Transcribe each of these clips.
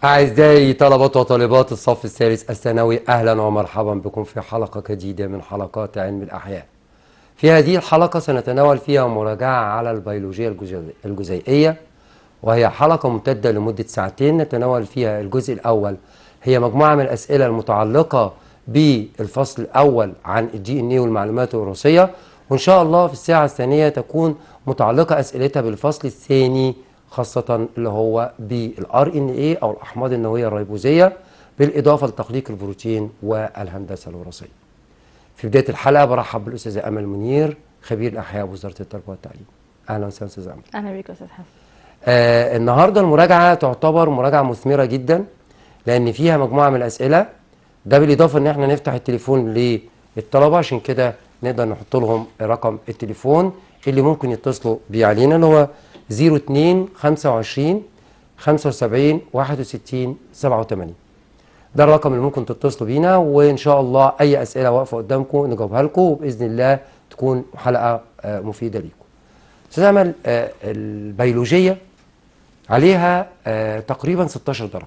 أعزائي طلبة وطالبات الصف الثالث الثانوي أهلا ومرحبا بكم في حلقة جديدة من حلقات علم الأحياء في هذه الحلقة سنتناول فيها مراجعة على البيولوجيا الجزي- الجزيئية وهي حلقة ممتدة لمدة ساعتين نتناول فيها الجزء الأول هي مجموعة من الأسئلة المتعلقة بالفصل الأول عن الدي ان اي والمعلومات الوراثية وإن شاء الله في الساعة الثانية تكون متعلقة أسئلتها بالفصل الثاني خاصة اللي هو بالار ان اي أو الأحماض النووية الريبوزية بالإضافة لتخليق البروتين والهندسة الوراثية. في بداية الحلقة برحب بالأستاذة أمل منير خبير الأحياء بوزارة التربية والتعليم. أهلا وسهلا أستاذة أمل. اهلا بيك يا استاذ حسن آه النهارده المراجعه تعتبر مراجعه مثمره جدا لان فيها مجموعه من الاسئله ده بالاضافه ان احنا نفتح التليفون للطلبه عشان كده نقدر نحط لهم رقم التليفون اللي ممكن يتصلوا بيه علينا اللي هو 02 25 75 61 87 ده الرقم اللي ممكن تتصلوا بينا وان شاء الله اي اسئله واقفه قدامكم نجاوبها لكم وباذن الله تكون حلقه آه، مفيده ليكم. استاذ امل آه، البيولوجيه عليها آه، تقريبا 16 درجه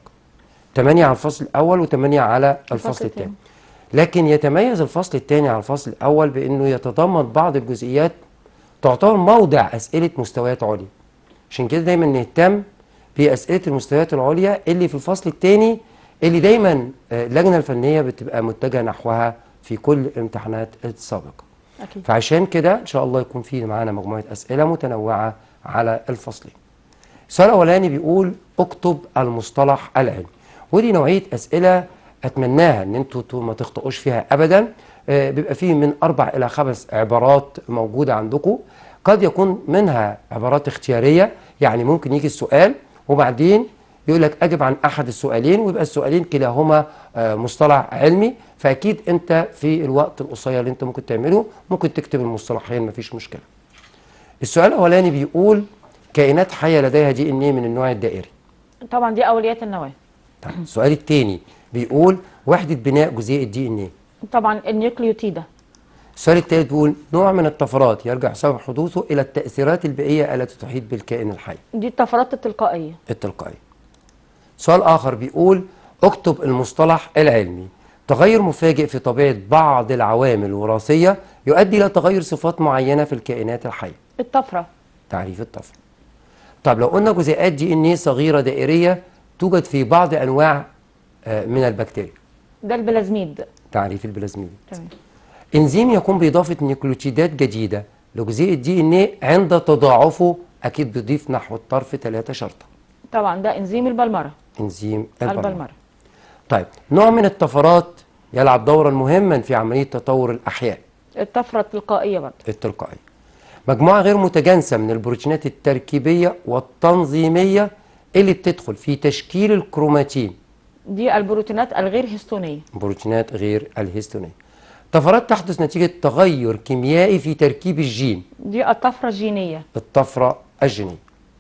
8 على الفصل الاول و8 على الفصل الفصل الثاني لكن يتميز الفصل الثاني على الفصل الاول بانه يتضمن بعض الجزئيات تعتبر موضع اسئله مستويات عليا عشان كده دايما نهتم باسئله المستويات العليا اللي في الفصل الثاني اللي دايما آه، اللجنه الفنيه بتبقى متجهه نحوها في كل الامتحانات السابقه اكيد فعشان كده ان شاء الله يكون في معانا مجموعه اسئله متنوعه على الفصلين. السؤال الاولاني بيقول اكتب المصطلح العلمي ودي نوعيه اسئله اتمناها ان انتوا تو- ما تخطئوش فيها ابدا آه، بيبقى فيه من اربع الى خمس عبارات موجوده عندكم قد يكون منها عبارات اختياريه يعني ممكن يجي السؤال وبعدين يقول لك اجب عن احد السؤالين ويبقى السؤالين كلاهما آه، مصطلح علمي فاكيد انت في الوقت القصير اللي انت ممكن تعمله ممكن تكتب المصطلحين مفيش مشكله. السؤال الاولاني بيقول كائنات حيه لديها دي ان ايه من النوع الدائري. طبعا دي اوليات النواه طيب السؤال الثاني بيقول وحده بناء جزيء الدي ان ايه. طبعا النيوكليوتيدا السؤال الثالث بيقول نوع من الطفرات يرجع سبب حدوثه الى التاثيرات البيئيه التي تحيط بالكائن الحي دي الطفرات التلقائيه التلقائيه. سؤال اخر بيقول اكتب المصطلح العلمي تغير مفاجئ في طبيعه بعض العوامل الوراثيه يؤدي الى تغير صفات معينه في الكائنات الحيه. الطفره تعريف الطفل. طب لو قلنا جزيئات دي ان ايه صغيره دائريه توجد في بعض انواع آه، من البكتيريا. ده البلازميد تعريف البلازميد. تمام انزيم يقوم باضافه نيوكليوتيدات جديده لجزيء الدي ان ايه عند تضاعفه اكيد بيضيف نحو الطرف ثلاثة شرطه. طبعا ده انزيم البلمره انزيم البلمرة. البلمره طيب نوع من الطفرات يلعب دورا مهما في عمليه تطور الاحياء الطفره التلقائيه برضه التلقائيه. مجموعه غير متجانسه من البروتينات التركيبيه والتنظيميه اللي بتدخل في تشكيل الكروماتين دي البروتينات الغير هستونيه بروتينات غير الهستونيه. طفرات تحدث نتيجه تغير كيميائي في تركيب الجين دي الطفره الجينيه الطفره الجينيه.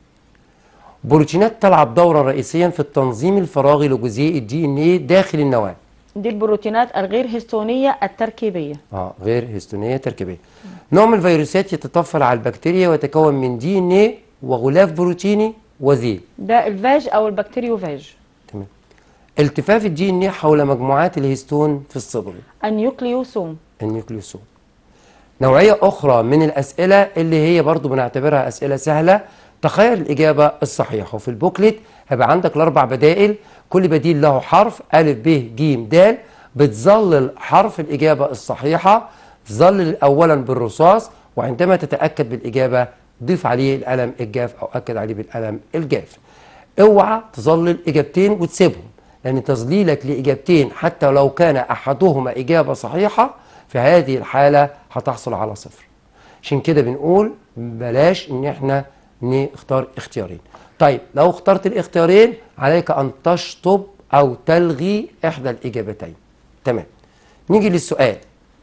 بروتينات تلعب دورا رئيسيا في التنظيم الفراغي لجزيء الدي ان ايه داخل النواه. دي البروتينات الغير هستونيه التركيبيه اه غير هستونيه تركيبيه. نوع من الفيروسات يتطفل على البكتيريا ويتكون من دي ان ايه وغلاف بروتيني وذيل. ده الفاج او البكتيريوفاج تمام. التفاف الدي ان ايه حول مجموعات الهستون في الصبغ النيوكليوسوم النيوكليوسوم. نوعيه اخرى من الاسئله اللي هي برضو بنعتبرها اسئله سهله تخيل الاجابه الصحيحه وفي البوكلت هيبقى عندك الاربع بدائل كل بديل له حرف ا ب ج د بتظلل حرف الاجابه الصحيحه ظلل اولا بالرصاص وعندما تتاكد بالاجابه ضيف عليه القلم الجاف او اكد عليه بالقلم الجاف اوعى تظلل اجابتين وتسيبهم لان تظليلك لاجابتين حتى لو كان احدهما اجابه صحيحه في هذه الحاله هتحصل على صفر عشان كده بنقول بلاش ان احنا نختار اختيارين طيب لو اخترت الاختيارين عليك ان تشطب او تلغي احدى الاجابتين تمام نيجي للسؤال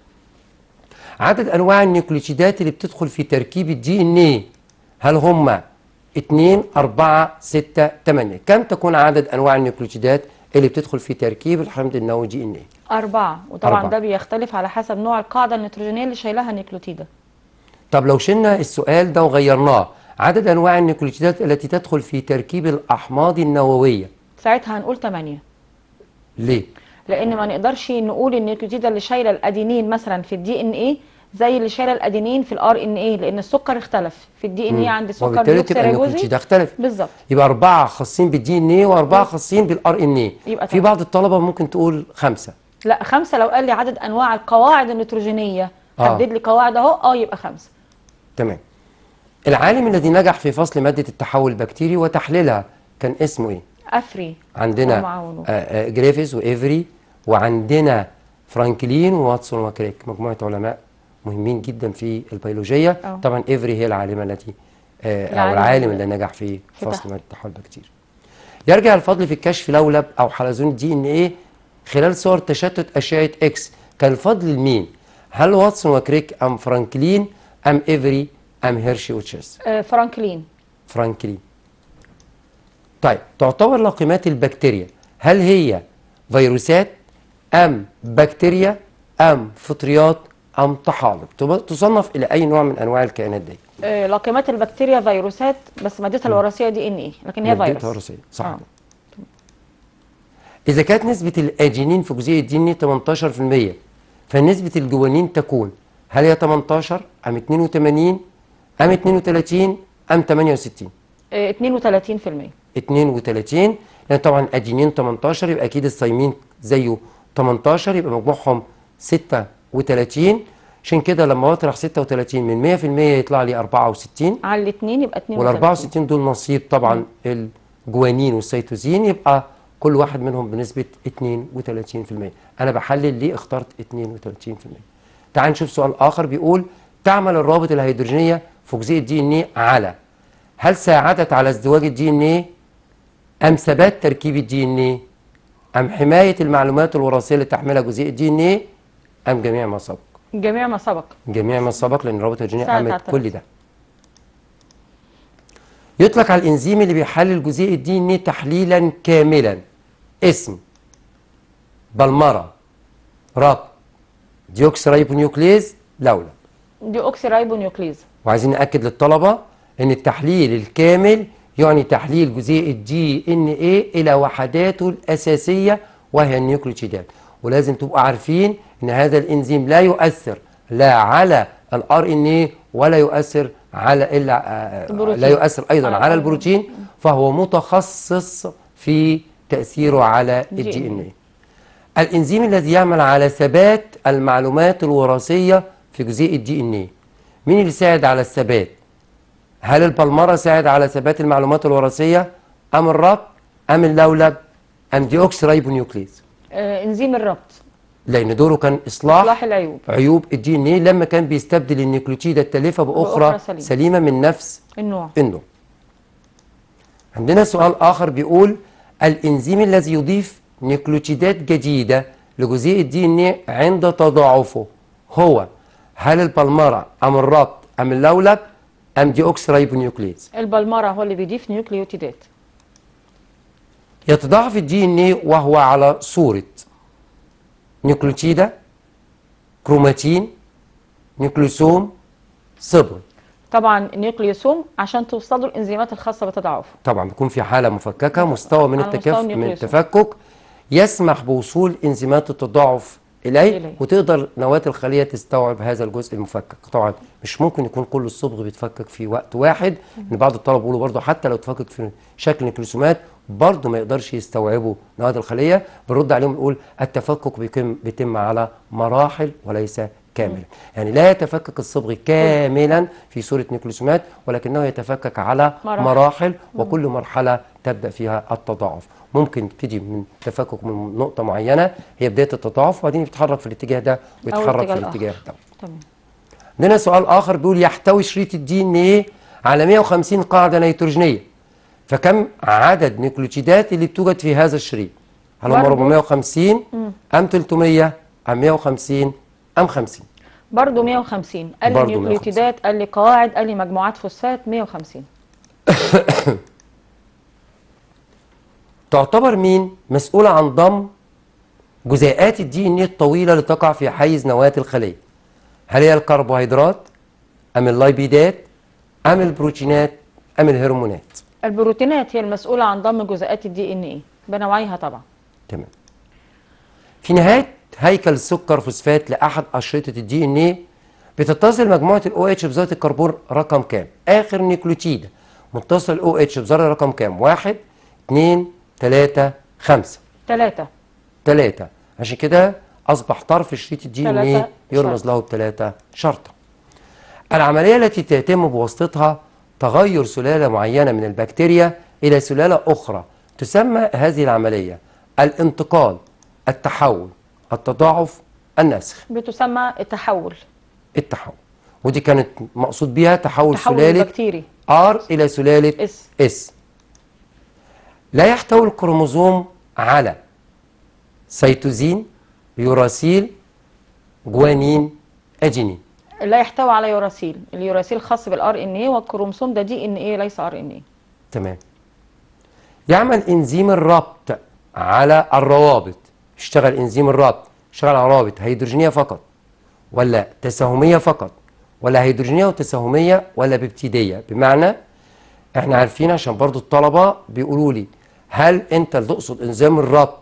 عدد انواع النيوكليوتيدات اللي بتدخل في تركيب الدي ان ايه هل هم 2 4 6 8 كم تكون عدد انواع النيوكليوتيدات اللي بتدخل في تركيب الحمض النووي دي ان ايه أربعة وطبعا أربعة. ده بيختلف على حسب نوع القاعدة النيتروجينية اللي شايلها نيوكليوتيدا طب لو شلنا السؤال ده وغيرناه عدد انواع النيوكليوتيدات التي تدخل في تركيب الاحماض النوويه ساعتها هنقول 8 ليه لان ما نقدرش نقول ان النيوكليوتيدة اللي شايله الادينين مثلا في الدي ان ايه زي اللي شايله الادينين في الار ان ايه لان السكر اختلف في الدي ان ايه عندي سكر وبالتالي تبقى ديوكسيريبوزي النيوكليوتيد اختلف بالظبط يبقى أربعة خاصين بالدي ان ايه وأربعة خاصين بالار ان ايه يبقى في تمام. بعض الطلبة ممكن تقول خمسة لا خمسة لو قال لي عدد انواع القواعد النيتروجينيه آه. حدد لي قواعد اهو اه يبقى خمسة تمام العالم الذي نجح في فصل مادة التحول البكتيري وتحليلها كان اسمه ايه؟ افري عندنا ومعاونه. آه، آه، جريفيز وإيفري وعندنا فرانكلين وواتسون وكريك مجموعة علماء مهمين جدا في البيولوجية آه. طبعا إيفري هي العالمة التي آه، أو العالم العالم اللي- اللي نجح في في فصل تحت. مادة التحول البكتيري يرجع الفضل في الكشف لولب أو حلزون دي إن إيه خلال صور تشتت أشعة إكس كان الفضل لمين؟ هل واتسون وكريك أم فرانكلين أم إيفري أم هيرشي وتشيس؟ آه فرانكلين فرانكلين طيب تعتبر لقيمات البكتيريا هل هي فيروسات ام بكتيريا ام فطريات ام طحالب تب- تصنف الى اي نوع من انواع الكائنات دي آه لقيمات البكتيريا فيروسات بس مادتها الوراثيه دي ان ايه لكن هي مادتها فيروس وراثية، صح آه. اذا كانت نسبه الاجينين في جزيء الدي ان 18% فنسبه الجوانين تكون هل هي 18 ام 82 ام 32 ام 68 آه 32% 32 لان طبعا ادينين 18 يبقى اكيد الصايمين زيه 18 يبقى مجموعهم 36 عشان كده لما اطرح 36 من 100% يطلع لي 64 على الاثنين يبقى 32 وال 64 دول نصيب طبعا الجوانين والسيتوزين يبقى كل واحد منهم بنسبه 32% انا بحلل ليه اخترت 32% تعال نشوف سؤال اخر بيقول تعمل الروابط الهيدروجينيه في جزيء الدي ان ايه على هل ساعدت على ازدواج الدي ان ايه ام ثبات تركيب الدي ان ايه ام حمايه المعلومات الوراثيه اللي تحملها جزيء الدي ان ايه ام جميع ما سبق جميع ما سبق جميع ما سبق لان الروابط الهيدروجينيه ساعد عملت على كل ده يطلق على الانزيم اللي بيحلل جزيء الدي ان ايه تحليلا كاملا اسم بلمره راب ديوكسريبونيوكليز لولا دي اوكسي رايبونيوكليز وعايزين ناكد للطلبه ان التحليل الكامل يعني تحليل جزيء الدي ان ايه الى وحداته الاساسيه وهي النيوكليوتيدات ولازم تبقوا عارفين ان هذا الانزيم لا يؤثر لا على الار ان ايه ولا يؤثر على الا آه، البروتين. لا يؤثر ايضا على على الأرض. البروتين فهو متخصص في تاثيره على جي الجي ان إن ايه الانزيم الذي يعمل على ثبات المعلومات الوراثيه في جزيء الدي ان ايه مين اللي ساعد على الثبات هل البلمره ساعد على ثبات المعلومات الوراثيه ام الربط ام اللولب ام ديوكس رايبونيوكليز آه انزيم الربط لان دوره كان اصلاح, اصلاح العيوب عيوب الدي ان ايه لما كان بيستبدل النيوكليوتيد التالفه باخرى, بأخرى سليمة. سليمه من نفس النوع النوع عندنا سؤال آخر بيقول الإنزيم الذي يضيف نيوكليوتيدات جديدة لجزيء الدي ان ايه عند تضاعفه هو هل البلمرة أم الربط أم اللولب أم ديوكس رايبونيوكليز البلمره هو اللي بيضيف نيوكليوتيدات يتضاعف الدي ان ايه وهو على صورة نيوكليوتيدة كروماتين نيوكليوسوم صبغ طبعا النيوكليوسوم عشان توصلوا الانزيمات الخاصه بتضاعفه طبعا بيكون في حالة مفككة مستوى من على مستوى التكف من النيوكليوسوم. التفكك يسمح بوصول انزيمات التضاعف إليه إليه. وتقدر نواة الخلية تستوعب هذا الجزء المفكك طبعا مش ممكن يكون كل الصبغ بيتفكك في وقت واحد ان بعض الطلبة بيقولوا برضه حتى لو اتفكك في شكل نيوكليوسومات برضه ما يقدرش يستوعبوا نواة الخلية بنرد عليهم نقول التفكك بيكون بيتم على مراحل وليس كاملا يعني لا يتفكك الصبغ كاملا في صورة نيوكليوسومات ولكنه يتفكك على مراحل. مراحل وكل مرحلة تبدأ فيها التضاعف ممكن تبتدي من تفكك من نقطة معينة هي بداية التضاعف وبعدين يتحرك في الاتجاه ده ويتحرك في الاتجاه الاتجاه الآخر. ده تمام عندنا سؤال آخر بيقول يحتوي شريط الدي ان ايه على 150 قاعدة نيتروجينية فكم عدد نيوكليوتيدات اللي بتوجد في هذا الشريط هل هم برضو. 450 أم 300 أم 150 أم 50 برضه 150 قال لي برضو نيوكليوتيدات قال لي قواعد قال لي مجموعات فوسفات 150 تعتبر مين مسؤولة عن ضم جزيئات الدي ان ايه الطويلة اللي تقع في حيز نواة الخلية هل هي الكربوهيدرات أم اللايبيدات أم البروتينات أم الهرمونات البروتينات هي المسؤوله عن ضم جزيئات الدي ان ايه بنوعيها طبعا تمام في نهايه هيكل السكر فوسفات لاحد اشرطه الدي ان ايه بتتصل مجموعه الاو اتش بذره الكربون رقم كام اخر نيوكليوتيد متصل الاو اتش بذره رقم كام واحد اتنين تلاته خمسه ثلاثة تلاته عشان كده اصبح طرف شريط الدي ان ايه تلاتة يرمز شرط. له بثلاثه شرطه العمليه التي تتم بواسطتها تغير سلاله معينه من البكتيريا الى سلاله اخرى تسمى هذه العمليه الانتقال التحول التضاعف النسخ بتسمى التحول التحول ودي كانت مقصود بيها تحول, التحول سلاله البكتيري ار الى سلاله اس اس لا يحتوي الكروموزوم على سيتوزين يوراسيل جوانين اجينين لا يحتوي على يوراسيل اليوراسيل خاص بالار ان ايه والكروموسوم ده دي ان ايه ليس ار ان ايه تمام يعمل انزيم الربط على الروابط يشتغل انزيم الربط يشتغل على روابط هيدروجينيه فقط ولا تساهميه فقط ولا هيدروجينيه وتساهميه ولا ببتيديه بمعنى احنا عارفين عشان برضو الطلبه بيقولوا لي هل انت اللي تقصد انزيم الربط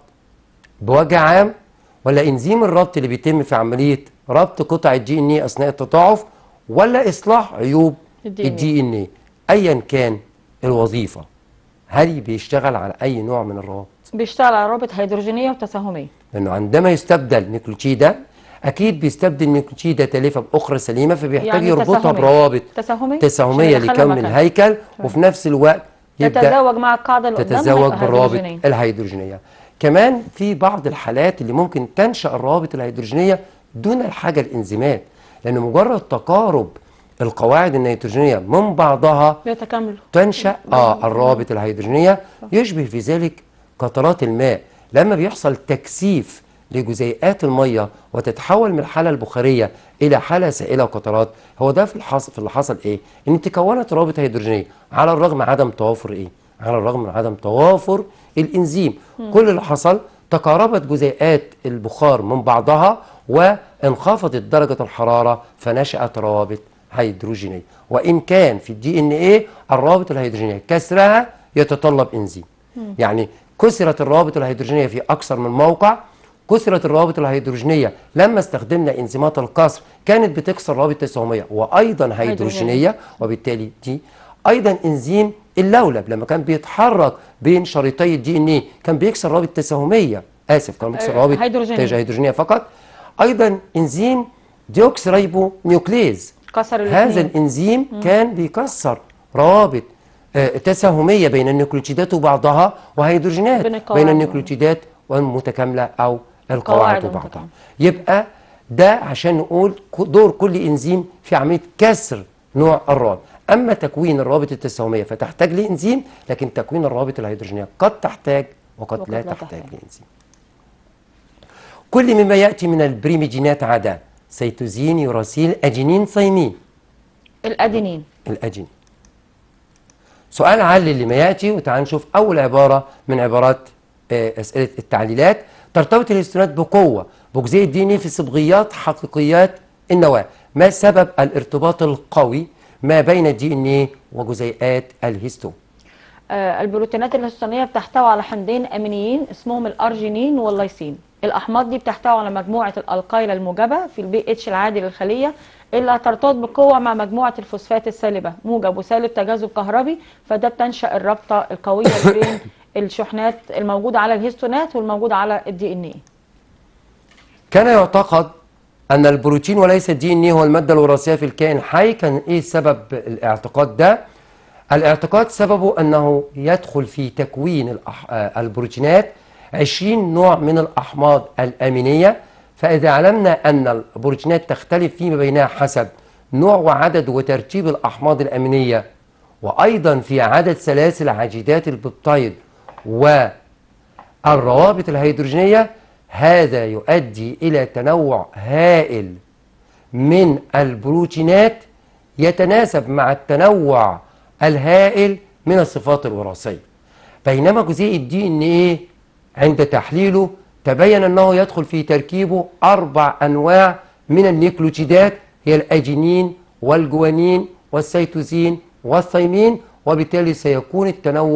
بوجه عام ولا انزيم الربط اللي بيتم في عمليه ربط قطع الدي ان ايه اثناء التضاعف ولا اصلاح عيوب الدي إن إيه. الدي ان ايه ايا كان الوظيفه هل بيشتغل على اي نوع من الروابط بيشتغل على روابط هيدروجينيه وتساهميه لانه عندما يستبدل نيكلوتيدا اكيد بيستبدل نيكلوتيدا تالفه باخرى سليمه فبيحتاج يعني يربطها تساهمية. بروابط تساهميه تساهميه عشان يدخلها لكم مكانها. الهيكل وفي نفس الوقت يبدا تتزاوج مع القاعده اللي قدامها تتزاوج يبقى بالروابط هيدروجينية. الهيدروجينيه كمان في بعض الحالات اللي ممكن تنشا الروابط الهيدروجينيه دون الحاجه الانزيمات لان مجرد تقارب القواعد النيتروجينيه من بعضها بيتكاملوا تنشا اه الروابط الهيدروجينيه يشبه في ذلك قطرات الماء لما بيحصل تكثيف لجزيئات الميه وتتحول من الحاله البخاريه الى حاله سائله وقطرات هو ده في الحصل في اللي حصل ايه ان تكونت روابط هيدروجينيه على الرغم من عدم توافر ايه على الرغم من عدم توافر الانزيم كل اللي حصل تقاربت جزيئات البخار من بعضها وانخفضت درجه الحراره فنشات روابط هيدروجينيه وان كان في الدي ان ايه الروابط الهيدروجينيه كسرها يتطلب انزيم يعني كسرت الروابط الهيدروجينيه في اكثر من موقع كسرت الروابط الهيدروجينيه لما استخدمنا انزيمات الكسر كانت بتكسر روابط تساهميه وايضا هيدروجينيه وبالتالي دي ايضا انزيم اللولب لما كان بيتحرك بين شريطي الدي ان ايه كان بيكسر روابط تساهميه اسف كان بيكسر آه، روابط هيدروجينية. هيدروجينيه فقط ايضا انزيم ديوكسريبو نيوكليز كسر هذا الاثنين الانزيم كان بيكسر روابط آه، تساهميه بين النيوكليوتيدات وبعضها وهيدروجينات بين القواعد. بين النيوكليوتيدات والمتكامله او القواعد القواعد وبعضها المتكاملة. يبقى ده عشان نقول ك- دور كل انزيم في عمليه كسر نوع الرابط اما تكوين الروابط التساهميه فتحتاج لانزيم لكن تكوين الروابط الهيدروجينيه قد تحتاج وقد, وقد لا لا تحتاج تحتاج. لانزيم كل مما ياتي من البريميجينات عدا سيتوزين يوراسيل اجينين ثيمين الادينين الأجن سؤال علل لما يأتي وتعال نشوف أول عبارة من عبارات آه، أسئلة التعليلات ترتبط الهستونات بقوة بجزيء الديني في صبغيات حقيقيات النواة ما سبب الارتباط القوي ما بين الدي ان ايه وجزيئات الهستون آه، البروتينات الهستونيه بتحتوي على حمضين امينيين اسمهم الارجينين واللايسين الاحماض دي بتحتوي على مجموعه الالقايل الموجبه في البي اتش العادي للخليه اللي هترتبط بقوه مع مجموعه الفوسفات السالبه موجب وسالب تجاذب كهربي فده بتنشا الرابطه القويه اللي بين الشحنات الموجوده على الهستونات والموجوده على الدي ان ايه كان يعتقد أن البروتين وليس الدي ان ايه هو المادة الوراثية في الكائن الحي كان إيه سبب الاعتقاد ده؟ الاعتقاد سببه أنه يدخل في تكوين الأح... آه، البروتينات 20 نوع من الأحماض الأمينية فإذا علمنا أن البروتينات تختلف فيما بينها حسب نوع وعدد وترتيب الأحماض الأمينية وأيضا في عدد سلاسل عجينات البيبتايد و الروابط الهيدروجينية هذا يؤدي إلى تنوع هائل من البروتينات يتناسب مع التنوع الهائل من الصفات الوراثية بينما جزيء الدي ان ايه عند تحليله تبين انه يدخل في تركيبه اربع انواع من النيكلوتيدات هي الاجينين والجوانين والسيتوزين والثيمين وبالتالي سيكون التنوع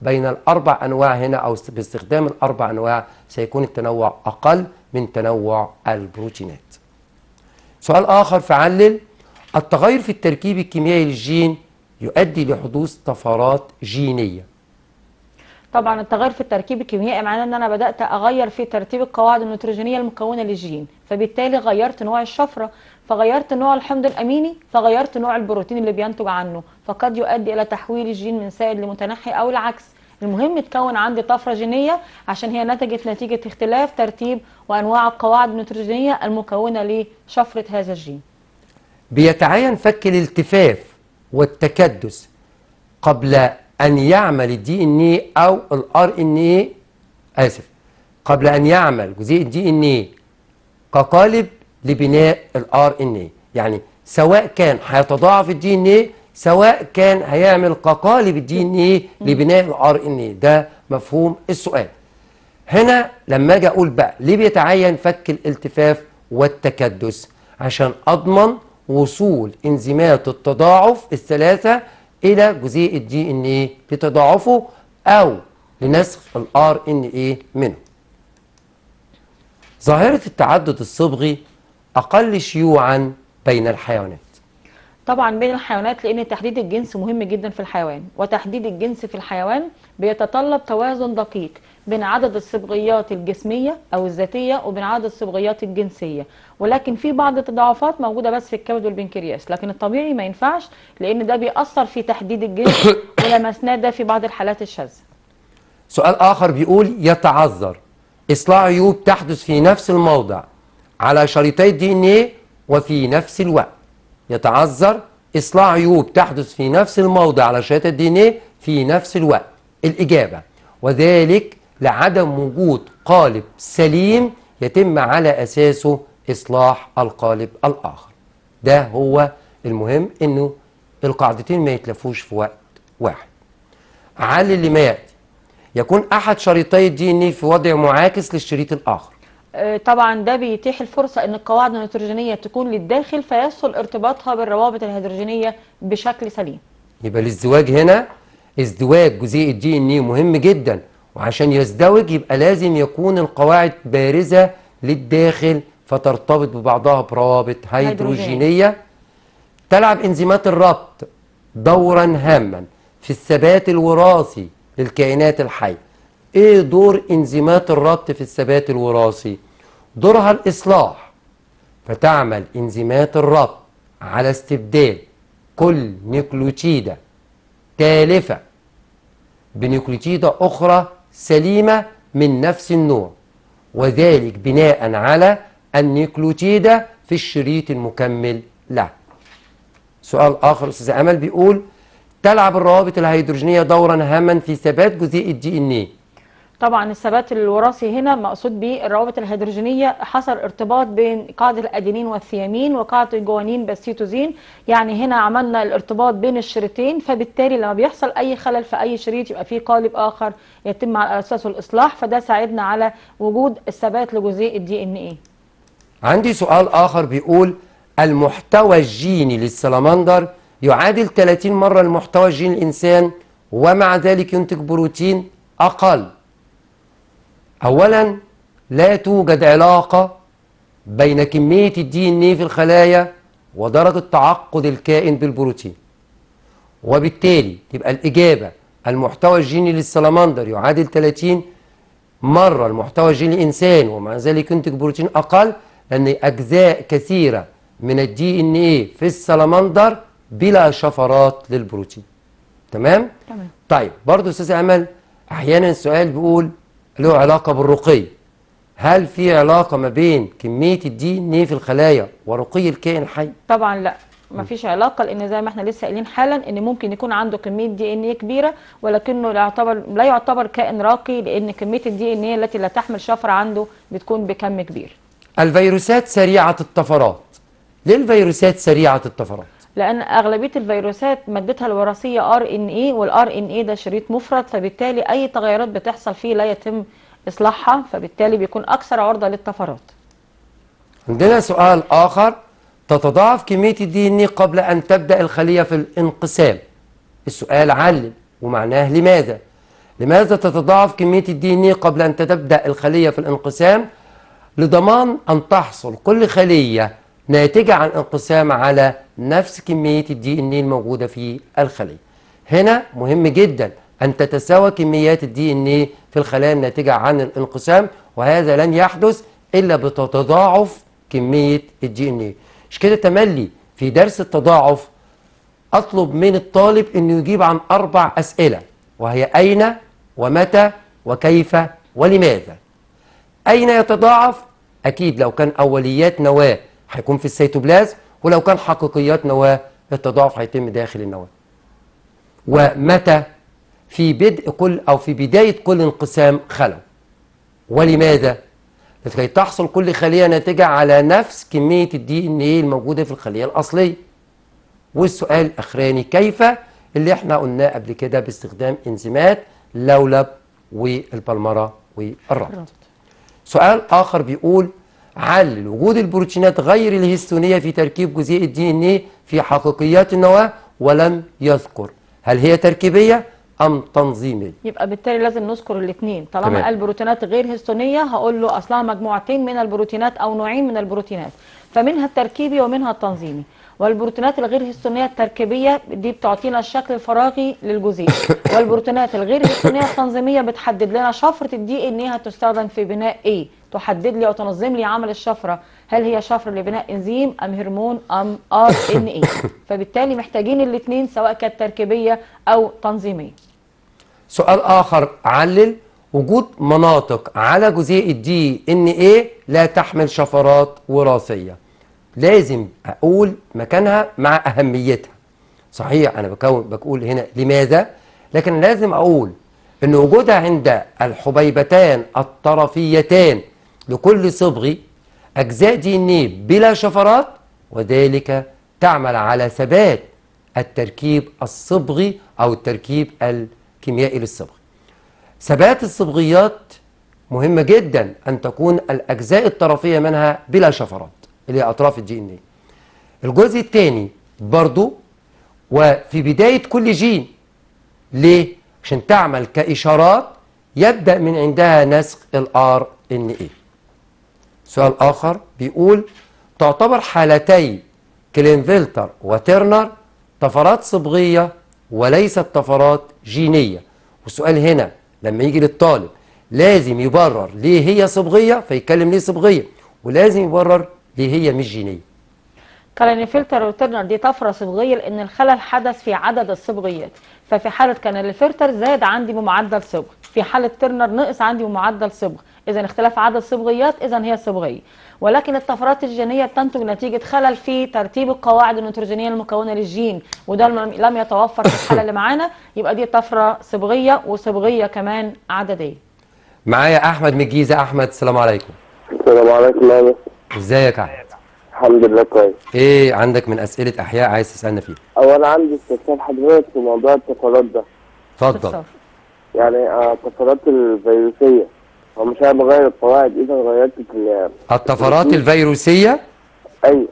بين الأربع أنواع هنا أو است- باستخدام الأربع أنواع سيكون التنوع أقل من تنوع البروتينات سؤال آخر فعلل التغير في التركيب الكيميائي للجين يؤدي لحدوث طفرات جينية طبعا التغير في التركيب الكيميائي معناه ان انا بدات اغير في ترتيب القواعد النيتروجينيه المكونه للجين فبالتالي غيرت نوع الشفره فغيرت نوع الحمض الاميني فغيرت نوع البروتين اللي بينتج عنه فقد يؤدي الى تحويل الجين من سائل لمتنحي او العكس المهم تكون عندي طفره جينيه عشان هي نتجت نتيجه اختلاف ترتيب وانواع القواعد النيتروجينيه المكونه لشفره هذا الجين بيتعين فك الالتفاف والتكدس قبل أن يعمل الدي ان ايه أو الار ان ايه آسف قبل أن يعمل جزيء الدي ان ايه كقالب لبناء الار ان ايه يعني سواء كان هيتضاعف الدي ان ايه سواء كان هيعمل كقالب الدي ان ايه لبناء الار ان ايه ده مفهوم السؤال هنا لما اجي اقول بقى ليه بيتعين فك الالتفاف والتكدس عشان اضمن وصول انزيمات التضاعف الثلاثه الى جزيء الدي ان ايه لتضاعفه او لنسخ الار ان ايه منه ظاهره التعدد الصبغي اقل شيوعا بين الحيوانات طبعا بين الحيوانات لان تحديد الجنس مهم جدا في الحيوان وتحديد الجنس في الحيوان بيتطلب توازن دقيق بين عدد الصبغيات الجسميه او الذاتيه وبين عدد الصبغيات الجنسيه ولكن في بعض التضاعفات موجوده بس في الكبد والبنكرياس لكن الطبيعي ما ينفعش لان ده بيأثر في تحديد الجنس ولمسناه ده في بعض الحالات الشاذه سؤال آخر بيقول يتعذر إصلاح عيوب تحدث في نفس الموضع على شريطي الدي ان ايه وفي نفس الوقت يتعذر إصلاح عيوب تحدث في نفس الموضع على شريطي الدي ان ايه في نفس الوقت الإجابة وذلك لعدم وجود قالب سليم يتم على أساسه إصلاح القالب الآخر ده هو المهم إنه القاعدتين ما يتلفوش في وقت واحد علل لما يأتي يكون أحد شريطي الدي ان ايه في وضع معاكس للشريط الآخر آه، طبعا ده بيتيح الفرصه ان القواعد النيتروجينيه تكون للداخل فيسهل ارتباطها بالروابط الهيدروجينيه بشكل سليم يبقى الازدواج هنا ازدواج جزيء الدي ان ايه مهم جدا وعشان يزدوج يبقى لازم يكون القواعد بارزة للداخل فترتبط ببعضها بروابط هيدروجينية تلعب انزيمات الربط دورا هاما في الثبات الوراثي للكائنات الحية ايه دور انزيمات الربط في الثبات الوراثي دورها الاصلاح فتعمل انزيمات الربط على استبدال كل نيوكليوتيدة تالفة بنيوكليوتيدة أخرى سليمة من نفس النوع وذلك بناء على النيوكليوتيدة في الشريط المكمل له سؤال آخر أستاذ أمل بيقول تلعب الروابط الهيدروجينية دورا هاما في ثبات جزيء الدي ان ايه طبعا الثبات الوراثي هنا مقصود به الروابط الهيدروجينيه حصل ارتباط بين قاعده الادينين والثيامين وقاعده الجوانين بالسيتوزين يعني هنا عملنا الارتباط بين الشريطين فبالتالي لما بيحصل اي خلل في اي شريط يبقى في قالب اخر يتم على اساسه الاصلاح فده ساعدنا على وجود الثبات لجزيء الدي ان ايه عندي سؤال آخر بيقول المحتوى الجيني للسلمندر يعادل 30 مرة المحتوى الجيني الإنسان ومع ذلك ينتج بروتين أقل أولا لا توجد علاقة بين كمية الدي ان ايه في الخلايا ودرجة تعقد الكائن بالبروتين وبالتالي تبقى الإجابة المحتوى الجيني للسلمندر يعادل 30 مرة المحتوى الجيني الإنسان ومع ذلك ينتج بروتين أقل لأن أجزاء كثيرة من الدي ان ايه في السلمندر بلا شفرات للبروتين تمام؟ تمام طيب برضه استاذ امل احيانا السؤال بيقول له علاقه بالرقي هل في علاقه ما بين كميه الدي ان ايه في الخلايا ورقي الكائن الحي طبعا لا مفيش علاقه لان زي ما احنا لسه قايلين حالا ان ممكن يكون عنده كميه دي ان ايه كبيره ولكنه لا يعتبر لا يعتبر كائن راقي لان كميه الدي ان ايه التي لا تحمل شفره عنده بتكون بكم كبير الفيروسات سريعه الطفرات ليه الفيروسات سريعه الطفرات لان اغلبيه الفيروسات مادتها الوراثيه ار ان اي والار ان اي ده شريط مفرد فبالتالي اي تغيرات بتحصل فيه لا يتم اصلاحها فبالتالي بيكون اكثر عرضه للطفرات عندنا سؤال اخر تتضاعف كميه الدي ان ايه قبل ان تبدا الخليه في الانقسام السؤال علل ومعناه لماذا لماذا تتضاعف كمية الدي ان ايه قبل أن تبدأ الخلية في الانقسام؟ لضمان أن تحصل كل خلية ناتجة عن انقسام على نفس كمية الدي ان ايه الموجودة في الخلية. هنا مهم جدا أن تتساوى كميات الدي ان ايه في الخلايا الناتجة عن الانقسام وهذا لن يحدث إلا بتتضاعف كمية الدي ان ايه. مش كده تملي في درس التضاعف أطلب من الطالب أنه يجيب عن أربع أسئلة وهي أين ومتى وكيف ولماذا أين يتضاعف؟ أكيد لو كان أوليات نواة هيكون في السيتوبلازم ولو كان حقيقيات نواة التضاعف هيتم داخل النواة ومتى؟ في بدء كل أو في بداية كل انقسام خلوي ولماذا؟ لكي تحصل كل خلية ناتجة على نفس كمية الدي ان ايه الموجودة في الخلية الأصلية والسؤال الأخراني كيف اللي احنا قلناه قبل كده باستخدام انزيمات لولب والبلمرة والربط سؤال آخر بيقول علل وجود البروتينات غير الهستونية في تركيب جزيء الدي ان ايه في حقيقيات النواة ولم يذكر هل هي تركيبية أم تنظيمية؟ يبقى بالتالي لازم نذكر الاثنين طالما تمام. قال بروتينات غير هستونيه هقول له اصلها مجموعتين من البروتينات او نوعين من البروتينات فمنها التركيبي ومنها التنظيمي والبروتينات الغير هستونيه التركيبيه دي بتعطينا الشكل الفراغي للجزيء والبروتينات الغير هستونيه التنظيميه بتحدد لنا شفره الدي ان ايه هتستخدم في بناء ايه تحدد لي او تنظم لي عمل الشفره هل هي شفره لبناء انزيم ام هرمون ام ار ان ايه فبالتالي محتاجين الاثنين سواء كانت تركيبيه او تنظيميه سؤال آخر علل وجود مناطق على جزيء الدي ان ايه لا تحمل شفرات وراثية لازم أقول مكانها مع أهميتها صحيح أنا بكون بقول هنا لماذا لكن لازم أقول أن وجودها عند الحبيبتان الطرفيتان لكل صبغ أجزاء دي ان ايه بلا شفرات وذلك تعمل على ثبات التركيب الصبغي أو التركيب الكيميائي للصبغ ثبات الصبغيات مهمة جدا أن تكون الأجزاء الطرفية منها بلا شفرات اللي هي أطراف الدي ان ايه الجزء الثاني برضو وفي بداية كل جين ليه؟ عشان تعمل كإشارات يبدأ من عندها نسخ الار ان ايه سؤال آخر بيقول تعتبر حالتي كلينفلتر وترنر طفرات صبغية وليست طفرات جينية والسؤال هنا لما يجي للطالب لازم يبرر ليه هي صبغية فيتكلم ليه صبغية ولازم يبرر ليه هي مش جينية كلانيفلتر وترنر دي طفره صبغيه لان الخلل حدث في عدد الصبغيات ففي حاله كاناليفلتر زاد عندي بمعدل صبغ في حاله ترنر نقص عندي بمعدل صبغ اذا اختلاف عدد الصبغيات اذا هي صبغيه ولكن الطفرات الجينيه بتنتج نتيجه خلل في ترتيب القواعد النيتروجينيه المكونه للجين وده لم لم يتوفر في الحاله اللي معانا يبقى دي طفره صبغيه وصبغيه كمان عدديه معايا أحمد من الجيزة أحمد السلام عليكم السلام عليكم يا مس. ازيك يا أحمد الحمد لله كويس ايه عندك من أسئلة أحياء عايز تسألنا فيها هو انا عندي استفسار حضرتك في موضوع الطفرات ده اتفضل بالصف. يعني آه، الطفرات الفيروسيه هو مش انا بغير القواعد اذا غيرت ال- الطفرات الفيروسية ايوه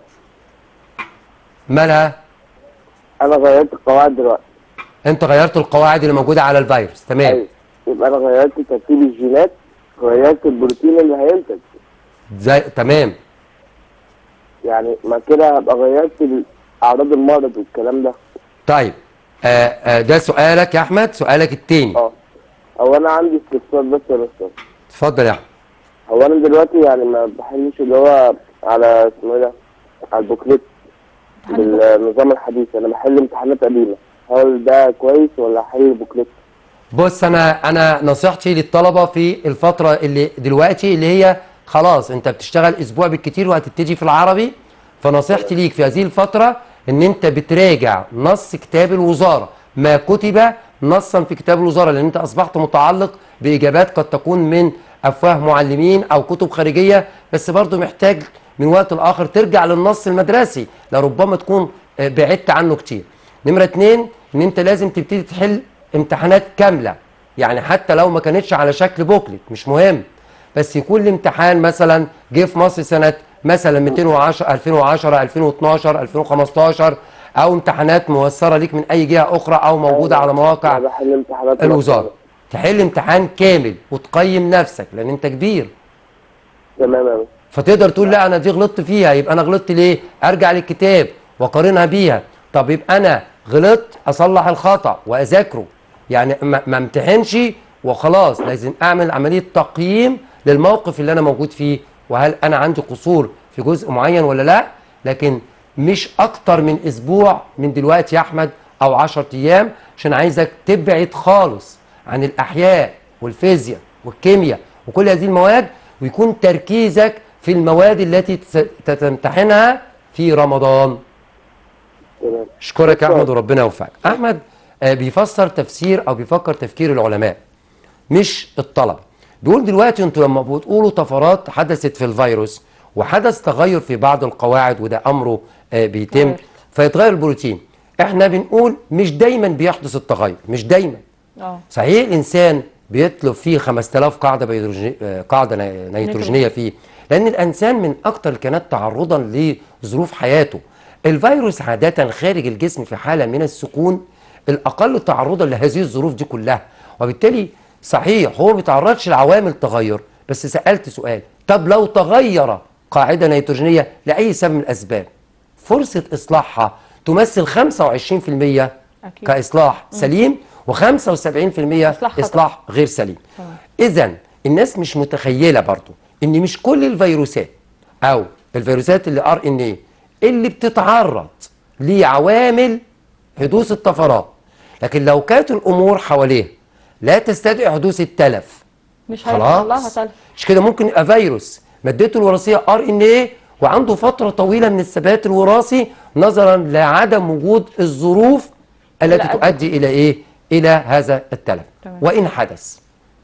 مالها انا غيرت القواعد دلوقتي انت غيرت القواعد اللي موجودة على الفيروس تمام ايوه يبقى انا غيرت ترتيب الجينات غيرت البروتين اللي هينتج زي تمام يعني ما كده هبقى غيرت ال- اعراض المرض والكلام ده طيب آه آه ده سؤالك يا احمد سؤالك التاني اه هو انا عندي استفسار بس يا مستر اتفضل يا احمد هو انا دلوقتي يعني ما بحلش اللي هو على اسمه ايه ده على البوكليت بالنظام الحديث انا بحل امتحانات قديمه هل ده كويس ولا احل البوكليت بص انا انا نصيحتي للطلبه في الفتره اللي دلوقتي اللي هي خلاص انت بتشتغل اسبوع بالكتير وهتبتدي في العربي فنصيحتي ليك في هذه الفتره ان انت بتراجع نص كتاب الوزاره ما كتب نصا في كتاب الوزاره لان انت اصبحت متعلق باجابات قد تكون من افواه معلمين او كتب خارجيه بس برضو محتاج من وقت لاخر ترجع للنص المدرسي لربما تكون آه، بعدت عنه كتير نمره اتنين ان انت لازم تبتدي تحل امتحانات كامله يعني حتى لو ما كانتش على شكل بوكلت مش مهم بس يكون الامتحان مثلا جه في مصر سنه مثلا 210 2010 2012 2015 او امتحانات موثره ليك من اي جهه اخرى او موجوده على مواقع انا بحل امتحانات الوزاره تحل امتحان كامل وتقيم نفسك لان انت كبير تمام يا مستر فتقدر تقول لا انا دي غلطت فيها يبقى انا غلطت ليه ارجع للكتاب واقارنها بيها طب يبقى انا غلطت اصلح الخطا واذاكره يعني ما ما امتحنش وخلاص لازم اعمل عمليه تقييم للموقف اللي انا موجود فيه وهل انا عندي قصور في جزء معين ولا لا لكن مش اكتر من اسبوع من دلوقتي يا احمد او 10 ايام عشان عايزك تبعد خالص عن الاحياء والفيزياء والكيمياء وكل هذه المواد ويكون تركيزك في المواد التي تس- تمتحنها في رمضان تمام اشكرك يا احمد وربنا يوفقك احمد آه، بيفسر تفسير او بيفكر تفكير العلماء مش الطلبه بيقول دلوقتي انتوا لما بتقولوا طفرات حدثت في الفيروس وحدث تغير في بعض القواعد وده امره آه، بيتم غير. فيتغير البروتين احنا بنقول مش دايما بيحدث التغير مش دايما اه صحيح الانسان بيطلب فيه 5000 قاعده بيدروجي... آه، قاعده ني- نيتروجينيه فيه لان الانسان من اكتر الكائنات تعرضا لظروف حياته الفيروس عاده خارج الجسم في حاله من السكون الاقل تعرضا لهذه الظروف دي كلها وبالتالي صحيح هو ما بيتعرضش لعوامل تغير بس سالت سؤال طب لو تغير قاعده نيتروجينيه لاي سبب من الاسباب فرصه اصلاحها تمثل 25% أكيد. كاصلاح سليم و75% إصلاح خطأ. اصلاح غير سليم تمام. اذا الناس مش متخيله برضو ان مش كل الفيروسات او الفيروسات اللي ار ان ايه اللي بتتعرض لعوامل حدوث الطفرات لكن لو كانت الامور حواليها لا تستدعي حدوث التلف مش هيحصل لها خلاص تلف مش كده ممكن يبقى فيروس مادته الوراثيه ار ان ايه وعنده فتره طويله من الثبات الوراثي نظرا لعدم وجود الظروف التي اللي أدت- تؤدي الى ايه الى هذا التلف تمام. وان حدث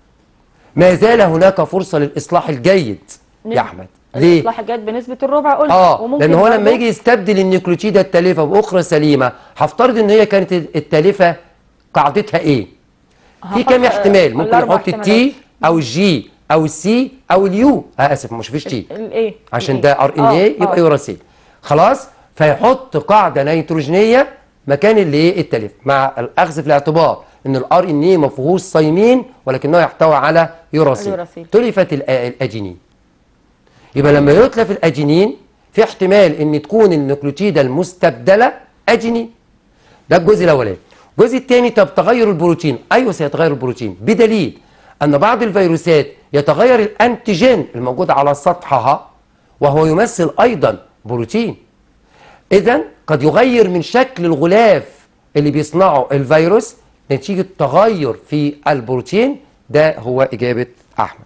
ما زال هناك فرصه للاصلاح الجيد يا نسبة احمد ليه الاصلاح الجيد بنسبه الربع قلنا اه وممكن لان هو لما برضه- يجي يستبدل النيوكليوتيده التالفه باخرى سليمه هفترض ان هي كانت التالفه قاعدتها ايه في كام هحط- احتمال ممكن الأربع يحط التي او الجي او السي او اليو آه اسف مش فيش تي الايه عشان ده ار ان ايه يبقى يوراسيل خلاص فيحط قاعده نيتروجينيه مكان اللي ايه التلف مع الاخذ في الاعتبار ان الار ان ايه ما فيهوش صيمين ولكنه يحتوي على يوراسيل اليوراسيل. تلفت الأ- الاجينين يبقى لما يتلف الاجينين في احتمال ان تكون النيوكليوتيده المستبدله اجينين ده الجزء الاولاني الجزء الثاني طب تغير البروتين ايوه سيتغير البروتين بدليل ان بعض الفيروسات يتغير الانتيجين الموجود على سطحها وهو يمثل ايضا بروتين اذا قد يغير من شكل الغلاف اللي بيصنعه الفيروس نتيجه تغير في البروتين ده هو اجابه احمد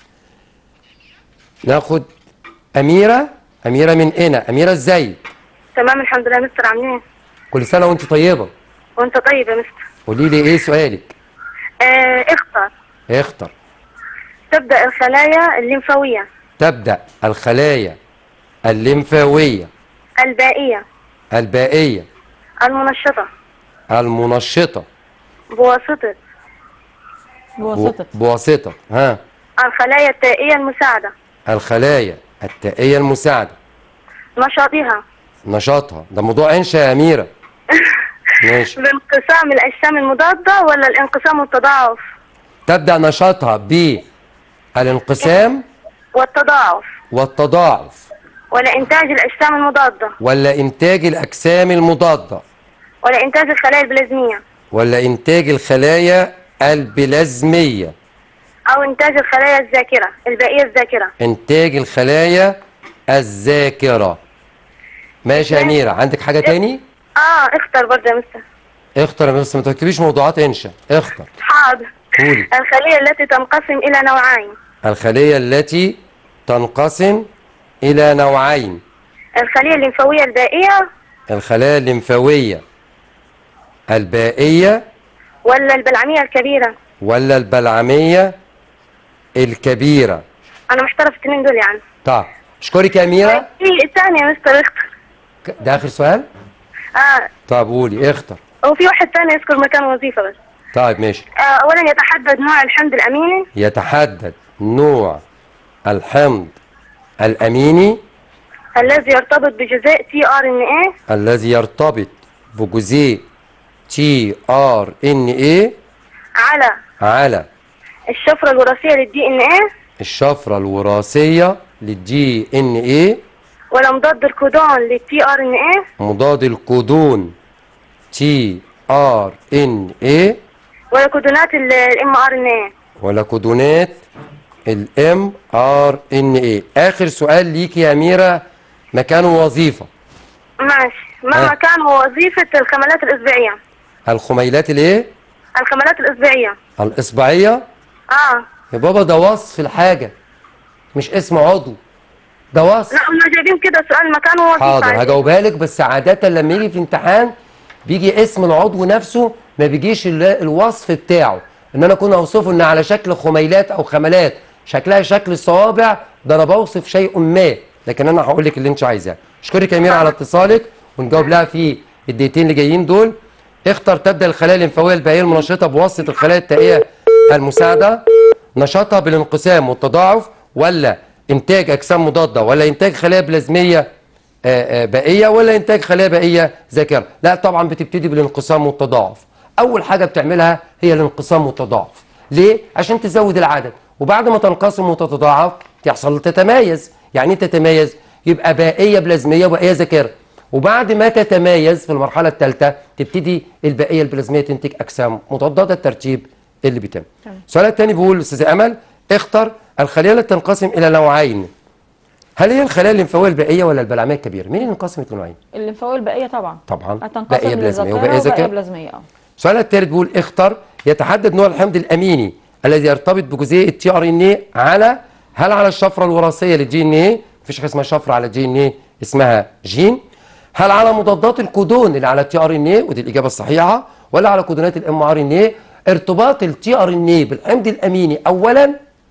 ناخد اميره اميره من هنا اميره ازاي تمام الحمد لله مستر عاملين ايه؟ كل سنه وانت طيبه وانت طيب يا مستر قولي لي ايه سؤالك آه اختر اختر تبدأ الخلايا الليمفاوية تبدا الخلايا الليمفاويه البائية البائيه المنشطة المنشطه بواسطة بواسطه بواسطه ها الخلايا التائية المساعدة الخلايا التائيه المساعده نشاطها نشاطها ده موضوع انشا يا اميره ماشي بانقسام الأجسام المضادة ولا الانقسام والتضاعف تبدا نشاطها بالانقسام والتضاعف والتضاعف ولا إنتاج الأجسام المضادة ولا انتاج الاجسام المضاده ولا إنتاج الخلايا البلازمية ولا انتاج الخلايا البلازميه أو إنتاج الخلايا الذاكرة البائية الذاكرة انتاج الخلايا الذاكره ماشي يا اميره عندك حاجه تاني اه اختر برضه يا مستر اختر بس ما تكتبيش موضوعات انشا اختر حاضر قولي الخلية التي تنقسم إلى نوعين الخلية التي تنقسم إلى نوعين الخلية الليمفاوية البائية الخلايا الليمفاوية البائية ولا البلعمية الكبيرة ولا البلعمية الكبيرة أنا محتارة في الاثنين دول يعني طب اشكرك يا أميرة في الثانية يا مستر اختر ده آخر سؤال آه طب قولي اختر وفي واحد ثاني يذكر مكان وظيفة بس طيب ماشي آه أولا يتحدد نوع الحمض الأميني يتحدد نوع الحمض الأميني الذي يرتبط بجزيء تي ار ان ايه الذي يرتبط بجزيء تي ار ان ايه على على الشفرة الوراثية للدي ان ايه الشفرة الوراثية للدي ان ايه ولا مضاد الكودون للتي ار ان ايه مضاد الكودون تي ار ان ايه ولا كودونات الام ار ان ايه ولا كودونات الام ار ان ايه اخر سؤال ليك يا اميره مكان وظيفه ماشي آه. مهما كان هو وظيفة الكمالات الأسبوعية الخميلات الايه الكمالات الأسبوعية الاصبعيه اه يا بابا ده وصف الحاجه مش اسم عضو ده وصف لا هم جايبين كده سؤال مكان وظيفة حاضر عايزين. هجاوبها لك بس عادة لما يجي في امتحان بيجي اسم العضو نفسه ما بيجيش ال- الوصف بتاعه ان انا اكون اوصفه ان على شكل خميلات او خملات شكلها شكل الصوابع ده انا بوصف شيء ما لكن انا هقول لك اللي انت عايزاه اشكرك يا امير على اتصالك ونجاوب لها في الدقيقتين اللي جايين دول اختر تبدا الخلايا الليمفاويه البائيه المنشطه بواسطه الخلايا التائيه المساعده نشاطها بالانقسام والتضاعف ولا انتاج اجسام مضاده ولا انتاج خلايا بلازميه آه، آه، بائيه ولا انتاج خلايا بائيه ذاكره لا طبعا بتبتدي بالانقسام والتضاعف اول حاجه بتعملها هي الانقسام والتضاعف ليه عشان تزود العدد وبعد ما تنقسم وتتضاعف تحصل تتمايز يعني ايه تتمايز يبقى بائيه بلازميه وبائيه ذاكره وبعد ما تتمايز في المرحله الثالثه تبتدي البائيه البلازميه تنتج اجسام مضاده ده الترتيب اللي بيتم تمام. السؤال الثاني بيقول استاذ امل اختر الخليه التي تنقسم الى نوعين هل هي الخلايا الليمفاويه البائيه ولا البلعميه الكبيره مين اللي انقسمت لنوعين الليمفاويه البائيه طبعا طبعا هتنقسم بائيه بلازميه لذاكره وبائيه وبائيه ذكيه بلازميه اه السؤال الثالث بيقول اختر يتحدد نوع الحمض الاميني الذي يرتبط بجزيء التي ار ان اي على هل على الشفره الوراثيه للجي ان اي مفيش حاجه اسمها شفره على الجي ان اي اسمها جين هل على مضادات الكودون اللي على التي ار ان اي ودي الاجابه الصحيحه ولا على كودونات الام ار ان اي ارتباط التي ار ان اي بالحمض الاميني اولا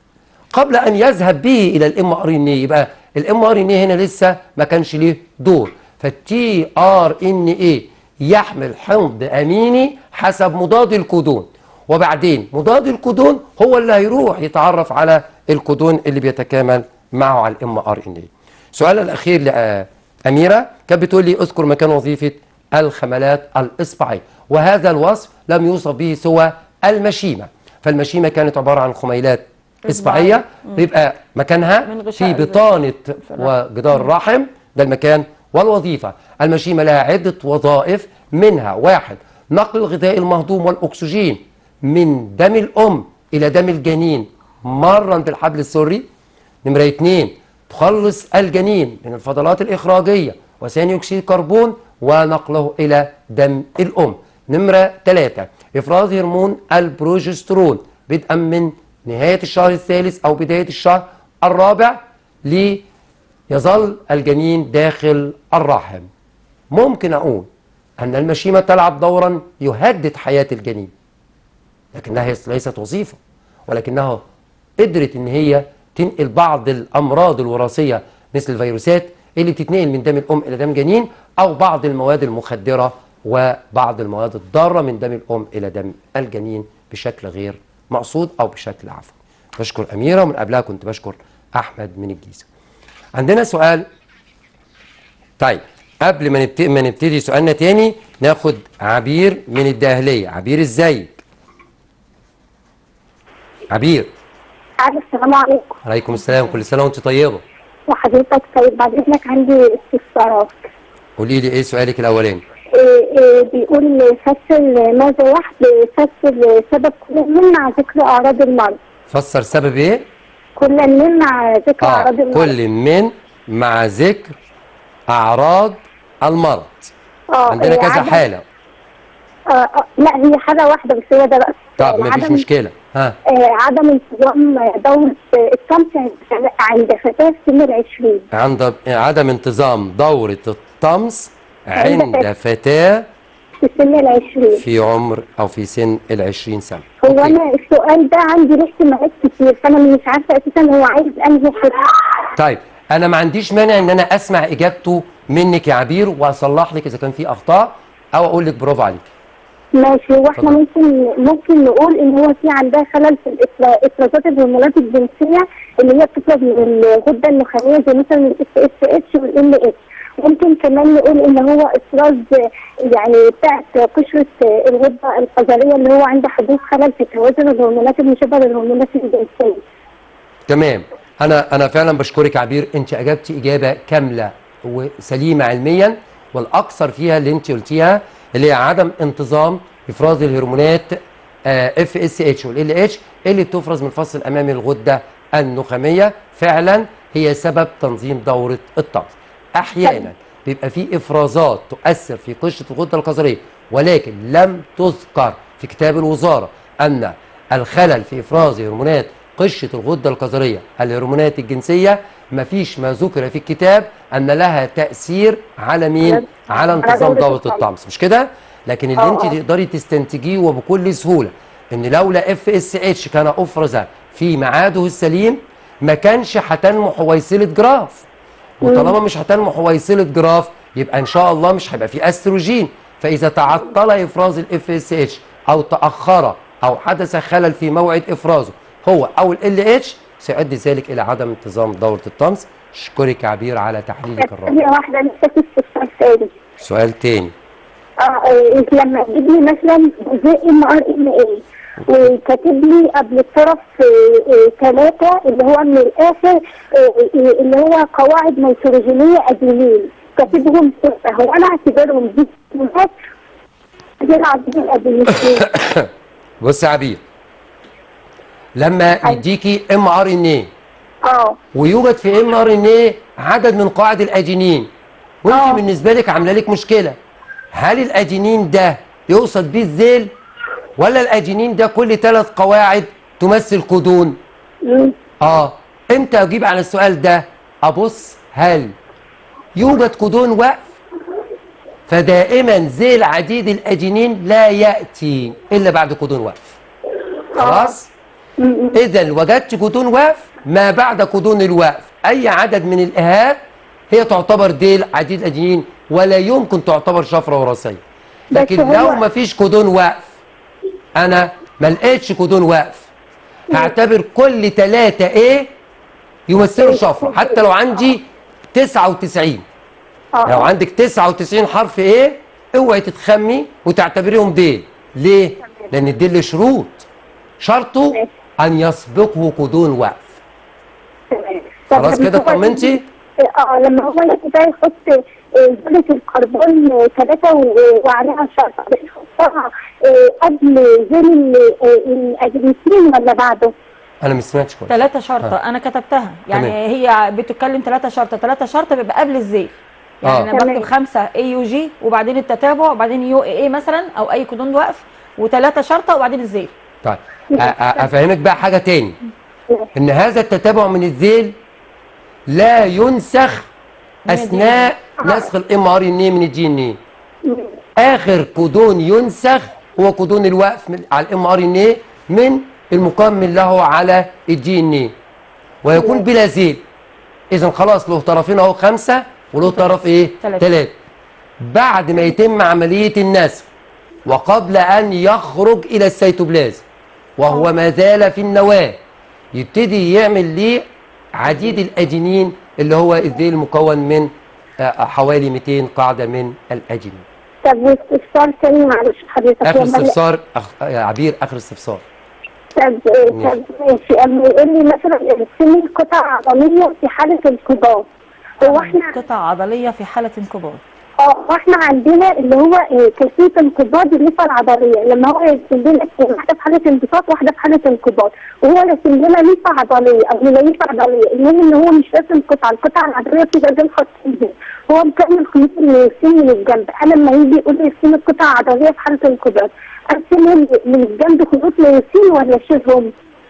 قبل ان يذهب به الى الام ار ان اي يبقى الام ار ان اي هنا لسه ما كانش ليه دور فالتي ار ان اي يحمل حمض اميني حسب مضاد الكودون وبعدين مضاد الكودون هو اللي هيروح يتعرف على الكودون اللي بيتكامل معه على الام ار ان اي السؤال الاخير لاميره كانت بتقول لي اذكر مكان وظيفه الخملات الاصبعيه وهذا الوصف لم يوصف به سوى المشيمه فالمشيمه كانت عباره عن خميلات اصبعيه بيبقى مكانها من في غشاء بطانه الرحم. وجدار الرحم ده المكان والوظيفه المشيمه لها عده وظائف منها واحد نقل الغذاء المهضوم والاكسجين من دم الام الى دم الجنين مرا بالحبل السري نمرة اتنين تخلص الجنين من الفضلات الإخراجية وثاني أكسيد الكربون ونقله إلى دم الأم نمرة ثلاثة إفراز هرمون البروجسترون بدءا من نهاية الشهر الثالث أو بداية الشهر الرابع ليظل الجنين داخل الرحم ممكن أقول أن المشيمة تلعب دورا يهدد حياة الجنين لكنها ليست وظيفة ولكنها قدرت ان هي تنقل بعض الامراض الوراثيه مثل الفيروسات اللي بتتنقل من دم الام الى دم الجنين او بعض المواد المخدره وبعض المواد الضاره من دم الام الى دم الجنين بشكل غير مقصود او بشكل عفوي. بشكر اميره ومن قبلها كنت بشكر احمد من الجيزه. عندنا سؤال طيب قبل ما نبتدي ما نبتدي سؤالنا تاني ناخد عبير من الداهليه، عبير ازيك؟ عبير ألو السلام عليكم عليكم السلام كل سنه وانت طيبه وحضرتك طيب بعد إذنك عندي استفسارات قولي لي ايه سؤالك الاولاني إيه إيه بيقول فسر ماذا واحد فسر سبب كل من مع ذكر أعراض المرض فسر سبب ايه كل من مع ذكر اه أعراض المرض كل من مع ذكر اعراض المرض آه عندنا إيه، كذا عدم- حاله آه آه لا هي حاجة واحدة بس هي ده بس طب مفيش عدم- مشكله ها آه عدم انتظام دورة الطمس عند فتاة سن العشرين عند عدم انتظام دوره الطمس عند فتاه في سن العشرين في عمر او في سن العشرين سنه هو أوكي. أنا السؤال ده عندي له احتمالات كتير فأنا مش عارفة أساسا هو عايز أنهي حتة طيب انا ما عنديش مانع ان انا اسمع اجابته منك يا عبير واصلح لك اذا كان في اخطاء او اقول لك برافو عليك ماشي هو احنا اتفضل. ممكن ممكن نقول ان هو في عندها خلل في الإفرا- افرازات الهرمونات الجنسيه اللي هي بتفرز من الغده النخاميه زي مثلا الاس اس اتش والام اتش ممكن كمان نقول ان هو افراز يعني بتاعت قشره الغده القذريه اللي هو عند حدوث خلل في توازن الهرمونات المشابهه للهرمونات الجنسيه تمام انا انا فعلا بشكرك عبير انت اجبتي اجابه كامله وسليمه علميا والاكثر فيها اللي انت قلتيها اللي هي عدم انتظام افراز الهرمونات اف اس اتش والال اتش اللي بتفرز من الفصل الامامي للغده النخاميه فعلا هي سبب تنظيم دوره الطقس احيانا بيبقى في افرازات تؤثر في قشره الغده القذريه ولكن لم تذكر في كتاب الوزاره ان الخلل في افراز هرمونات قشره الغده القذريه الهرمونات الجنسيه مفيش ما ذكر في الكتاب ان لها تاثير على مين على على انتظام دورة دوره الطقس. الطمس مش كده لكن اللي آه، انت آه. تقدري تستنتجيه وبكل سهوله ان لولا اف اس اتش كان افرز في ميعاده السليم ما كانش هتنمو حويصله جراف وطالما مش هتنمو حويصله جراف يبقى ان شاء الله مش هيبقى في استروجين فاذا تعطل افراز الاف اس اتش او تاخر او حدث خلل في موعد افرازه هو او ال اتش سيؤدي ذلك الى عدم انتظام دوره الطمس اشكرك يا عبير على تحليلك الرائع ثانيه واحده نسيت استفسار ثاني سؤال تاني اه آه، لما تجيب لي مثلا جزء ام ار ان اي وكاتب لي قبل الطرف ثلاثة اللي هو من الآخر آه، آه، اللي هو قواعد نيتروجينية أدينين كاتبهم ستة هو أنا أعتبرهم دي هرمونات غير عديد الأدينين بص يا عبير لما يديكي ام ار ان ايه اه ويوجد في ام ار ان ايه عدد من قواعد الادينين وانت آه. بالنسبه لك عامله لك مشكله هل الادينين ده يقصد بيه الذيل ولا الادينين ده كل ثلاث قواعد تمثل كودون مم. اه امتى اجيب على السؤال ده ابص هل يوجد كودون وقف فدائما ذيل عديد الادينين لا ياتي الا بعد كودون وقف خلاص اذا وجدت كودون وقف ما بعد كودون الوقف اي عدد من الاهات هي تعتبر ديل عديد الادينين ولا يمكن تعتبر شفره وراثيه لكن هو- لو ما فيش كودون وقف انا ما لقيتش كودون وقف هعتبر كل ثلاثة ايه يمثلوا شفره حتى لو عندي 99 اه لو عندك 99 حرف ايه اوعي تتخمي وتعتبريهم ديل ليه لان الديل له شروط شرطه ان يسبقه كودون وقف تمام. طب خلاص لما كده هو اطمنتي؟ يجي- اه لما هو يجي بقى يحط آه، جملة الكربون آه، ثلاثة و- وعليها شرطة بيحطها آه، قبل زين ال- آه، الأدريسين ولا بعده؟ انا ما سمعتش كويس ثلاثة شرطة أنا كتبتها يعني تمام. هي بتتكلم ثلاثة شرطة ثلاثة شرطة بيبقى قبل الزيل يعني آه. أنا بكتب تمام. خمسة اي يو جي وبعدين التتابع وبعدين يو اي اي مثلا أو أي كودون وقف وثلاثة شرطة وبعدين الزيل طيب أ- أ- افهمك بقى حاجه تاني ان هذا التتابع من الذيل لا ينسخ اثناء نسخ الام ار ان اي من الدي ان اي اخر كودون ينسخ هو كودون الوقف من على الام ار ان اي من المكمل له على الدي ان اي ويكون بلا زيل اذا خلاص له طرفين اهو خمسه وله طرف ايه تلاتة. ثلاثه بعد ما يتم عمليه النسخ وقبل ان يخرج الى السيتوبلازم وهو ما زال في النواه يبتدي يعمل ليه عديد الادينين اللي هو الذيل المكون من آه، حوالي 200 قاعده من الادينين طب واستفسار تاني معلش حضرتك اخر لما- استفسار أخ... يا عبير اخر استفسار طب آه، طب ماشي اما يقول لي مثلا ارسمي قطع عضلية في حالة انقباض هو احنا قطع عضلية في حالة انقباض اه واحنا عندنا اللي هو آه، كيفيه انقباض الليفه العضليه لما هو يرسم لنا واحده في حاله انبساط واحده في حاله انقباض وهو رسم لنا ليفه عضليه او ليفه عضليه المهم ان هو مش راسم قطعه القطعه العضليه بتبقى زي الخطين دي هو مكمل خيوط الياسين من الجنب انا لما يجي يقول لي ارسم قطعه عضليه في حاله انقباض ارسمهم من الجنب خيوط الياسين ولا اشيلهم؟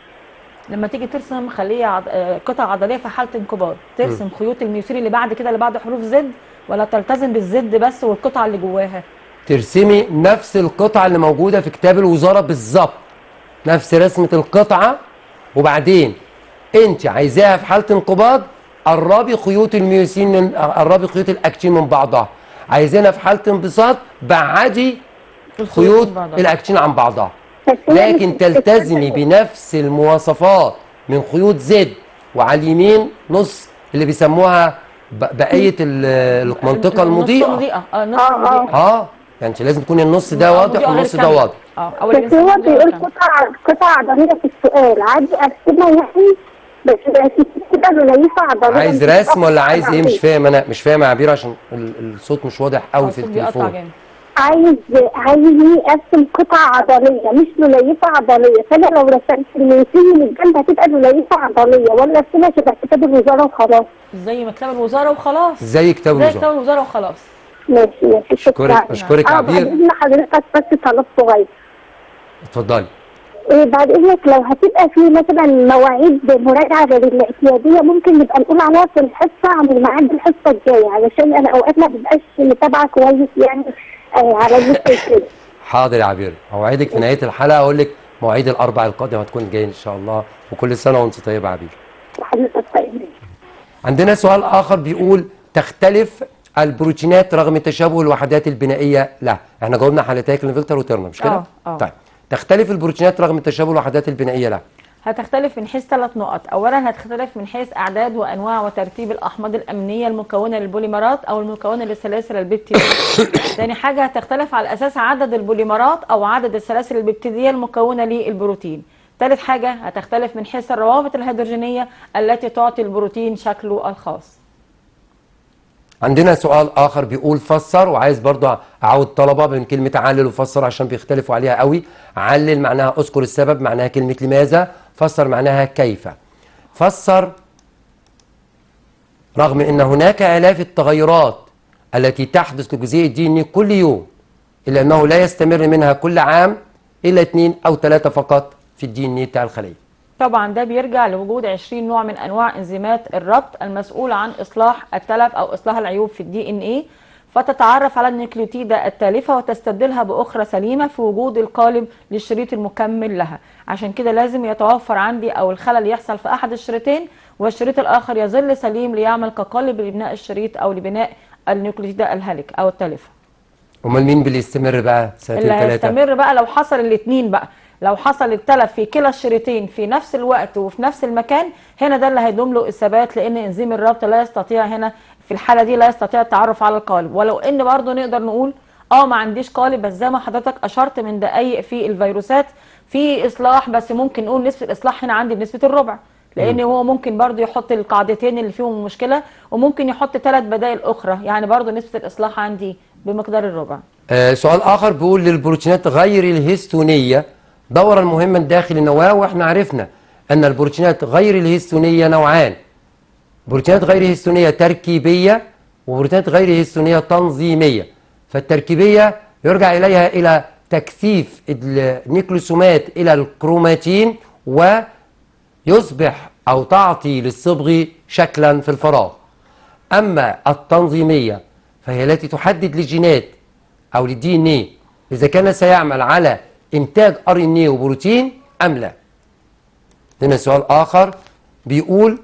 لما تيجي ترسم خلية عض... آه، قطع عضلية في حالة انقباض ترسم خيوط الميوسيل اللي بعد كده اللي بعد حروف زد ولا تلتزم بالزد بس والقطعة اللي جواها ترسمي نفس القطعه اللي موجوده في كتاب الوزاره بالظبط نفس رسمه القطعه وبعدين انت عايزاها في حاله انقباض قربي خيوط الميوسين من قربي خيوط الاكتين من بعضها عايزينها في حاله انبساط بعدي خيوط من بعضها. الاكتين عن بعضها بس هي لكن مش- تلتزمي بنفس المواصفات من خيوط زد وعلى اليمين نص اللي بيسموها ب- بقيه ال- المنطقه النص المضيئه مضيئه اه النص آه، آه. مضيئه اه يعني انت لازم تكون النص ده آه، واضح مضيئة غير والنص ده كاملة. واضح اه او بس الإنسان هو مضيئة غير بيقول كاملة. قطع قطع عضلية في السؤال عادي ارسمها يعني بس بس كده ليفة عضلية عايز مش رسم ولا قطع عايز ايه مش عضلية. فاهم انا مش فاهم يا عبير عشان ال- الصوت مش واضح قوي آه، في الصوت بيقطع التليفون جامد عايز عايزني ارسم قطع عضلية مش ليفة عضلية فانا لو رسمت اللي فيه من الجنب هتبقى ليفة عضلية ولا ارسمها شبه كتاب الوزارة وخلاص زي ما كتاب الوزاره وخلاص زي كتاب زي كتاب الوزاره الوزاره وخلاص ماشي ماشي اشكرك شكرا اشكرك اه بعد عبير اذن حضرتك بس طلب صغير اتفضلي إيه بعد اذنك لو هتبقى في مثلا مواعيد مراجعه غير الاعتياديه ممكن نبقى نقول عليها في الحصه عن الميعاد الحصه الجايه علشان انا اوقات ما ببقاش متابعه كويس يعني آه على النت كده حاضر يا عبير اوعدك في نهايه الحلقه اقول لك مواعيد الاربع القادمه هتكون جايه ان شاء الله وكل سنه وانت طيبه يا عبير حضرتك طيب عندنا سؤال اخر بيقول تختلف البروتينات رغم تشابه الوحدات البنائيه لا احنا جاوبنا حالتي كلينفلتر وترنر مش كده آه، آه. طيب تختلف البروتينات رغم تشابه الوحدات البنائيه لا هتختلف من حيث ثلاث نقط اولا هتختلف من حيث اعداد وانواع وترتيب الاحماض الامينيه المكونه للبوليمرات او المكونه للسلاسل البيبتيديه تاني حاجه هتختلف على اساس عدد البوليمرات او عدد السلاسل البيبتيديه المكونه للبروتين ثالث حاجه هتختلف من حيث الروابط الهيدروجينيه التي تعطي البروتين شكله الخاص عندنا سؤال اخر بيقول فسر وعايز برضه اعود طلبه بين كلمه علل وفسر عشان بيختلفوا عليها قوي علل معناها اذكر السبب معناها كلمه لماذا فسر معناها كيف فسر رغم ان هناك الاف التغيرات التي تحدث لجزيء الدي ان كل يوم الا انه لا يستمر منها كل عام الا اثنين او ثلاثه فقط في الدي ان بتاع الخليه طبعا ده بيرجع لوجود 20 نوع من انواع انزيمات الربط المسؤوله عن اصلاح التلف او اصلاح العيوب في الدي ان ايه فتتعرف على النيوكليوتيدة التالفة وتستبدلها بأخرى سليمة في وجود القالب للشريط المكمل لها عشان كده لازم يتوفر عندي أو الخلل يحصل في أحد الشريطين والشريط الآخر يظل سليم ليعمل كقالب لبناء الشريط أو لبناء النيوكليوتيدة الهالك أو التالفة امال مين اللي يستمر بقى سنتين اللي ثلاثه هيستمر بقى لو حصل الاثنين بقى لو حصل التلف في كلا الشريطين في نفس الوقت وفي نفس المكان هنا ده اللي هيدوم له الثبات لان انزيم الربط لا يستطيع هنا في الحاله دي لا يستطيع التعرف على القالب ولو ان برضه نقدر نقول اه ما عنديش قالب بس زي ما حضرتك اشرت من دقايق في الفيروسات في اصلاح بس ممكن نقول نسبه الاصلاح هنا عندي بنسبه الربع لان هو ممكن برضه يحط القاعدتين اللي فيهم مشكله وممكن يحط ثلاث بدائل اخرى يعني برضه نسبه الاصلاح عندي بمقدار الربع آه سؤال اخر بيقول للبروتينات غير الهستونيه دورا مهما داخل النواه واحنا عرفنا ان البروتينات غير الهستونيه نوعان بروتينات غير هستونيه تركيبيه وبروتينات غير هستونيه تنظيميه فالتركيبيه يرجع اليها الى تكثيف النيكلوسومات الى الكروماتين ويصبح او تعطي للصبغ شكلا في الفراغ اما التنظيميه فهي التي تحدد للجينات او للدي ان ايه اذا كان سيعمل على انتاج ار ان ايه وبروتين ام لا هنا سؤال اخر بيقول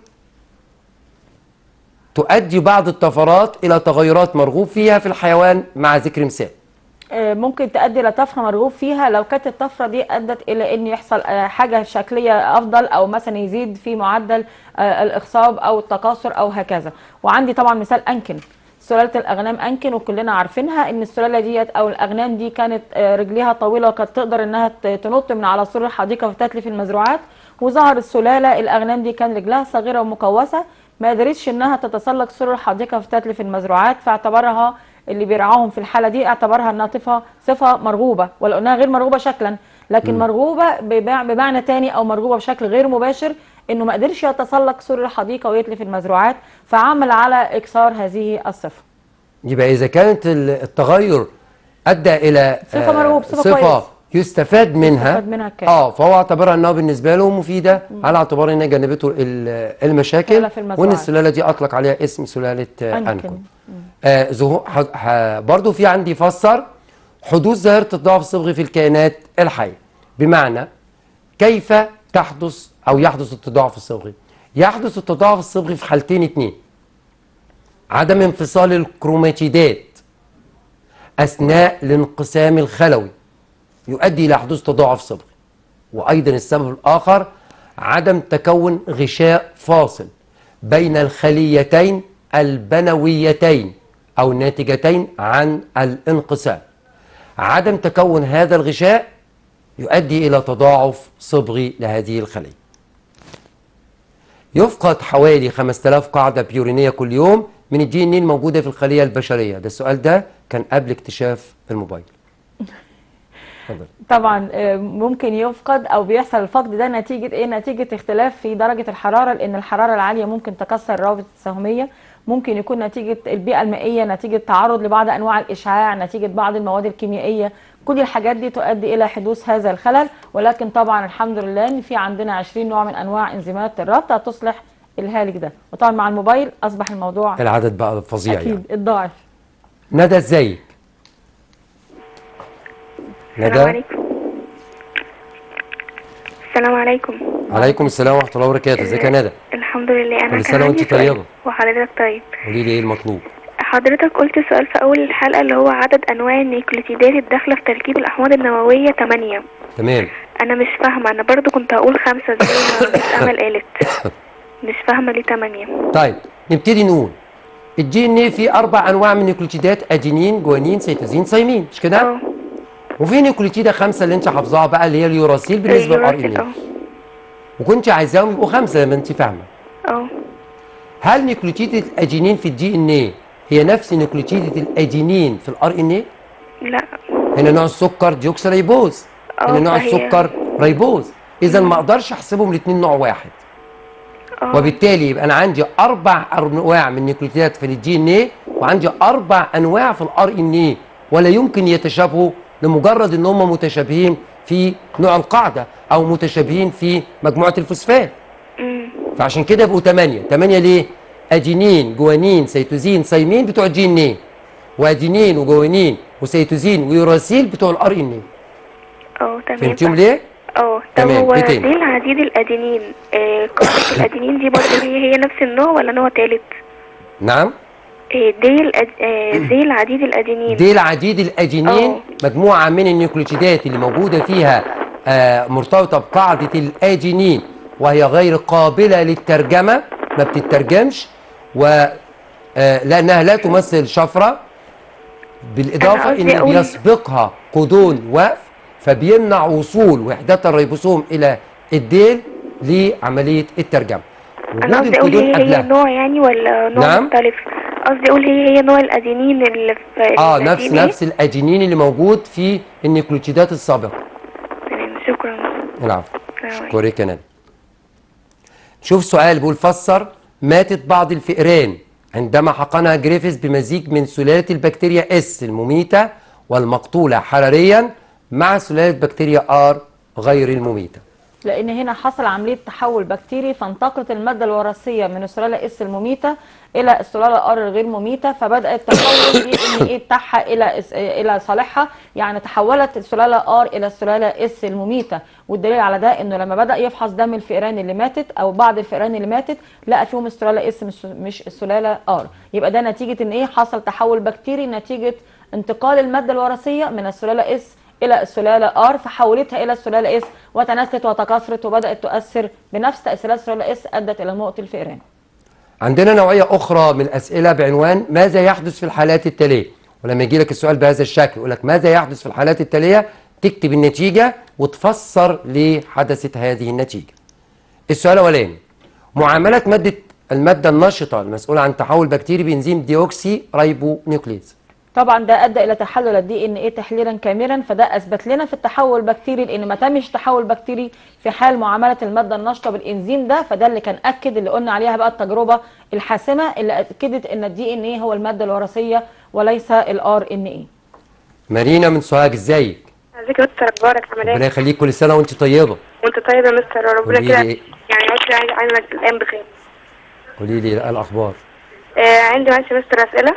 تؤدي بعض الطفرات الى تغيرات مرغوب فيها في الحيوان مع ذكر مثال آه، ممكن تؤدي لطفره مرغوب فيها لو كانت الطفره دي ادت الى ان يحصل آه، حاجه شكليه افضل او مثلا يزيد في معدل آه، الاخصاب او التكاثر او هكذا وعندي طبعا مثال انكن سلاله الاغنام انكن وكلنا عارفينها ان السلاله ديت او الاغنام دي كانت آه، رجليها طويله وكانت تقدر انها ت- تنط من على سور الحديقه فتتلف المزروعات وظهر السلاله الاغنام دي كان رجلها صغيره ومكوسه ما قدرتش انها تتسلق سور الحديقه فتتلف المزروعات فاعتبرها اللي بيرعاهم في الحاله دي اعتبرها انها صفه صفه مرغوبه ولو انها غير مرغوبه شكلا لكن مرغوبه بمع- بمعنى تاني او مرغوبه بشكل غير مباشر انه ما قدرش يتسلق سور الحديقه ويتلف المزروعات فعمل على اكسار هذه الصفه يبقى اذا كانت ال- التغير ادى الى صفة آه، مرغوب، صفة صفه كويس. يستفاد منها يستفاد منها الكامل. اه فهو اعتبرها انها بالنسبه له مفيده على اعتبار انها جنبته ال- المشاكل سلالة في المزرعة. وان السلاله دي اطلق عليها اسم سلاله آه، أنكن. انكن آه زهو ح... ح... برضو في عندي فسر حدوث ظاهره الضعف الصبغي في الكائنات الحيه بمعنى كيف تحدث او يحدث التضاعف الصبغي يحدث التضاعف الصبغي في حالتين اتنين عدم انفصال الكروماتيدات اثناء الانقسام الخلوي يؤدي الى حدوث تضاعف صبغي وايضا السبب الاخر عدم تكون غشاء فاصل بين الخليتين البنويتين أو الناتجتين عن الانقسام عدم تكون هذا الغشاء يؤدي إلى تضاعف صبغي لهذه الخلية يفقد حوالي 5000 قاعدة بيورينية كل يوم من الدي ان الموجودة في الخلية البشرية ده السؤال ده كان قبل اكتشاف الموبايل اتفضل طبعا آه، ممكن يفقد او بيحصل الفقد ده نتيجه ايه نتيجه اختلاف في درجه الحراره لان الحراره العاليه ممكن تكسر الروابط السهميه ممكن يكون نتيجه البيئه المائيه نتيجه تعرض لبعض انواع الاشعاع نتيجه بعض المواد الكيميائيه كل الحاجات دي تؤدي الى حدوث هذا الخلل ولكن طبعا الحمد لله ان في عندنا 20 نوع من انواع انزيمات الربط تصلح الهالك ده وطبعا مع الموبايل اصبح الموضوع العدد بقى فظيع اكيد يعني الضعف ندى ازيك السلام ندى عليكم السلام عليكم عليكم السلام ورحمة الله وبركاته ازيك يا ندى الحمد لله انا كل كان سنة عندي وانت سؤال. طيبة. وحضرتك طيب قولي لي ايه المطلوب حضرتك قلت سؤال في اول الحلقه اللي هو عدد انواع النيوكليتيدات الداخله في تركيب الاحماض النوويه 8 تمام انا مش فاهمه انا برضو كنت هقول خمسة زي ما مس امل قالت مش فاهمه ليه 8 طيب نبتدي نقول الدي ان ايه فيه اربع انواع من النيوكليتيدات ادينين جوانين سيتوزين صيمين مش كده اه وفي نيوكليتيده خمسه اللي انت حافظاها بقى اللي هي اليوراسيل بالنسبه للار ان اليوراسيل، ايه وكنت عايزاهم يبقوا خمسه لما انت فاهمه اه هل نيوكليتيده الادينين في الدي ان ايه هي نفس نيوكليتيده الادينين في الار ان ايه لا هنا نوع السكر ديوكسريبوز هنا اه نوع فهي- السكر ريبوز اذا ما اقدرش احسبهم الاثنين نوع واحد اه وبالتالي يبقى انا عندي اربع انواع من النيوكليتيدات في الدي ان ايه وعندي اربع انواع في الار ان ايه ولا يمكن يتشابهوا لمجرد ان هم متشابهين في نوع القاعده او متشابهين في مجموعه الفوسفات أمم. فعشان كده يبقوا 8 8 ليه ادينين جوانين سيتوزين صيمين بتوع الدي ان ايه وادينين وجوانين وسيتوزين ويوراسيل بتوع الار ان ايه اه تمام فهمتيهم ليه اه طب تمام، هو ايه تاني؟ دي العديد الادينين آه قاعدة الادينين دي برضه هي هي نفس النوع ولا نوع تالت؟ نعم آه دي الأد... آه دي العديد الادينين دي العديد الادينين أوه. مجموعه من النيوكليتيدات اللي موجوده فيها آه مرتبطه بقاعده الادينين وهي غير قابله للترجمه ما بتترجمش و آه لانها لا تمثل شفره بالاضافه أنا قصدي ان أقول- بيسبقها كودون وقف فبيمنع وصول وحدات الريبوسوم الى الديل لعمليه الترجمه انا وجود قصدي اقول الكودون هي هي قبلها نوع يعني ولا نوع نعم. مختلف قصدي اقول هي هي نوع الادينين اللي في اه اللي نفس في دي. نفس الادينين اللي موجود في النيوكليتيدات السابقه تمام شكرا العفو السلام عليكم. شكرا كندا شوف سؤال بيقول فسر ماتت بعض الفئران عندما حقنها جريفيس بمزيج من سلالة البكتيريا اس المميتة والمقتولة حراريا مع سلالة بكتيريا ار غير المميتة لان هنا حصل عمليه تحول بكتيري فانتقلت الماده الوراثيه من السلاله اس المميته الى السلاله ار الغير مميته فبدات تحول دي ان ايه بتاعها الى إس- الى صالحها يعني تحولت السلاله ار الى السلاله اس المميته والدليل على ده انه لما بدا يفحص دم الفئران اللي ماتت او بعض الفئران اللي ماتت لقى فيهم السلاله اس مش مش السلاله ار يبقى ده نتيجه ان ايه حصل تحول بكتيري نتيجه انتقال الماده الوراثيه من السلاله اس الى السلاله ار فحولتها الى السلاله اس وتناسلت وتكاثرت وبدات تؤثر بنفس تاثيرات السلاله اس ادت الى موت الفئران عندنا نوعية أخرى من الأسئلة بعنوان ماذا يحدث في الحالات التالية ولما يجي لك السؤال بهذا الشكل يقول لك ماذا يحدث في الحالات التالية تكتب النتيجة وتفسر ليه حدثت هذه النتيجة السؤال الأولاني معاملة مادة المادة النشطة المسؤولة عن تحول بكتيري بإنزيم ديوكسي رايبو نيوكليز طبعا ده ادى الى تحلل الدي ان ايه تحليلا كاملا فده اثبت لنا في التحول البكتيري لان ما تمش تحول بكتيري في حال معامله الماده النشطه بالانزيم ده فده اللي كان اكد اللي قلنا عليها بقى التجربه الحاسمه اللي اكدت ان الدي ان ايه هو الماده الوراثيه وليس الار ان ايه مارينا من سوهاج ازيك ازيك يا مستر اخبارك عامل ربنا ايه؟ يخليك كل سنة وأنت طيبة وانت طيب يا مستر ربنا قولي كده لي- يعني عاوز عايز عايزك الايام بخير قولي لي الأخبار آه عندي معلش يا مستر اسئله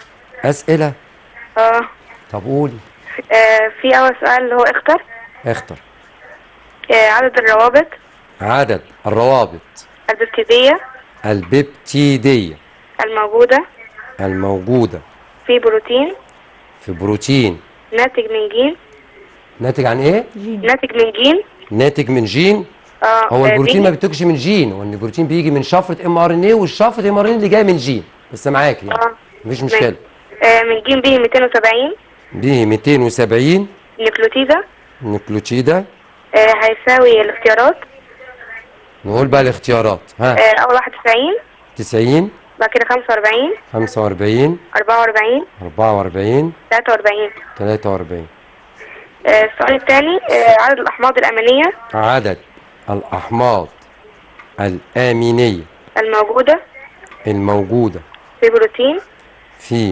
أسئلة اه طب قولي آه، في اول سؤال اللي هو اختر اختر آه عدد الروابط عدد الروابط الببتيديه البيبتيدية الموجوده الموجودة في بروتين في بروتين ناتج من جين ناتج عن ايه؟ جين ناتج من جين ناتج من جين اه هو آه، البروتين ما بيجي- بينتجش من جين هو البروتين بيجي من شفره ام ار ان ايه والشفره ام ار ان اللي جايه من جين بس معاك يعني اه مفيش مشكله آه من ج ب 270 دي 270 نيكلوتيدا نيكلوتيدا آه هيساوي الاختيارات نقول بقى الاختيارات ها آه أول واحد 90 90 بعد كده 45 45 44 44 43 43 آه السؤال الثاني آه عدد الأحماض الأمينية عدد الأحماض الآمينية الموجودة الموجودة في بروتين في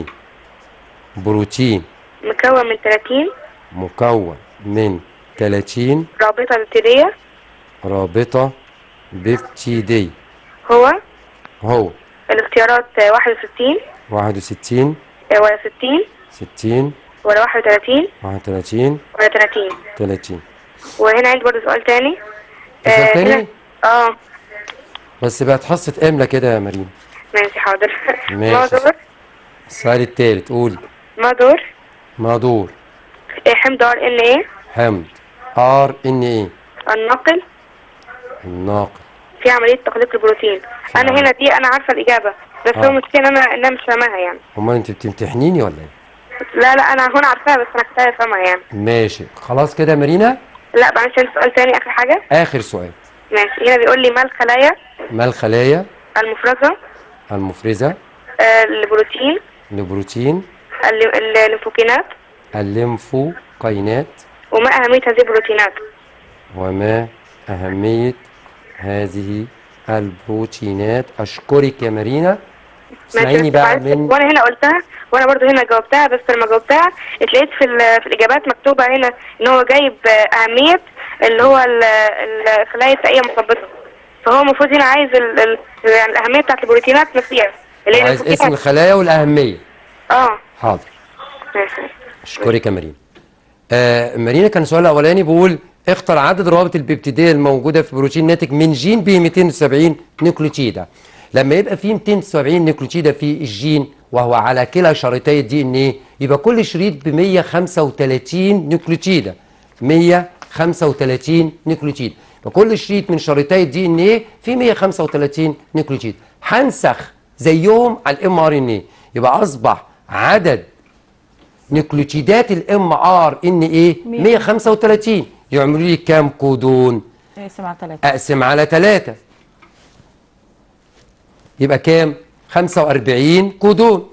بروتين مكون من 30 مكون من 30 رابطة بكتيرية رابطة بيبتيدية هو هو الاختيارات آه، 61 61 آه، ولا 60 60 ولا 31 31 ولا 30 30 وهنا عندي برضه سؤال تاني في سؤال آه، تاني؟ هنا- اه بس بقت حصة إملة كده يا مريم ماشي حاضر ماشي. ما دور السؤال التالت قولي ما دور ما دور آه، حمض ار ان ايه حمض ار ان ايه الناقل الناقل في عملية تخليق البروتين انا عملية. هنا دي انا عارفة الاجابة بس آه. هو المشكلة ان انا ان انا مش فاهماها يعني امال انت بتمتحنيني ولا ايه لا لا انا هنا عارفاها بس انا كنت عايزة افهمها يعني ماشي خلاص كده يا مارينا لا معلش عندي سؤال تاني اخر حاجة اخر سؤال ماشي هنا بيقول لي ما الخلايا ما الخلايا المفرزة المفرزة آه، البروتين لبروتين ال- الليمفوكينات الليمفوكاينات وما أهمية هذه البروتينات وما أهمية هذه البروتينات أشكرك يا مارينا اسمعيني بس بقى معلش، من وانا هنا قلتها وانا برضو هنا جاوبتها بس لما جاوبتها اتلقيت في ال- في الاجابات مكتوبه هنا ان هو جايب آه، اهميه اللي هو ال- ال- الخلايا التائيه مثبطه فهو المفروض هنا عايز ال ال يعني الاهميه بتاعت البروتينات نفسها اللي هي عايز اسم البروتينات. الخلايا والأهمية اه حاضر ماشي. أشكرك يا مارينا آه مارينا كان السؤال الأولاني بيقول اختر عدد الروابط البيبتيدية الموجودة في بروتين ناتج من جين به 270 نيوكليوتيدة لما يبقى فيه 270 نيوكليوتيدة في الجين وهو على كلا شريطي الدي ان ايه يبقى كل شريط ب 135 نيوكليوتيدة 135 نيوكليوتيد وكل شريط من شريطي الدي ان ايه فيه 135 نيوكليوتيد هنسخ زيهم على الام ار ان ايه يبقى اصبح عدد نيوكليوتيدات الام ار ان ايه 135 يعملوا لي كام كودون اقسم على ثلاثة اقسم على 3 يبقى كام 45 كودون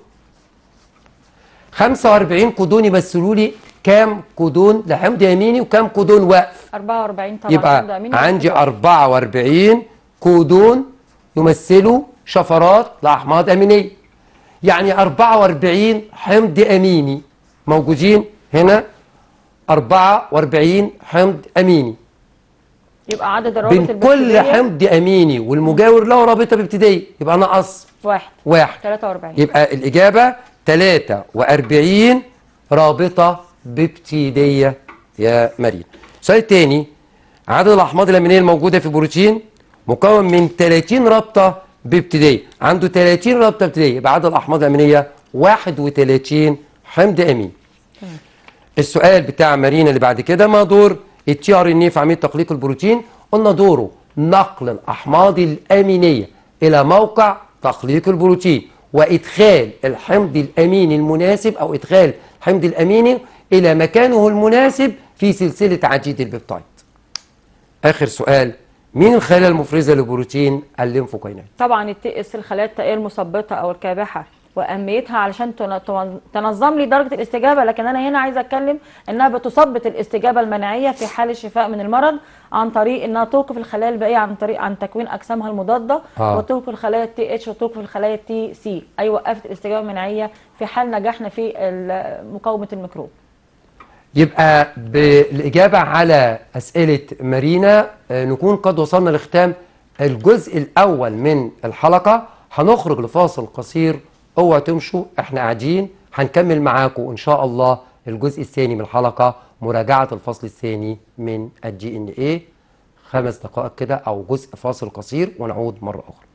45 كودون يمثلوا لي كام كودون لحمض يميني وكام كودون وقف 44 طبعا حمض يبقى أميني عندي وحمض 44 كودون يمثلوا شفرات لاحماض امينيه يعني 44 حمض اميني موجودين هنا 44 حمض اميني يبقى عدد الروابط بين كل البكتيرية حمض اميني والمجاور له رابطه بابتدائيه يبقى نقص واحد واحد 43 يبقى الإجابة 43 رابطة ببتيدية يا مريم السؤال الثاني عدد الأحماض الأمينية الموجودة في بروتين مكون من 30 رابطة بابتدائية عنده 30 رابطة ابتدائية يبقى عدد الأحماض الأمينية 31 حمض أمين السؤال بتاع مارينا اللي بعد كده ما دور التي ار ان اي في عمليه تقليق البروتين قلنا دوره نقل الاحماض الامينيه الى موقع تقليق البروتين وادخال الحمض الاميني المناسب او ادخال الحمض الاميني الى مكانه المناسب في سلسله عديد البيبتايد اخر سؤال مين الخلايا المفرزه لبروتين الليمفوكاينات طبعا التئس الخلايا التائيه المثبطه او الكابحه واهميتها علشان تن- تن- تنظم لي درجه الاستجابه لكن انا هنا عايزه اتكلم انها بتثبط الاستجابه المناعيه في حال الشفاء من المرض عن طريق انها توقف الخلايا البائيه عن طريق عن تكوين اجسامها المضاده آه. وتوقف الخلايا التي اتش وتوقف الخلايا التي سي اي وقفت الاستجابه المناعيه في حال نجحنا في ال- مقاومه الميكروب يبقى بالإجابة على أسئلة مارينا آه، نكون قد وصلنا لختام الجزء الأول من الحلقة هنخرج لفاصل قصير اوعوا تمشوا احنا قاعدين هنكمل معاكم إن شاء الله الجزء الثاني من الحلقة مراجعة الفصل الثاني من الدي ان ايه خمس دقائق كده أو جزء فاصل قصير ونعود مرة أخرى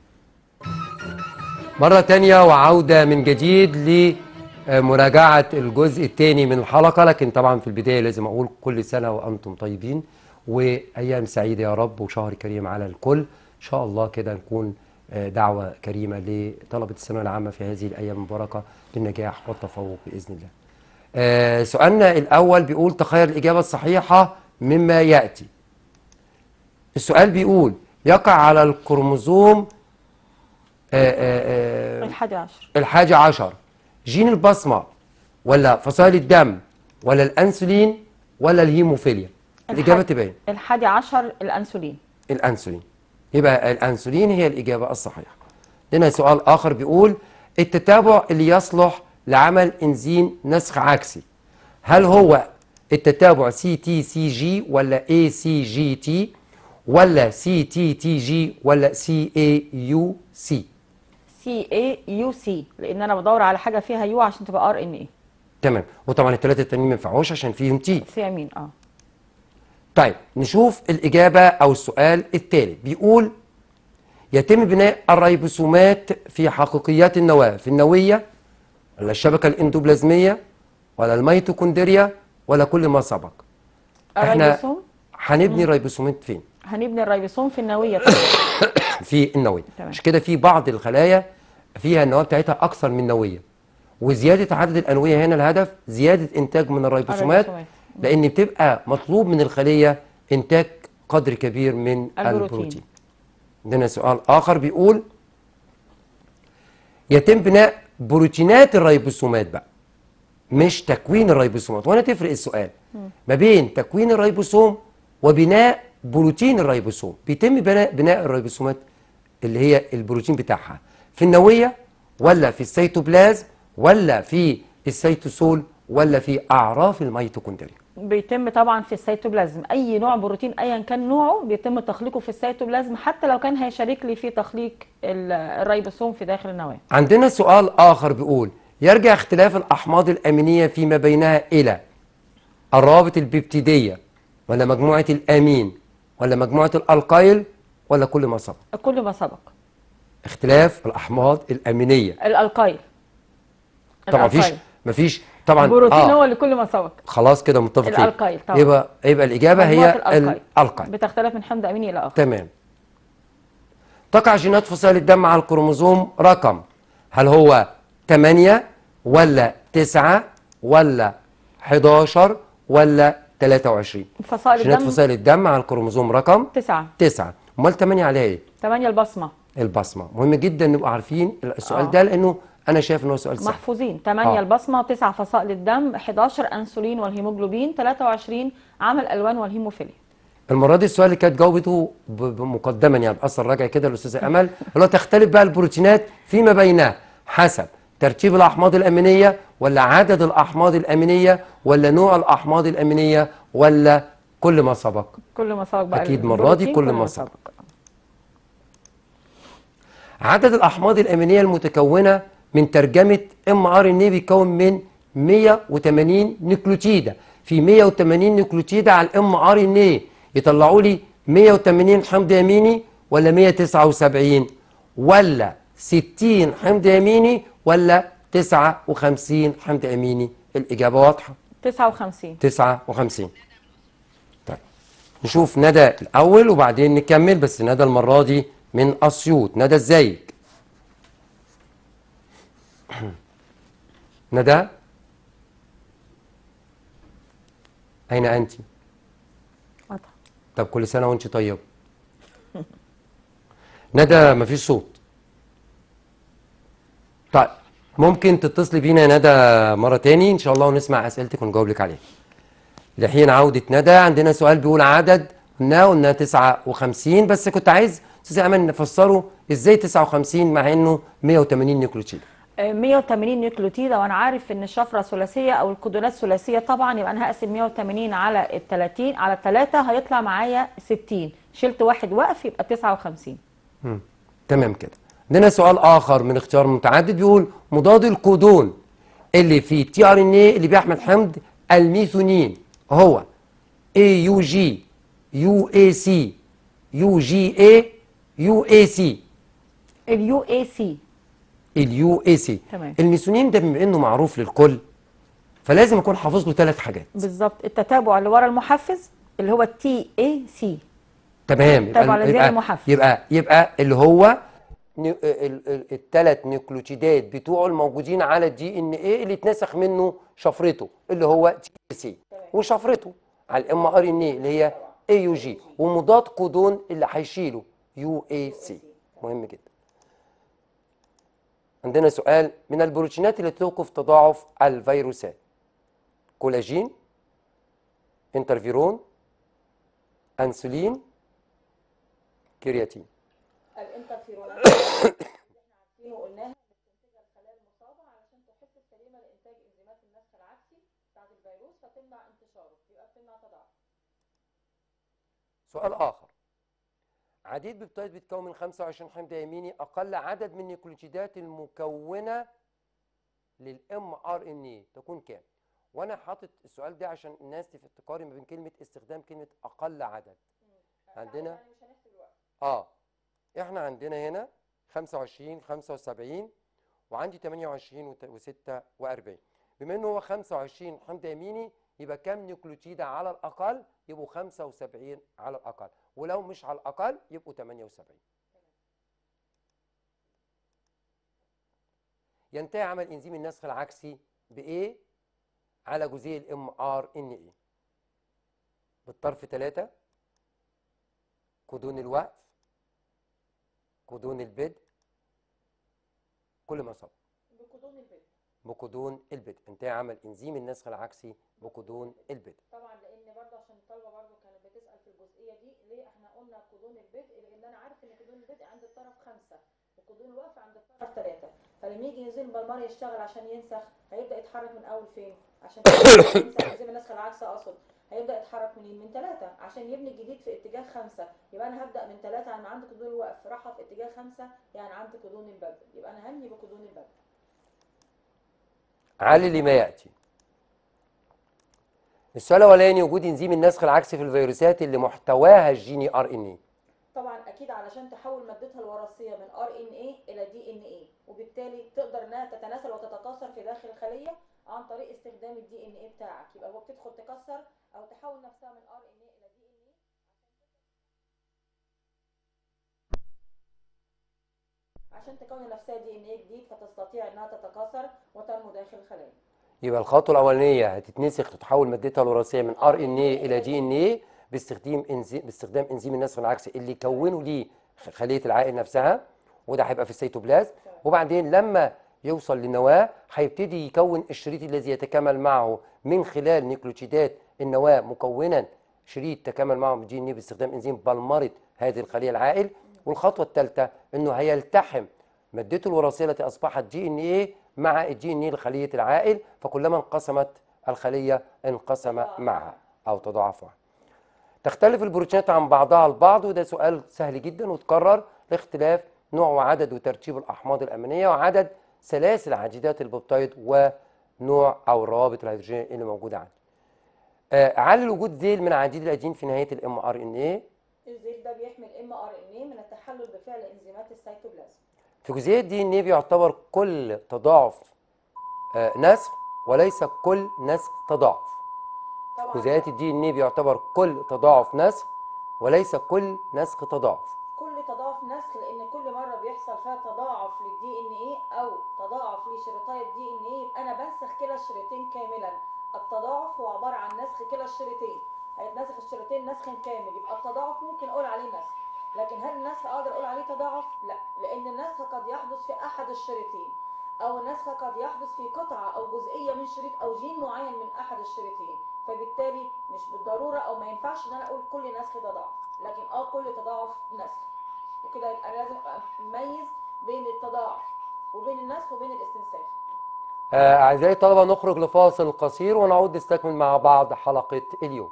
مرة تانية وعودة من جديد لمراجعة الجزء الثاني من الحلقة لكن طبعا في البداية لازم أقول كل سنة وأنتم طيبين وأيام سعيدة يا رب وشهر كريم على الكل إن شاء الله كده نكون آه، دعوة كريمة لطلبة الثانوية العامة في هذه الأيام المباركة للنجاح والتفوق بإذن الله آه، سؤالنا الأول بيقول تخير الإجابة الصحيحة مما يأتي السؤال بيقول يقع على الكروموزوم آه، آه، آه، الحادي عشر الحادي عشر جين البصمة ولا فصائل الدم ولا الأنسولين ولا الهيموفيليا الإجابة الحاد- تبين الحادي عشر الأنسولين الأنسولين يبقى الأنسولين هي الإجابة الصحيحة لنا سؤال آخر بيقول التتابع اللي يصلح لعمل إنزيم نسخ عكسي هل هو التتابع سي تي سي جي ولا اي سي جي تي ولا سي تي تي جي ولا سي اي يو سي سي اي يو سي لان انا بدور على حاجه فيها يو عشان تبقى ار ان اي تمام وطبعا الثلاثه التانيين ما ينفعوش عشان فيهم تي ثيامين اه طيب نشوف الإجابة أو السؤال التالي بيقول يتم بناء الريبوسومات في حقيقيات النواة في النوية ولا الشبكة الإندوبلازمية ولا الميتوكوندريا ولا كل ما سبق احنا الريبوسوم هنبني الريبوسومات فين هنبني الريبوسوم في النويه طبعا في النوية تمام. مش كده في بعض الخلايا فيها النواة بتاعتها أكثر من نوية وزيادة عدد الأنوية هنا الهدف زيادة إنتاج من الريبوسومات الريبوسومات. لأن بتبقى مطلوب من الخلية إنتاج قدر كبير من البروتين. البروتين عندنا سؤال آخر بيقول يتم بناء بروتينات الريبوسومات بقى مش تكوين الريبوسومات وهنا تفرق السؤال ما بين تكوين الريبوسوم وبناء بروتين الريبوسوم بيتم بناء بناء الريبوسومات اللي هي البروتين بتاعها في النوية ولا في السيتوبلازم ولا في السيتوسول ولا في أعراف الميتوكوندريا بيتم طبعا في السيتوبلازم اي نوع بروتين ايا كان نوعه بيتم تخليقه في السيتوبلازم حتى لو كان هيشارك لي في تخليق ال- الريبوسوم في داخل النواه عندنا سؤال آخر بيقول يرجع اختلاف الأحماض الأمينية فيما بينها إلى الروابط البيبتيدية ولا مجموعة الأمين ولا مجموعة الألقايل ولا كل ما سبق كل ما سبق اختلاف الأحماض الأمينية الالقايل طبعا مفيش الألقايل. مفيش طبعا البروتين آه هو اللي كل ما سبق خلاص كده متفقين الألقايل طبعا. يبقى يبقى الإجابة هي مجموعة الألقايل. الألقايل بتختلف من حمض اميني الى اخر تمام تقع جينات فصائل الدم على الكروموزوم رقم هل هو 8 ولا 9 ولا 11 ولا 23 فصائل جينات الدم فصائل الدم على الكروموزوم رقم تسعة 9 امال 8 عليها ايه 8 البصمه البصمه مهم جدا نبقى عارفين السؤال آه. ده لانه انا شايف ان هو سؤال سهل محفوظين 8 آه. البصمه 9 فصائل الدم 11 انسولين والهيموجلوبين 23 عمل الالوان والهيموفيليا المره دي السؤال اللي كانت جاوبته ب- ب- مقدما يعني باثر راجع كده الاستاذه امل اللي هو تختلف بقى البروتينات فيما بينها حسب ترتيب الاحماض الامينيه ولا عدد الاحماض الامينيه ولا نوع الاحماض الامينيه ولا كل ما سبق كل ما سبق بقى أكيد المرة دي البروتين كل ما سبق. عدد الاحماض الامينيه المتكونه من ترجمه ام ار ان اي بيتكون من 180 نيوكليوتيده في 180 نيوكليوتيده على الام ار ان اي يطلعوا لي 180 حمض اميني ولا 179 ولا 60 حمض اميني ولا 59 حمض اميني الاجابه واضحه 59 59 طيب نشوف ندى الأول وبعدين نكمل بس ندى المرة دي من أسيوط ندى ازيك ندى أين أنت واضحة. طب كل سنة وأنت طيب ندى مفيش صوت طيب ممكن تتصلي بينا يا ندى مرة تاني إن شاء الله ونسمع أسئلتك ونجاوب لك عليها لحين عودة ندى عندنا سؤال بيقول عدد قلنا قلنا 59 بس كنت عايز استاذ امل نفسره ازاي 59 مع انه 180 نيوكليوتيد آه، 180 نيوكليوتيدة وانا عارف ان الشفرة ثلاثية او الكودونات ثلاثية طبعا يبقى انا هقسم 180 على ال 30 على الثلاثة هيطلع معايا 60 شلت واحد وقف يبقى 59 تمام كده عندنا سؤال اخر من اختيار متعدد بيقول مضاد الكودون اللي في تي ار ان اي اللي بيحمل حمض الميثونين هو اي يو جي يو اي سي يو جي اي يو اي سي اليو اي سي اليو اي سي تمام. الميثونين ده بما انه معروف للكل فلازم اكون حافظ له ثلاث حاجات بالظبط التتابع اللي ورا المحفز اللي هو التي اي سي تمام طبعا على زيادة يبقى المحفز. يبقى يبقى اللي هو الثلاث نيوكليوتيدات بتوعه الموجودين على الدي ان ايه اللي اتنسخ منه شفرته اللي هو تي سي وشفرته على الام ار ان ايه اللي هي اي يو جي ومضاد كودون اللي هيشيله يو اي سي مهم جدا عندنا سؤال من البروتينات اللي توقف تضاعف الفيروسات كولاجين انترفيرون انسولين كرياتين الانترفيرونات احنا عارفين وقلناها بتنتجها الخلايا المصابه علشان تحس السليمه لانتاج انزيمات النسخ العكسي بتاعت الفيروس فتمنع انتشاره يبقى بتمنع تضاعف سؤال آخر عديد بيبتايد بيتكون من 25 حمض يميني أقل عدد من النيوكليوتيدات المكونة للام ار ان اي تكون كام؟ وأنا حاطط السؤال ده عشان الناس تف- تقارن ما بين كلمة استخدام كلمة أقل عدد عندنا يعني مش هنحسب الوقت اه احنا عندنا هنا 25 75 وعندي 28 و46 بما انه هو 25 حمض يميني يبقى كام نيوكليوتيد على الاقل يبقوا 75 على الاقل ولو مش على الاقل يبقوا 78 ينتهي عمل انزيم النسخ العكسي بايه على جزيء الام ار ان اي بالطرف 3 كودون الوقف كودون البدء كل ما سبق بكودون البيض بكودون البدء انتهى عمل انزيم النسخ العكسي بكودون البدء طبعا لان برضه عشان الطلبه برضه كانت بتسال في الجزئيه دي ليه احنا قلنا كودون البدء لان انا عارف ان كودون البدء عند الطرف خمسه وكودون الوقف عند الطرف ثلاثه فلما يجي ينزل البلمار يشتغل عشان ينسخ هيبدا يتحرك من اول فين؟ عشان ينسخ انزيم النسخ العكسي اقصد هيبدا يتحرك منين؟ من ثلاثه عشان يبني الجديد في اتجاه خمسه يبقى انا هبدا من ثلاثه انا عندي كودون الوقف راحه في اتجاه خمسه يعني عندي كودون البدء يبقى انا هني بكودون البدء علل لما ياتي السؤال الاولاني وجود انزيم النسخ العكسي في الفيروسات اللي محتواها الجيني ار ان اي طبعا اكيد علشان تحول مادتها الوراثيه من ار ان اي الى دي ان اي وبالتالي تقدر انها تتناسل وتتكاثر في داخل الخليه عن طريق استخدام الدي ان اي بتاعك يبقى هو بتدخل تكسر او تحول نفسها من ار ان اي الى دي ان اي عشان تكون نفسها دي ان اي جديد فتستطيع انها تتكاثر وتنمو داخل الخلايا يبقى الخطوه الاولانيه هتتنسخ تتحول مادتها الوراثيه من ار ان اي الى دي ان اي باستخدام انزيم باستخدام انزيم النسخ العكسي اللي يكونوا ليه خليه العائل نفسها وده هيبقى في السيتوبلازم وبعدين لما يوصل للنواه هيبتدي يكون الشريط الذي يتكامل معه من خلال نيوكليوتيدات النواه مكونا شريط تكامل معه بالدي ان اي باستخدام انزيم بلمره هذه الخليه العائل والخطوه الثالثه انه هيلتحم مادته الوراثيه التي اصبحت دي ان ايه مع الدي ان ايه لخليه العائل فكلما انقسمت الخليه انقسم معها او تضاعف معها. تختلف البروتينات عن بعضها البعض وده سؤال سهل جدا وتكرر لاختلاف نوع وعدد وترتيب الاحماض الامينيه وعدد سلاسل عديدات البيبتايد ونوع او الروابط الهيدروجينيه اللي موجوده عندي. آه علل وجود ذيل من عديد الادين في نهايه الام ار ان ايه الزيت ده بيحمل ام ار ان اي من التحلل بفعل انزيمات السيتوبلازم في جزيئة دي ان بيعتبر كل تضاعف آه، نسخ وليس كل نسخ تضاعف طبعا جزيئات الدي ان بيعتبر كل تضاعف نسخ وليس كل نسخ تضاعف كل تضاعف نسخ لان كل مره بيحصل فيها تضاعف للدي ان ايه او تضاعف لشريطي الدي ان ايه يبقى انا بنسخ كلا الشريطين كاملا التضاعف هو عباره عن نسخ كلا الشريطين هيتنسخ الشريطين نسخ كامل يبقى التضاعف ممكن اقول عليه نسخ لكن هل النسخ اقدر اقول عليه تضاعف لا لان النسخ قد يحدث في احد الشريطين او النسخ قد يحدث في قطعه او جزئيه من شريط او جين معين من احد الشريطين فبالتالي مش بالضروره او ما ينفعش ان انا اقول كل نسخ تضاعف لكن اه كل تضاعف نسخ وكده يبقى لازم اميز بين التضاعف وبين النسخ وبين الاستنساخ آه، أعزائي الطلبة نخرج لفاصل قصير ونعود نستكمل مع بعض حلقة اليوم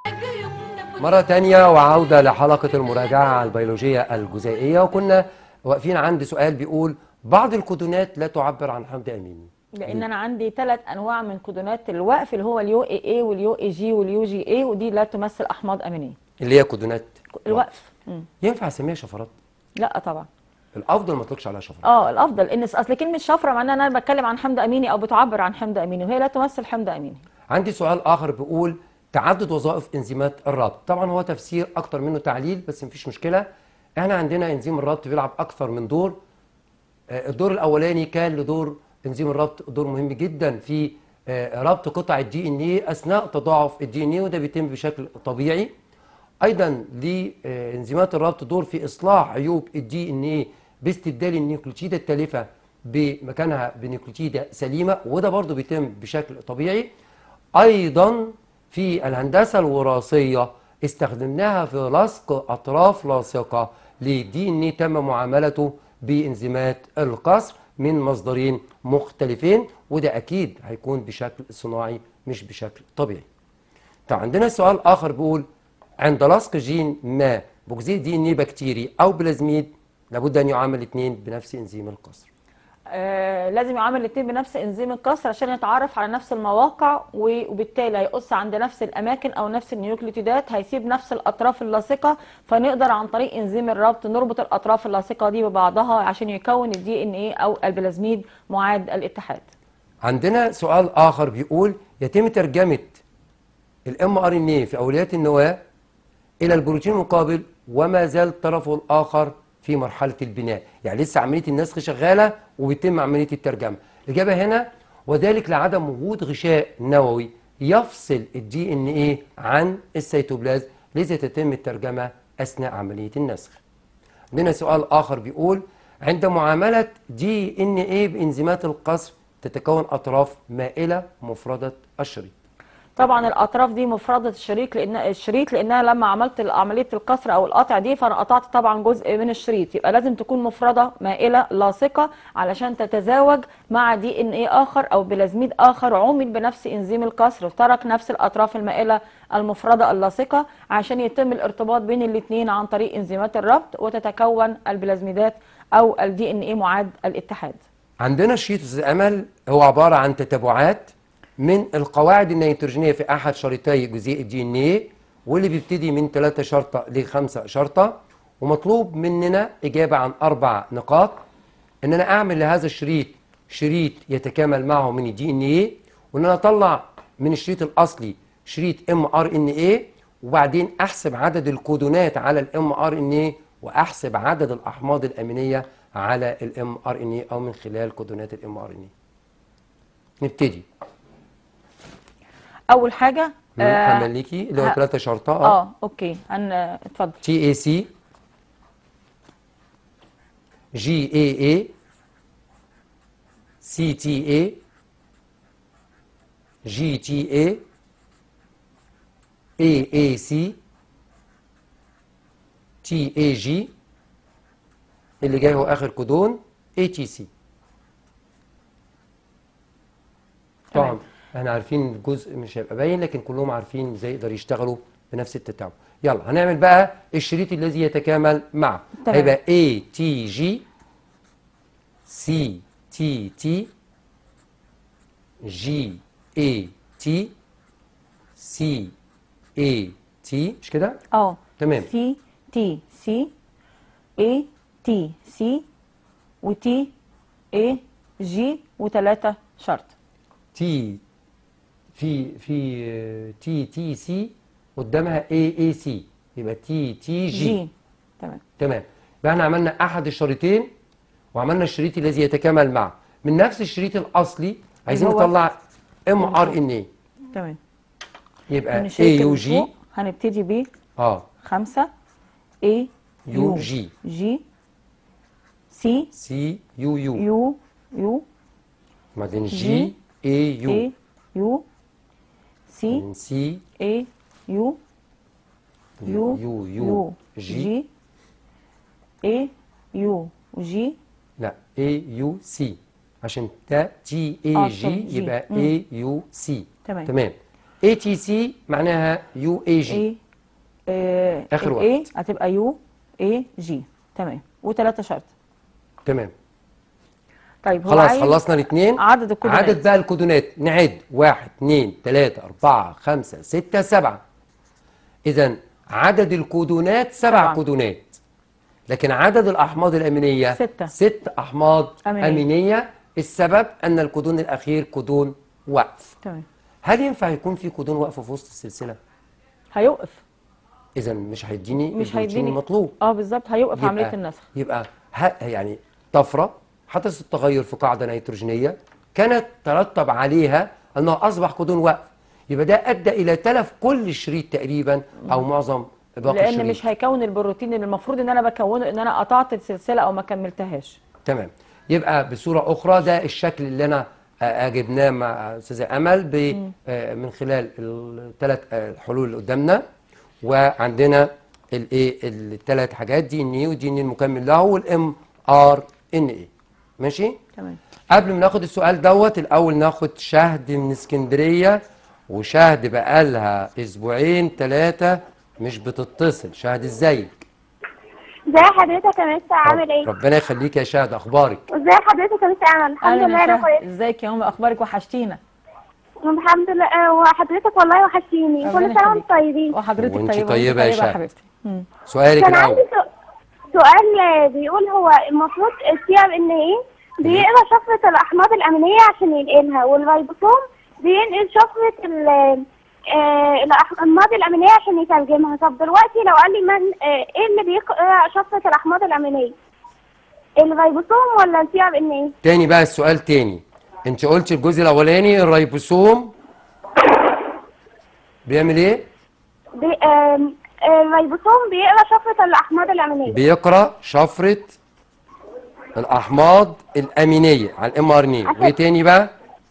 مرة تانية وعودة لحلقة المراجعة البيولوجية الجزيئية وكنا واقفين عند سؤال بيقول بعض الكودونات لا تعبر عن حمض أميني لان انا عندي ثلاث انواع من كودونات الوقف اللي هو اليو اي اي واليو اي جي واليو جي اي ودي لا تمثل احماض امينيه اللي هي كودونات الوقف مم. ينفع أسميها شفرات لا طبعا الأفضل ما أطلقش عليها شفرات اه الافضل ان اصل كلمه شفره معناها ان انا بتكلم عن حمض اميني او بتعبر عن حمض اميني وهي لا تمثل حمض اميني عندي سؤال آخر بيقول تعدد وظائف انزيمات الربط طبعا هو تفسير أكتر منه تعليل بس مفيش مشكلة احنا عندنا انزيم الربط بيلعب أكثر من دور آه، الدور الاولاني كان لدور انزيم الربط دور مهم جدا في آه، ربط قطع الدي ان ايه اثناء تضاعف الدي ان ايه وده بيتم بشكل طبيعي ايضا لانزيمات الربط دور في اصلاح عيوب الدي ان ايه باستبدال النيوكليوتيدة التالفه بمكانها بنيوكليوتيدة سليمه وده برضو بيتم بشكل طبيعي ايضا في الهندسه الوراثيه استخدمناها في لصق اطراف لاصقه لدي ان ايه تم معاملته بانزيمات القصر من مصدرين مختلفين وده اكيد هيكون بشكل صناعي مش بشكل طبيعي طب عندنا سؤال اخر بيقول عند لصق جين ما بجزيء دي ان ايه بكتيري او بلازميد لابد ان يعامل الاثنين بنفس انزيم القصر آه لازم يعامل الاثنين بنفس انزيم الكسر عشان يتعرف على نفس المواقع و- وبالتالي هيقص عند نفس الاماكن او نفس النيوكليوتيدات هيسيب نفس الاطراف اللاصقه فنقدر عن طريق انزيم الربط نربط الاطراف اللاصقه دي ببعضها عشان يكون الدي ان ايه او البلازميد معاد الاتحاد عندنا سؤال اخر بيقول يتم ترجمه الام ار ان اي في اوليات النواه الى البروتين المقابل وما زال طرفه الاخر في مرحله البناء يعني لسه عمليه النسخ شغاله وبيتم عمليه الترجمه الاجابه هنا وذلك لعدم وجود غشاء نووي يفصل الدي ان ايه عن السيتوبلازم لذا تتم الترجمه اثناء عمليه النسخ عندنا سؤال اخر بيقول عند معامله دي ان ايه بانزيمات القصر تتكون اطراف مائله مفرده الشريط طبعا الاطراف دي مفرده الشريك لان الشريط لانها لما عملت عمليه الكسر او القطع دي فانا قطعت طبعا جزء من الشريط يبقى لازم تكون مفرده مائله لاصقه علشان تتزاوج مع دي ان ايه اخر او بلازميد اخر عمل بنفس انزيم الكسر ترك نفس الاطراف المائله المفرده اللاصقه عشان يتم الارتباط بين الاثنين عن طريق انزيمات الربط وتتكون البلازميدات او الدي ان ايه معاد الاتحاد عندنا شريط الامل هو عباره عن تتابعات من القواعد النيتروجينيه في احد شريطي جزيء الدي ان ايه واللي بيبتدي من 3 شرطه ل 5 شرطه ومطلوب مننا اجابه عن اربع نقاط ان انا اعمل لهذا الشريط شريط يتكامل معه من الدي ان ايه وان انا اطلع من الشريط الاصلي شريط ام ار ان ايه وبعدين احسب عدد الكودونات على الام ار ان ايه واحسب عدد الاحماض الامينيه على الام ار ان ايه او من خلال كودونات الام ار ان ايه نبتدي اول حاجه آه، محمد ليكي اللي هو ه- ثلاثة شرطة اه اوكي هن اتفضل تي اي سي جي اي اي سي تي اي جي تي اي اي اي سي تي اي جي اللي جاي هو اخر كودون اي تي سي طبعا تمام. احنا عارفين الجزء مش هيبقى باين لكن كلهم عارفين ازاي يقدروا يشتغلوا بنفس التتابع يلا هنعمل بقى الشريط الذي يتكامل مع تمام. هيبقى اي تي جي سي تي تي جي اي تي سي اي تي مش كده اه تمام. سي تي سي اي تي سي وتي اي جي وثلاثة شرط تي في في آه، تي تي سي قدامها اي اي سي يبقى تي تي جي, جي تمام تمام يبقى احنا عملنا احد الشريطين وعملنا الشريط الذي يتكامل معه من نفس الشريط الاصلي عايزين هو- نطلع ام ار ان اي تمام يبقى من اي الشريط يو اللي جي فوق هنبتدي ب اه 5 اي يو جي. جي سي سي يو يو يو يو بعدين جي. جي اي يو اي يو سي بعدين سي اي يو يو يو يو جي جي اي يو جي لا اي يو سي عشان ده تي اي آه، جي طب جي. يبقى مم. اي يو سي تمام. تمام اي تي سي معناها يو اي جي اي آه، آخر ال A واحد. هتبقى يو اي جي تمام وثلاثة شرط تمام طيب هو خلاص عايز خلصنا الاثنين عدد الكودونات. عدد بقى الكودونات نعد واحد اثنين ثلاثة أربعة خمسة ستة سبعة إذا عدد الكودونات سبع سبعة. كودونات لكن عدد الأحماض الأمينية ستة. ست أحماض أمينية. أمينية السبب أن الكودون الأخير كودون وقف تمام هل ينفع يكون في كودون وقف في وسط السلسلة؟ هيوقف إذا مش هيديني مش البروتين هيديني المطلوب اه بالظبط هيوقف يبقى عملية النسخ يبقى ه- يعني طفرة حدث التغير في قاعده نيتروجينيه كانت ترتب عليها انه اصبح كودون وقف يبقى ده ادى الى تلف كل الشريط تقريبا او معظم باقي لان الشريط مش هيكون البروتين اللي المفروض ان انا بكونه ان انا قطعت السلسله او ما كملتهاش تمام يبقى بصوره اخرى ده الشكل اللي انا آه، جبناه مع استاذه امل ب آه، من خلال الثلاث الحلول اللي قدامنا وعندنا الايه الثلاث حاجات دي ان اي ودي ان المكمل له والام ار ان اي ماشي تمام قبل ما ناخد السؤال دوت الاول ناخد شهد من اسكندريه وشهد بقالها اسبوعين ثلاثه مش بتتصل شهد ازيك ازي حضرتك يا مستر عامل ايه؟ ربنا يخليك يا شهد اخبارك ازي حضرتك يا مستر عامل الحمد اهلا لله يا انا شهد كويس ازيك يا ام اخبارك وحشتينا الحمد لله آه، وحضرتك والله وحشتيني ربنا كل سنه يخليك. وانتم طيبين وحضرتك وانت طيبه طيبة يا شهد. حبيبتي مم. سؤالك كان عندي الاول سؤ- سؤال آه، بيقول هو المفروض السي ار ان ايه بيقرا شفرة الاحماض الامينيه عشان ينقلها والريبوسوم بينقل شفرة ال آه، الاحماض الامينيه عشان يترجمها طب دلوقتي لو قال لي من آه، ايه اللي بيقرا شفرة الاحماض الامينيه الريبوسوم ولا السي ار ان ايه تاني بقى السؤال تاني انت قلت الجزء الاولاني الريبوسوم بيعمل ايه بي... آم، الريبوسوم بيقرا شفرة الأحماض الأمينية بيقرا شفره الاحماض الامينيه على الام ار ان اي وايه تاني بقى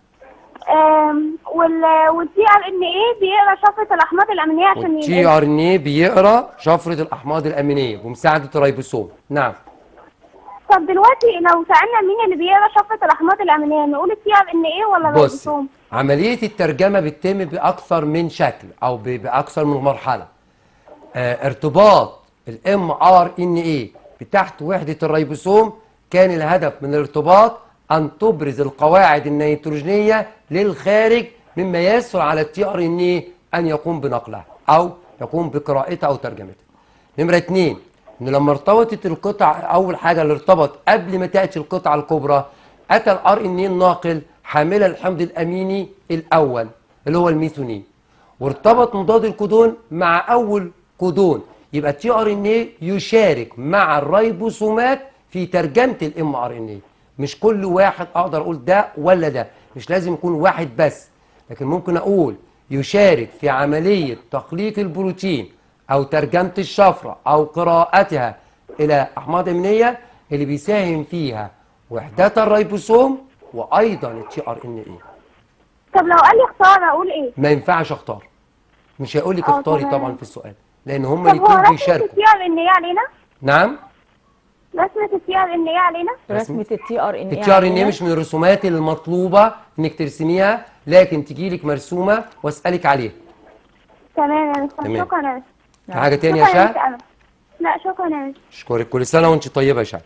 آم، وال والتي ار ان ايه بيقرا شفرة الأحماض الأمينية عشان والتي ينقلها ار ان اي بيقرا شفره الاحماض الامينيه بمساعده الريبوسوم نعم طب دلوقتي لو سألنا مين اللي بيقرا شفرة الأحماض الأمينية نقول التي ار ان ايه ولا بص الريبوسوم؟ عمليه الترجمه بتتم باكثر من شكل او ب- باكثر من مرحله آه، ارتباط الام ار ان اي بتحت وحده الريبوسوم كان الهدف من الارتباط ان تبرز القواعد النيتروجينيه للخارج مما يسهل على التي ار ان اي ان يقوم بنقلها او يقوم بقراءتها او ترجمتها. نمره اتنين ان لما ارتبطت القطع اول حاجه اللي ارتبط قبل ما تاتي القطعه الكبرى اتى الار ان اي الناقل حاملا الحمض الاميني الاول اللي هو الميثونين وارتبط مضاد الكودون مع اول كودون يبقى التي ار ان اي يشارك مع الريبوسومات في ترجمه الام ار ان اي مش كل واحد اقدر اقول ده ولا ده مش لازم يكون واحد بس لكن ممكن اقول يشارك في عمليه تخليق البروتين او ترجمه الشفره او قراءتها الى احماض امينيه اللي بيساهم فيها وحدات الريبوسوم وايضا التي ار ان اي طب لو قال لي اختار أقول ايه؟ ما ينفعش اختار مش هيقول لك اه اختاري تمام. طبعا في السؤال لان هما طب هو الاثنين رسمة بيشاركوا التي ار ان ايه علينا؟ نعم رسمة التي ار ان ايه علينا؟ رسمه التي ار ان التي ار ان اي مش من الرسومات المطلوبه انك ترسميها لكن تجي لك مرسومه واسالك عليها تمام يا مستر تمام. شكرا يا مستر في حاجه تانية يا شكرا يا شهد مستر أمل. لا شكرا يا مستر اشكرك كل سنه وانت طيبه يا شهد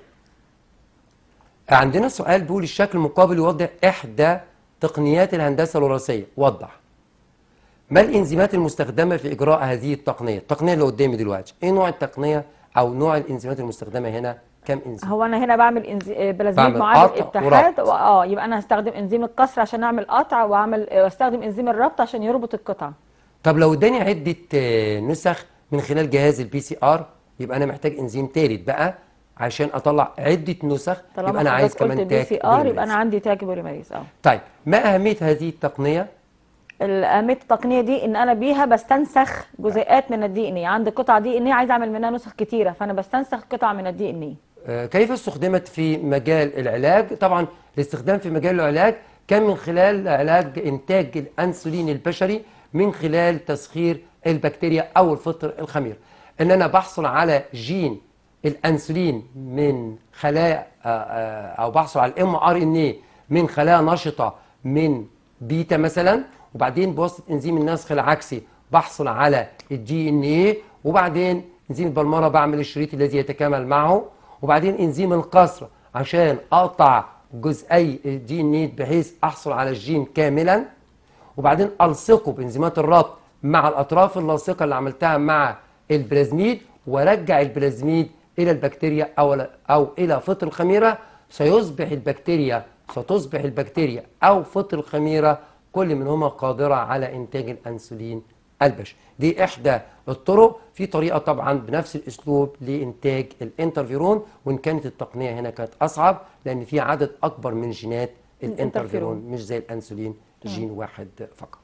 عندنا سؤال بيقول الشكل المقابل يوضح احدى تقنيات الهندسه الوراثيه وضح ما الانزيمات المستخدمه في اجراء هذه التقنيه التقنيه اللي قدامي دلوقتي ايه نوع التقنيه او نوع الانزيمات المستخدمه هنا كم انزيم هو انا هنا بعمل إنزي... آه، بلازميد بعمل معادل قطع اتحاد وربط. و- اه يبقى انا هستخدم انزيم الكسر عشان اعمل قطع واعمل آه، واستخدم انزيم الربط عشان يربط القطع طب لو اداني عده آه، نسخ من خلال جهاز البي سي ار يبقى انا محتاج انزيم ثالث بقى عشان اطلع عده نسخ طالما يبقى انا عايز حضرتك قلت كمان بي تاج سي ار يبقى بوليميريز. انا عندي تاج بوليميريز اه طيب ما اهميه هذه التقنيه اهميه التقنيه دي ان انا بيها بستنسخ جزيئات من الدي ان اي عندي قطع دي ان اي عايزه اعمل منها نسخ كتيره فانا بستنسخ قطع من الدي ان اي آه، كيف استخدمت في مجال العلاج طبعا الاستخدام في مجال العلاج كان من خلال علاج انتاج الانسولين البشري من خلال تسخير البكتيريا او الفطر الخمير ان انا بحصل على جين الانسولين من خلايا آه، آه، او بحصل على الام ار ان اي من خلايا نشطه من بيتا مثلا وبعدين بواسطه انزيم النسخ العكسي بحصل على الدي ان اي وبعدين انزيم البلمره بعمل الشريط الذي يتكامل معه وبعدين انزيم القصر عشان اقطع جزئي الدي ان اي بحيث احصل على الجين كاملا وبعدين الصقه بانزيمات الربط مع الاطراف اللاصقه اللي عملتها مع البلازميد وارجع البلازميد الى البكتيريا او او الى فطر الخميره سيصبح البكتيريا ستصبح البكتيريا او فطر الخميره كل منهما قادره على انتاج الانسولين البشري دي احدى الطرق في طريقه طبعا بنفس الاسلوب لانتاج الانترفيرون وان كانت التقنيه هنا كانت اصعب لان في عدد اكبر من جينات الانترفيرون مش زي الانسولين جين واحد فقط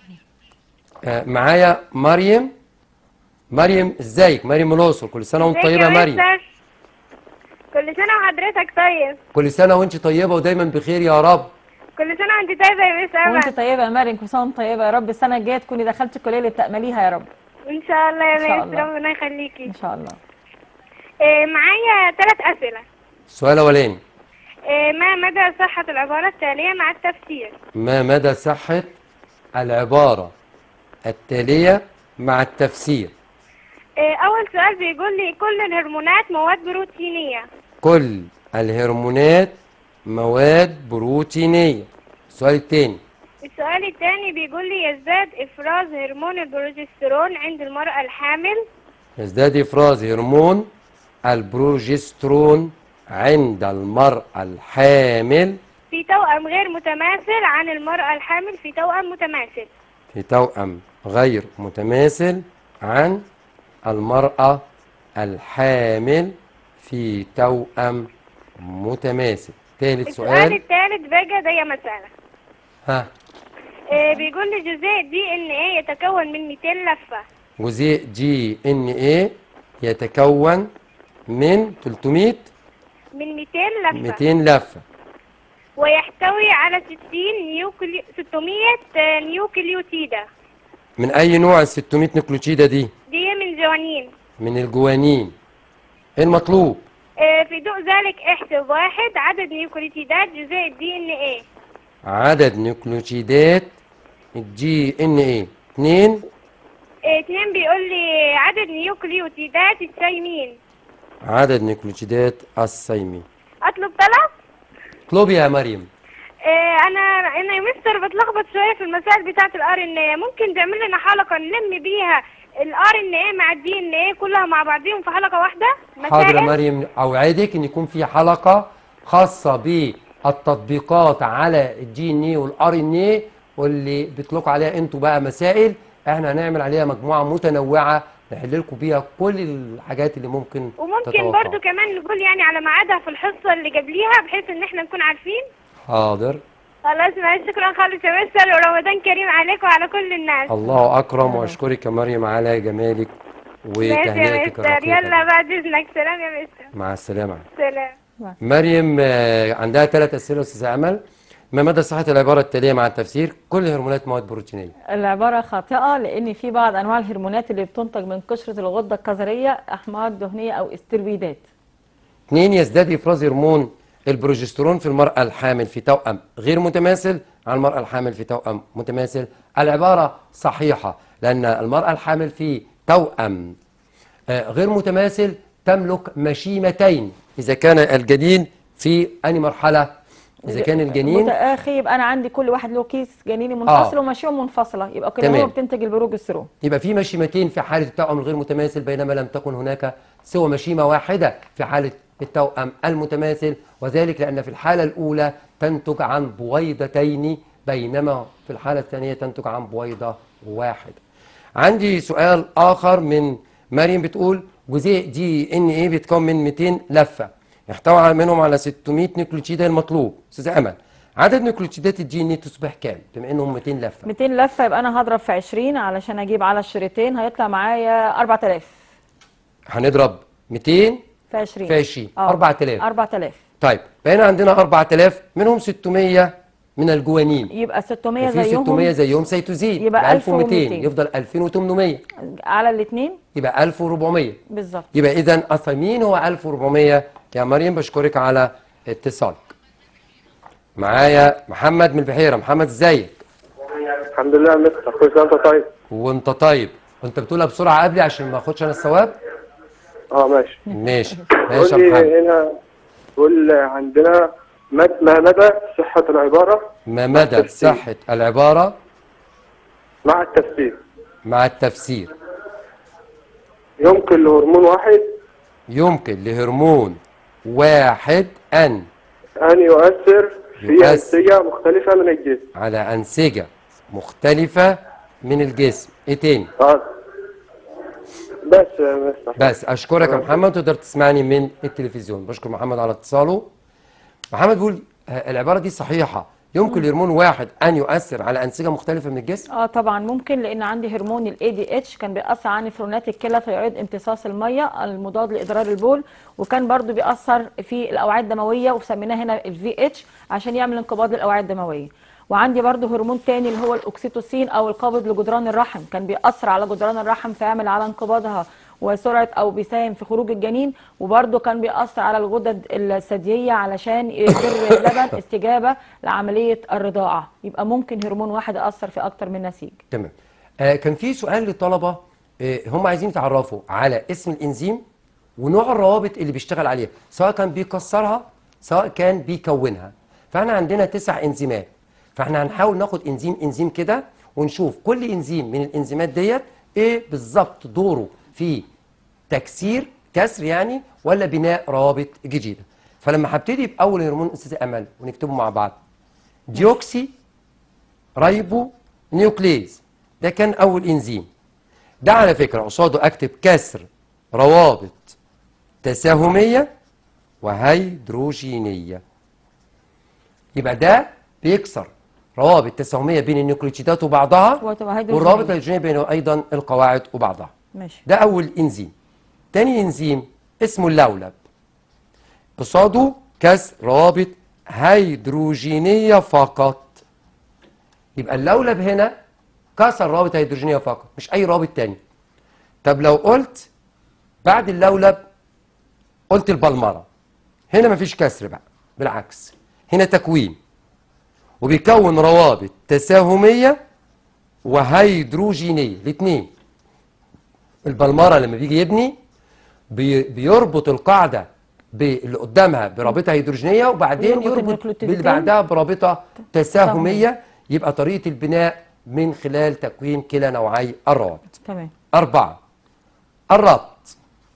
آه معايا مريم مريم ازيك مريم من الاقصر كل سنه وانت ازيك طيبه يا يا مريم مستر؟ كل سنة وحضرتك طيب كل سنه وانت طيبه ودايما بخير يا رب كل سنة وانت طيبة يا مس وانت أمل طيبه يا مريم كل سنه وانت طيبه يا رب السنه الجايه تكوني دخلتي الكليه اللي بتامليها يا رب ان شاء الله إن شاء يا مس الله. ربنا يخليكي ان شاء الله إيه معايا ثلاث أسئلة السؤال الاولاني إيه ما مدى صحة العبارة التالية مع التفسير ما مدى صحه العباره التاليه مع التفسير إيه أول سؤال بيقول لي كل الهرمونات مواد بروتينية كل الهرمونات مواد بروتينيه السؤال الثاني السؤال الثاني بيقول لي يزداد إفراز هرمون البروجسترون عند المرأة الحامل يزداد افراز هرمون البروجسترون عند المراه الحامل في توأم غير متماثل عن المرأة الحامل في توأم متماثل في توأم غير متماثل عن المرأة الحامل في توأم متماثل ثالث السؤال سؤال الثالث بقى ده مسألة ها إيه بيقول لي جزيء دي ان ايه يتكون من 200 لفة جزيء جي ان ايه يتكون من 300 من 200 لفة 200 لفة ويحتوي على 60 نيوكلي 600 نيوكليوتيدا من اي نوع ال 600 نيكلوتيدة دي دي من جوانين من الجوانين إيه المطلوب إيه في ضوء ذلك احسب واحد عدد نيوكليوتيدات جزيء الدي ان ايه عدد نيكلوتيدات الجي ان ايه 2 إيه اتنين بيقول لي عدد نيوكليوتيدات الثيمين عدد نيكلوتيدات الصيمي اطلب طلب اطلبي يا مريم إيه انا انا يا مستر بتلخبط شويه في المسائل بتاعه الار ان ايه ممكن تعمل لنا حلقه نلم بيها الار ان ايه مع الدي ان ايه كلها مع بعضيهم في حلقه واحده حاضر يا مسائل؟ مريم اوعدك ان يكون في حلقه خاصه بالتطبيقات على الجي ان اي والار ان اي واللي بيطلقوا عليها انتوا بقى مسائل احنا هنعمل عليها مجموعه متنوعه نحل لكم بيها كل الحاجات اللي ممكن وممكن تتوقعوا. برضو كمان نقول يعني على ميعادها في الحصه اللي قبليها بحيث ان احنا نكون عارفين حاضر خلاص ماشي شكرا خالص يا مستر ورمضان كريم عليك وعلى كل الناس الله اكرم واشكرك يا مريم على جمالك ماشي يا وتهنئتك مستر الرقيقه يلا بعد اذنك سلام يا مستر مع السلامه سلام مريم آه، عندها ثلاث اسئله استاذ امل ما مدى صحه العباره التاليه مع التفسير كل هرمونات مواد بروتينيه العبارة خاطئة لأن في بعض أنواع الهرمونات اللي بتنتج من قشرة الغدة الكظرية أحماض دهنية أو استرويدات اثنين يزداد افراز هرمون البروجسترون في المرأة الحامل في توأم غير متماثل عن المرأة الحامل في توأم متماثل العبارة صحيحة لأن المرأة الحامل في توأم آه، غير متماثل تملك مشيمتين إذا كان الجنين في أي مرحلة إذا كان الجنين متآخي يبقى أنا عندي كل واحد له كيس جنيني منفصل آه. ومشيهم منفصلة يبقى كده تمام. هو بتنتج البروجسترون يبقى في مشيمتين في حالة التوأم الغير متماثل بينما لم تكن هناك سوى مشيمة واحدة في حالة التوأم المتماثل وذلك لأن في الحالة الأولى تنتج عن بويضتين بينما في الحالة الثانية تنتج عن بويضة واحدة عندي سؤال آخر من مريم بتقول جزيء دي ان ايه بيتكون من 200 لفة يحتوي منهم على 600 نيكلوتيدة المطلوب أستاذ أمل عدد نيكلوتيدات الجي ان ايه تصبح كام بما انهم 200 لفة 200 لفة يبقى أنا هضرب في 20 علشان أجيب على الشريطين هيطلع معايا 4000 هنضرب 200 في 20 في 20 آه. 4000 4000 طيب بقينا عندنا 4000 منهم 600 من الجوانين يبقى 600 في 600 زيهم زيهم سيتوزين يبقى 1200 1200. يفضل 2800 على الاثنين يبقى 1400 بالظبط يبقى اذا الثمين هو 1400 يا مريم بشكرك على اتصالك معايا محمد من البحيره محمد ازيك الحمد لله يا مستر كل سنه وانت طيب وانت طيب وانت بتقولها بسرعه قبلي عشان ما اخدش انا الثواب اه ماشي ماشي ماشي قول يا محمد لي هنا قول عندنا مد ما مدى صحة العبارة ما مدى التفسير. صحه العباره مع التفسير مع التفسير يمكن لهرمون واحد يمكن لهرمون واحد أن أن يؤثر في يؤثر. أنسجة مختلفة من الجسم على أنسجة مختلفة من الجسم ايه تاني اه بس بس بس اشكرك يا محمد تقدر تسمعني من التلفزيون بشكر محمد على اتصاله محمد بيقول آه، العباره دي صحيحه يمكن لهرمون واحد ان يؤثر على انسجه مختلفه من الجسم اه طبعا ممكن لان عندي هرمون الاي دي اتش كان بيأثر على نفرونات الكلى فيعيد امتصاص الميه المضاد لاضرار البول وكان برضو بيأثر في الاوعيه الدمويه وسميناه هنا الفي اتش عشان يعمل انقباض للاوعيه الدمويه وعندي برضو هرمون تاني اللي هو الاكسيتوسين او القابض لجدران الرحم كان بيأثر على جدران الرحم فيعمل على انقباضها وسرعه او بيساهم في خروج الجنين وبرضه كان بيأثر على الغدد الثدييه علشان يدر اللبن استجابه لعمليه الرضاعه يبقى ممكن هرمون واحد يأثر في اكتر من نسيج تمام آه كان في سؤال للطلبه آه هم عايزين يتعرفوا على اسم الانزيم ونوع الروابط اللي بيشتغل عليها سواء كان بيكسرها سواء كان بيكونها فاحنا عندنا تسع انزيمات فاحنا هنحاول ناخد انزيم انزيم كده ونشوف كل انزيم من الانزيمات ديت ايه بالظبط دوره في تكسير كسر يعني ولا بناء روابط جديده فلما هبتدي باول هرمون استاذ امل ونكتبه مع بعض ديوكسي رايبو نيوكليز ده كان اول انزيم ده على فكره قصاده اكتب كسر روابط تساهميه وهيدروجينيه يبقى ده بيكسر روابط تساهميه بين النيوكليوتيدات وبعضها وتبقى هيدروجينية. والروابط الهيدروجينيه بين ايضا القواعد وبعضها ماشي ده اول انزيم تاني انزيم اسمه اللولب قصاده كسر روابط هيدروجينيه فقط يبقى اللولب هنا كسر روابط هيدروجينيه فقط مش اي رابط تاني طب لو قلت بعد اللولب قلت البلمره هنا مفيش كسر بقى بالعكس هنا تكوين وبيكون روابط تساهميه وهيدروجينيه الاثنين البلمره لما بيجي يبني بي بيربط القاعده باللي قدامها برابطه هيدروجينيه وبعدين ويربط يربط النيوكليوتيدتين. باللي بعدها برابطه تساهميه يبقى طريقه البناء من خلال تكوين كلا نوعي الروابط تمام أربعة الربط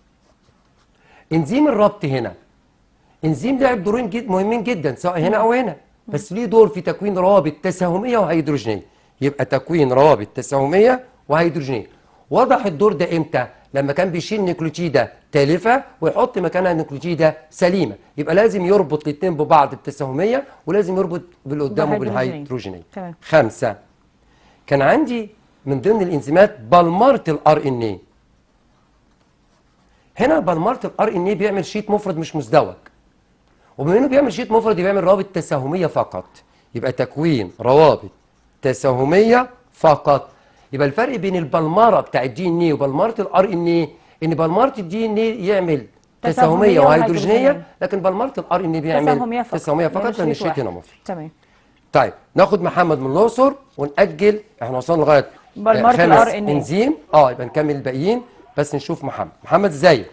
إنزيم الربط هنا إنزيم لعب دورين جد مهمين جدا سواء هنا أو هنا بس ليه دور في تكوين روابط تساهمية وهيدروجينية يبقى تكوين روابط تساهمية وهيدروجينية وضح الدور ده إمتى؟ لما كان بيشيل نيوكليوتيدة تالفة ويحط مكانها نيوكليوتيدة سليمة يبقى لازم يربط الاتنين ببعض التساهمية ولازم يربط باللي قدامه بالهيدروجينية. بالهيدروجينية تمام. خمسة كان عندي من ضمن الانزيمات بلمره الار ان اي هنا بلمره الار ان اي بيعمل شيت مفرد مش مزدوج وبما انه بيعمل شيت مفرد بيعمل روابط تساهميه فقط يبقى تكوين روابط تساهميه فقط يبقى الفرق بين البلمره بتاع الدي ان اي وبلمره الار ان اي ان بلمره الدي ان اي يعمل تساهمية تساهميه وهيدروجينيه وهيدروجينية. لكن بلمره الار ان اي بيعمل تساهمية فقط تساهميه يعني فقط لان شريط الشيت واحد. هنا مفرد تمام طيب ناخد محمد من الاقصر ونأجل احنا وصلنا لغايه بلمرة آه، خامس ال RNA. انزيم اه يبقى نكمل الباقيين بس نشوف محمد محمد ازيك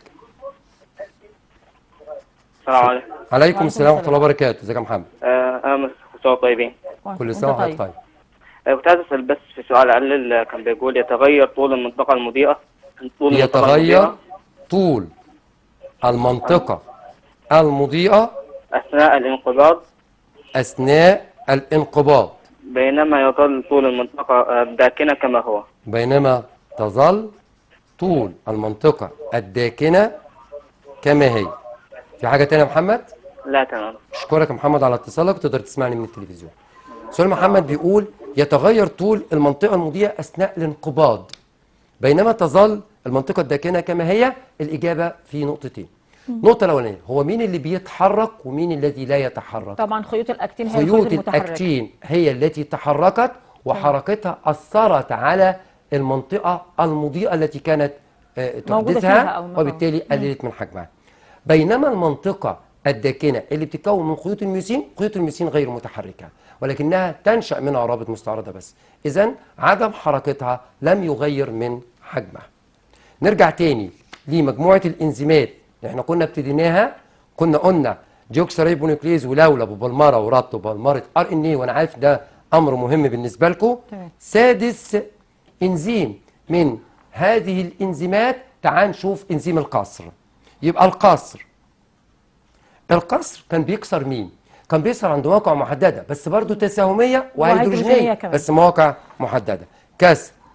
السلام عليكم عليكم السلام السلام. ورحمه الله وبركاته ازيك يا محمد آه، انا مس كل طيبين كل وأنت سنه وحضرتك طيب آه، كنت عايز اسال بس في سؤال اقل اللي كان بيقول يتغير طول المنطقه المضيئه طول المنطقة يتغير المضيئة طول المنطقه المضيئه اثناء الانقباض اثناء الانقباض بينما يظل طول المنطقه آه، داكنه كما هو بينما تظل طول المنطقه الداكنه كما هي في حاجه تانية يا محمد لا تمام اشكرك يا محمد على اتصالك تقدر تسمعني من التلفزيون سؤال محمد بيقول يتغير طول المنطقة المضيئة أثناء الانقباض بينما تظل المنطقة الداكنة كما هي الإجابة في نقطتين النقطة الأولانية هو مين اللي بيتحرك ومين الذي لا يتحرك طبعا خيوط الاكتين هي الخيوط خيوط المتحركه الأكتين هي التي تحركت وحركتها أثرت على المنطقة المضيئة التي كانت آه، موجودة تحدثها فيها أو المكان. وبالتالي قللت من حجمها بينما المنطقة الداكنة اللي بتتكون من خيوط الميوسين خيوط الميوسين غير متحركة ولكنها تنشأ منها روابط مستعرضة بس إذا عدم حركتها لم يغير من حجمها نرجع تاني لمجموعة الإنزيمات اللي احنا كنا ابتديناها كنا قلنا ديوكسيريبونيوكليز ولولب وبلمرة وربط وبلمرة ار ان اي وانا عارف ده امر مهم بالنسبة لكم تمام. سادس انزيم من هذه الانزيمات تعال نشوف انزيم القصر يبقى القصر القصر كان بيكسر مين كان بيكسر عند مواقع محددة بس برضو تساهمية وهيدروجينية وهيدروجينية كمان. بس مواقع محددة كسر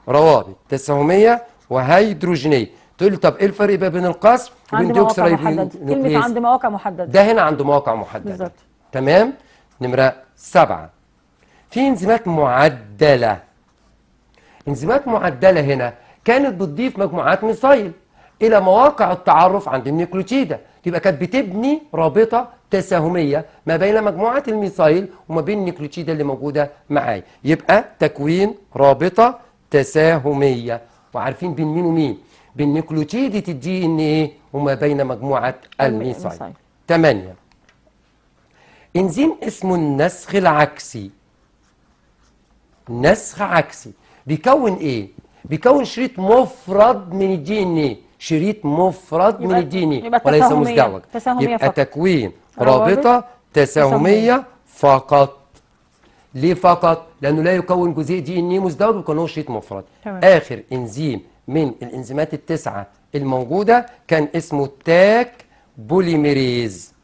روابط تساهميه وهيدروجينيه تقول لي طب ايه الفرق بقى بين القصر وبين عند مواقع محدده كلمه ديوكسيريبونوكليز عند مواقع محدده ده هنا عنده مواقع محدده بالظبط. تمام نمره سبعة في انزيمات معدله انزيمات معدله هنا كانت بتضيف مجموعات ميثايل الى مواقع التعرف عند النيوكليوتيدا يبقى كانت بتبني رابطه تساهميه ما بين مجموعات الميثايل وما بين النيوكليوتيدا اللي موجوده معايا يبقى تكوين رابطه تساهميه وعارفين بين مين ومين بين نيوكليوتيدة الدي ان ايه وما بين مجموعه الميثايل الميثايل. 8 انزيم اسمه النسخ العكسي نسخ عكسي بيكون ايه بيكون شريط مفرد من الدي ان ايه شريط مفرد من يبقى- الدي ان ايه يبقى وليس تساهمية. مزدوج تساهمية يبقى فقط. تكوين روابط رابطه تساهميه تساهمية. فقط ليه فقط لانه لا يكون جزيء دي ان ايه مزدوج بيكون هو شريط مفرد تمام. اخر انزيم من الانزيمات التسعه الموجوده كان اسمه تاك بوليميريز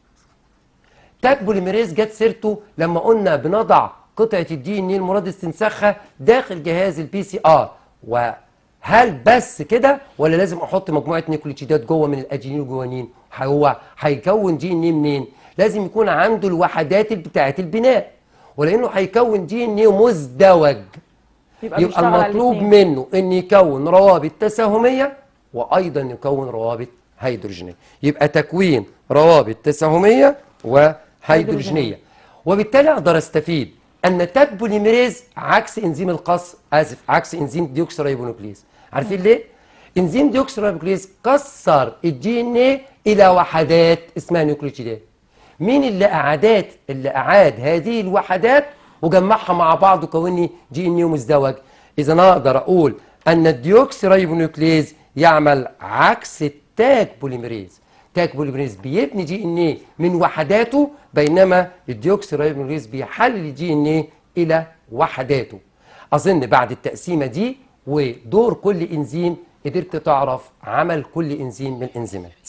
تاك بوليميريز جت سيرته لما قلنا بنضع قطعه الدي ان ايه المراد استنساخها داخل جهاز البي سي ار وهل بس كده ولا لازم احط مجموعه نيوكليوتيدات جوه من الاجينين والجوانين هو هيكون دي ان ايه منين لازم يكون عنده الوحدات بتاعه البناء ولانه هيكون دي ان ايه مزدوج يبقى بيشتغل على المطلوب الاتنين. منه ان يكون روابط تساهميه وايضا يكون روابط هيدروجينيه يبقى تكوين روابط تساهميه وهيدروجينيه وبالتالي اقدر استفيد ان تاك بوليميريز عكس انزيم القص اسف عكس انزيم ديوكسيريبونوكليز عارفين ليه انزيم ديوكسيريبونوكليز كسر الدي ان ايه الى وحدات اسمها نيوكليوتيدات مين اللي اعادات اللي اعاد هذه الوحدات وجمعها مع بعض وكوني دي ان ايه مزدوج اذا انا اقدر اقول ان الديوكسيريبونوكليز يعمل عكس التاج بوليميريز تاج بوليميريز بيبني دي ان ايه من وحداته بينما الديوكسيريبونوكليز بيحلل الدي ان ايه الى وحداته اظن بعد التقسيمه دي ودور كل انزيم قدرت تعرف عمل كل انزيم من الانزيمات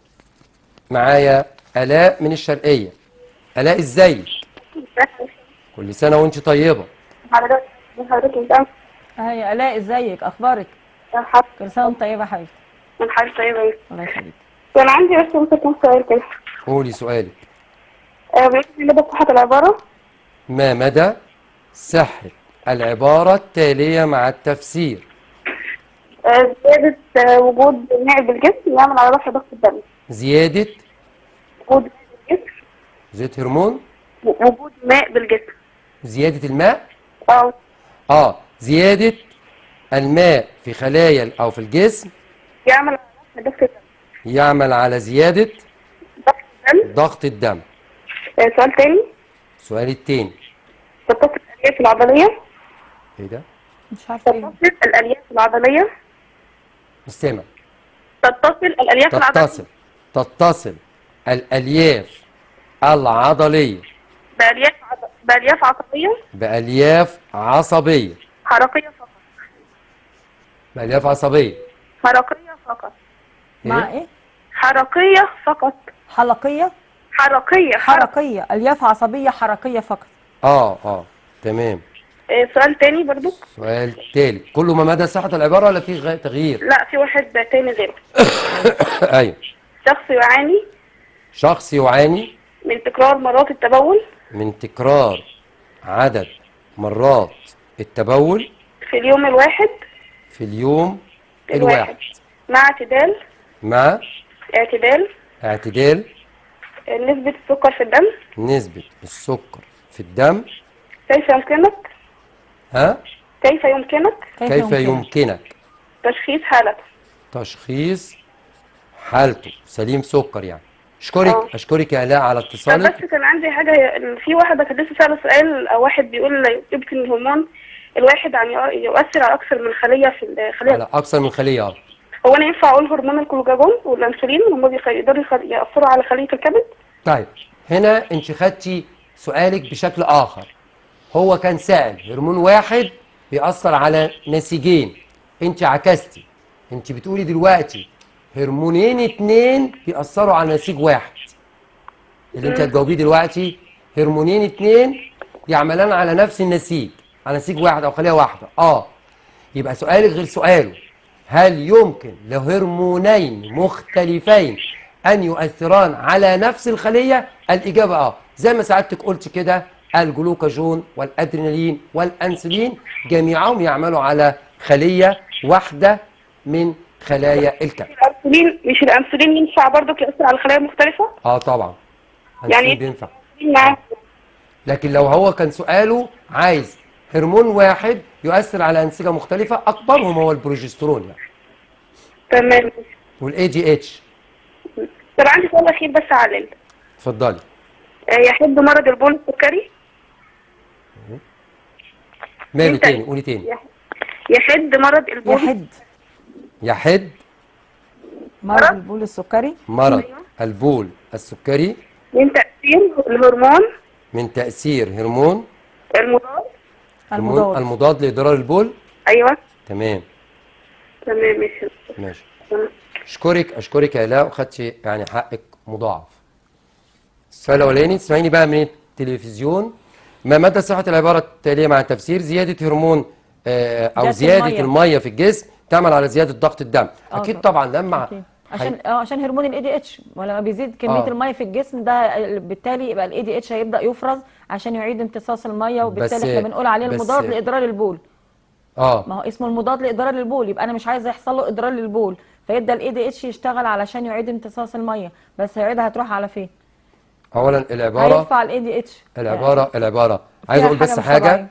معايا الاء من الشرقيه الاء ازيك كل سنه وانت طيبه حضرتك حضرتك انت هي الاء ازيك اخبارك حضرتك كل سنه وانت طيبه يا حبيبتي من حاجة طيبة الله يخليك كان عندي بس ممكن كم سؤال كده قولي سؤالك آه، بيقول لي مدى صحة العبارة ما مدى صحه العباره التاليه مع التفسير آه، زيادة آه، وجود ماء بالجسم يعمل على رفع ضغط الدم زياده وجود ماء بالجسم زيت هرمون وجود ماء بالجسم زياده الماء اه اه زياده الماء في خلايا او في الجسم يعمل على رفع ضغط الدم يعمل على زياده ضغط الدم ضغط الدم آه، سؤال تاني السؤال التاني تتصل الألياف العضلية ايه ده مش عارفه ايه تتصل الألياف العضلية مش سامع تتصل الألياف العضلية تتصل تتصل الالياف العضليه بألياف عض... بألياف عصبية بالياف عصبيه حركية فقط بالياف عصبيه حركية فقط مع إيه؟ ايه حركية فقط حلقيه حركية حركة حركيه الياف عصبيه حركيه فقط اه اه تمام آه، سؤال تاني برضو سؤال تالت كله ما مدى صحه العباره ولا في غ- تغيير لا في واحد تاني غيره ايوه شخص يعاني شخص يعاني من تكرار مرات التبول من تكرار عدد مرات التبول في اليوم الواحد في اليوم الواحد. الواحد مع اعتدال مع اعتدال اعتدال آه، نسبة السكر في الدم نسبة السكر في الدم كيف يمكنك ها كيف يمكنك كيف يمكنك تشخيص حالته تشخيص حالته سليم سكر يعني اشكرك اه. اشكرك يا الاء على طب اتصالك بس كان عندي حاجة هي- إن في واحدة كانت لسه سألة سؤال أو واحد بيقول يمكن الهرمون الواحد عن يؤ- يؤثر على أكثر من خلية في الخلية على اكثر من خليه اه. هو أنا ينفع أقول هرمون الجلوكاجون والأنسولين هم بيخ- يقدروا يخ- يأثروا على خلية الكبد؟ طيب هنا انت خدتي سؤالك بشكل اخر هو كان سائل هرمون واحد بيأثر على نسيجين انت عكستي انت بتقولي دلوقتي هرمونين اتنين بيأثروا على نسيج واحد اللي انت هتجاوبيه دلوقتي هرمونين اتنين يعملان على نفس النسيج على نسيج واحد او خليه واحده اه يبقى سؤالك غير سؤاله هل يمكن لهرمونين مختلفين ان يؤثران على نفس الخليه الاجابه اه زي ما سعادتك قلت كده الجلوكاجون والادرينالين والانسولين جميعهم يعملوا على خليه واحده من خلايا الكبد الانسولين مش الانسولين ينفع برضه يأثر على خلايا مختلفة؟ اه طبعا يعني يعني إيه؟ بينفع معاه لكن لو هو كان سؤاله عايز هرمون واحد يؤثر على انسجه مختلفه اكبرهم هو البروجسترون يعني تمام والاي دي اتش طب عندي سؤال اخير بس علل اتفضلي آه، يحد مرض البول السكري ماله انت- تاني قولي تاني يحد مرض البول يحد يحد مرض البول السكري مرض البول السكري من تأثير الهرمون من تاثير هرمون المضاد هرمون المضاد المضاد لاضرار البول ايوه تمام تمام ماشي ماشي اشكرك اشكرك يا لا وخدتش يعني حقك مضاعف السؤال الاولاني تسمعيني بقى من التلفزيون ما مدى صحه العباره التاليه مع التفسير زياده هرمون آه، او زيادة زياده المية. الميه في الجسم تعمل على زياده ضغط الدم آه اكيد طبعاً. طبعا لما أكيد. عشان اه عشان هرمون الاي دي اتش ولما بيزيد كميه آه. الميه في الجسم ده بالتالي يبقى الاي دي اتش هيبدا يفرز عشان يعيد امتصاص الميه وبالتالي بس- احنا بنقول عليه بس- المضاد لادرار البول اه ما هو اسمه المضاد لادرار البول يبقى انا مش عايزه يحصل له ادرار للبول فيبدا الاي دي اتش يشتغل علشان يعيد امتصاص الميه بس هيعيدها هتروح على فين اولا العباره هيرفع الاي دي اتش العباره العباره عايز اقول بس حاجه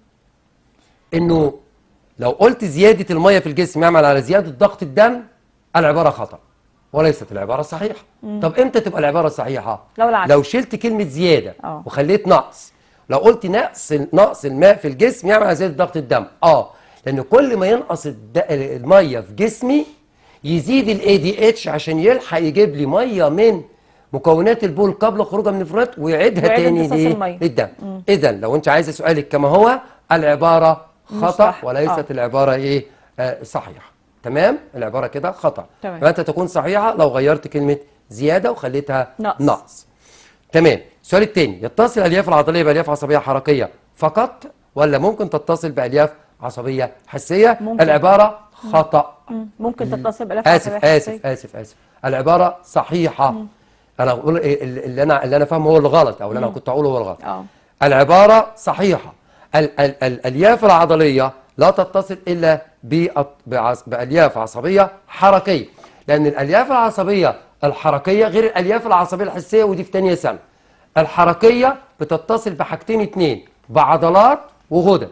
انه لو قلت زياده الميه في الجسم يعمل على زياده ضغط الدم العباره خطا وليست العباره صحيحه طب امتى تبقى العباره صحيحه لو العكس. لو شلت كلمه زياده آه. وخليت نقص لو قلت نقص نقص الماء في الجسم يعمل على زياده ضغط الدم اه لان كل ما ينقص الد... الميه في جسمي يزيد الاي دي اتش عشان يلحق يجيب لي ميه من مكونات البول قبل خروجها من الفرات ويعيدها ويعيد تاني امتصاص ليه؟ المية. للدم اذا لو انت عايزه سؤالك كما هو العباره خطا صح. وليست آه. العباره ايه آه صحيحه تمام العباره كده خطا تمام. متى تكون صحيحه لو غيرت كلمه زياده وخليتها نقص. نقص تمام السؤال الثاني يتصل الالياف العضليه بالياف عصبيه حركيه فقط ولا ممكن تتصل بالياف عصبيه حسيه ممكن. العباره خطا مم. ممكن تتصل بالاف اسف عصبية اسف حسية. اسف اسف العباره صحيحه انا بقول إيه اللي انا اللي انا فاهمه هو الغلط او اللي انا كنت اقوله هو الغلط اه العبارة صحيحة ال ال الألياف العضلية لا تتصل إلا بأط- بعص- بألياف عصبية حركية لأن الألياف العصبية الحركية غير الألياف العصبية الحسية ودي في تانية سنة الحركية بتتصل بحاجتين اتنين بعضلات وغدد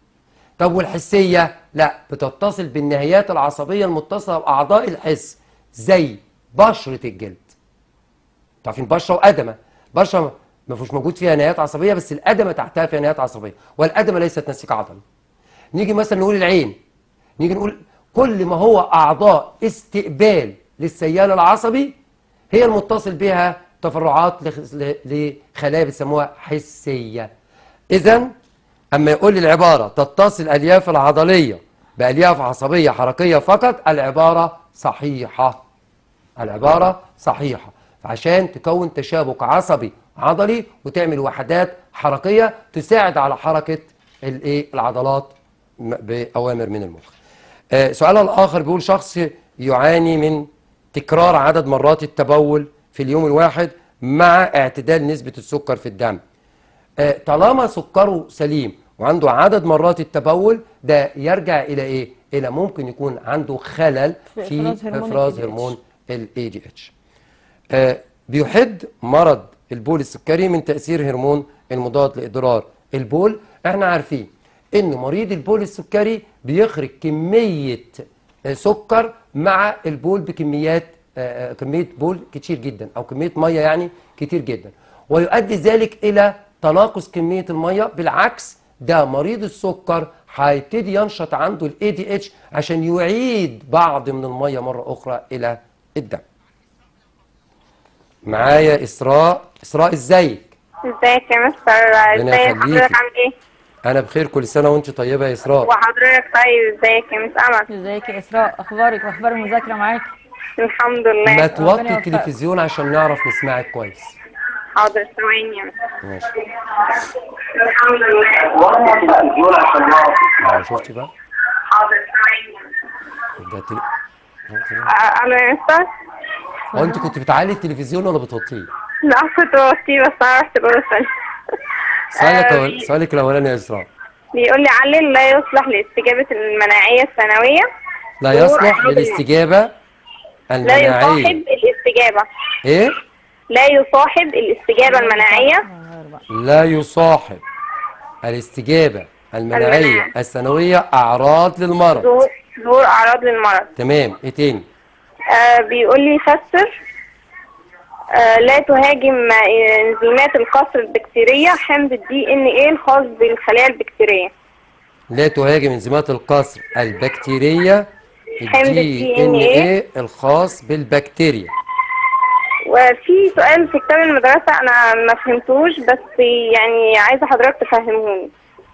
طب والحسية لا بتتصل بالنهايات العصبية المتصلة بأعضاء الحس زي بشرة الجلد عارفين بشره وادمه بشره ما فيش موجود فيها نهايات عصبيه بس الادمه تحتها فيها نهايات عصبيه والادمه ليست نسيج عضلي نيجي مثلا نقول العين نيجي نقول كل ما هو اعضاء استقبال للسيال العصبي هي المتصل بها تفرعات لخ- ل- لخلايا بيسموها حسيه اذا اما يقول لي العباره تتصل الالياف العضليه بالياف عصبيه حركيه فقط العباره صحيحه العبارة صحيحة عشان تكون تشابك عصبي عضلي وتعمل وحدات حركية تساعد على حركة الايه العضلات م- بأوامر من المخ آه، سؤالها الآخر بيقول شخص يعاني من تكرار عدد مرات التبول في اليوم الواحد مع اعتدال نسبة السكر في الدم آه، طالما سكره سليم وعنده عدد مرات التبول ده يرجع الى ايه الى ممكن يكون عنده خلل في في إفراز هرمون افراز ال ADH. هرمون الاي دي اتش بيحد مرض البول السكري من تاثير هرمون المضاد لاضرار البول احنا عارفين ان مريض البول السكري بيخرج كميه آه، سكر مع البول بكميات آه، آه، كميه بول كتير جدا او كميه ميه يعني كتير جدا ويؤدي ذلك الى تناقص كميه الميه بالعكس ده مريض السكر هيبتدي ينشط عنده الاي دي اتش عشان يعيد بعض من الميه مره اخرى الى الدم معايا اسراء اسراء ازيك ازيك يا مستر ربنا ازيك يخليكي. حضرتك عامل ايه انا بخير كل سنه وانت طيبه يا اسراء وحضرتك طيب ازيك يا مس امل ازيك يا اسراء اخبارك واخبار المذاكره معاكي الحمد ما لله توطي يوفقك. التلفزيون عشان نعرف نسمعك كويس حاضر ثواني يا مس ماشي الحمد لله آه، شفتي بقى ده تل... الو يا مستر هو انت كنت بتعلي التلفزيون ولا بتوطيه؟ لا كنت بوطيه بس انا رحت جوه الثانية سؤالك آه، أول... سؤالك الاولاني يا اسراء بيقول لي علل لا يصلح لاستجابة المناعية الثانوية لا ظهور يصلح أعراض المرض. للاستجابة لا المناعية يصاحب الاستجابة ايه؟ لا يصاحب الاستجابة المناعية لا يصاحب الاستجابة المناعية المناعة. الثانوية أعراض للمرض ظهور ظهور أعراض للمرض تمام ايه تاني؟ آه بيقول لي فسر آه لا تهاجم آه، انزيمات القصر البكتيرية حمض الدي ان ايه الخاص بالخلايا البكتيرية لا تهاجم انزيمات القصر البكتيرية حمض الدي ال ان DNA ايه الخاص بالبكتيريا وفي سؤال في كتاب المدرسة أنا ما فهمتوش بس يعني عايزة حضرتك تفهمهوني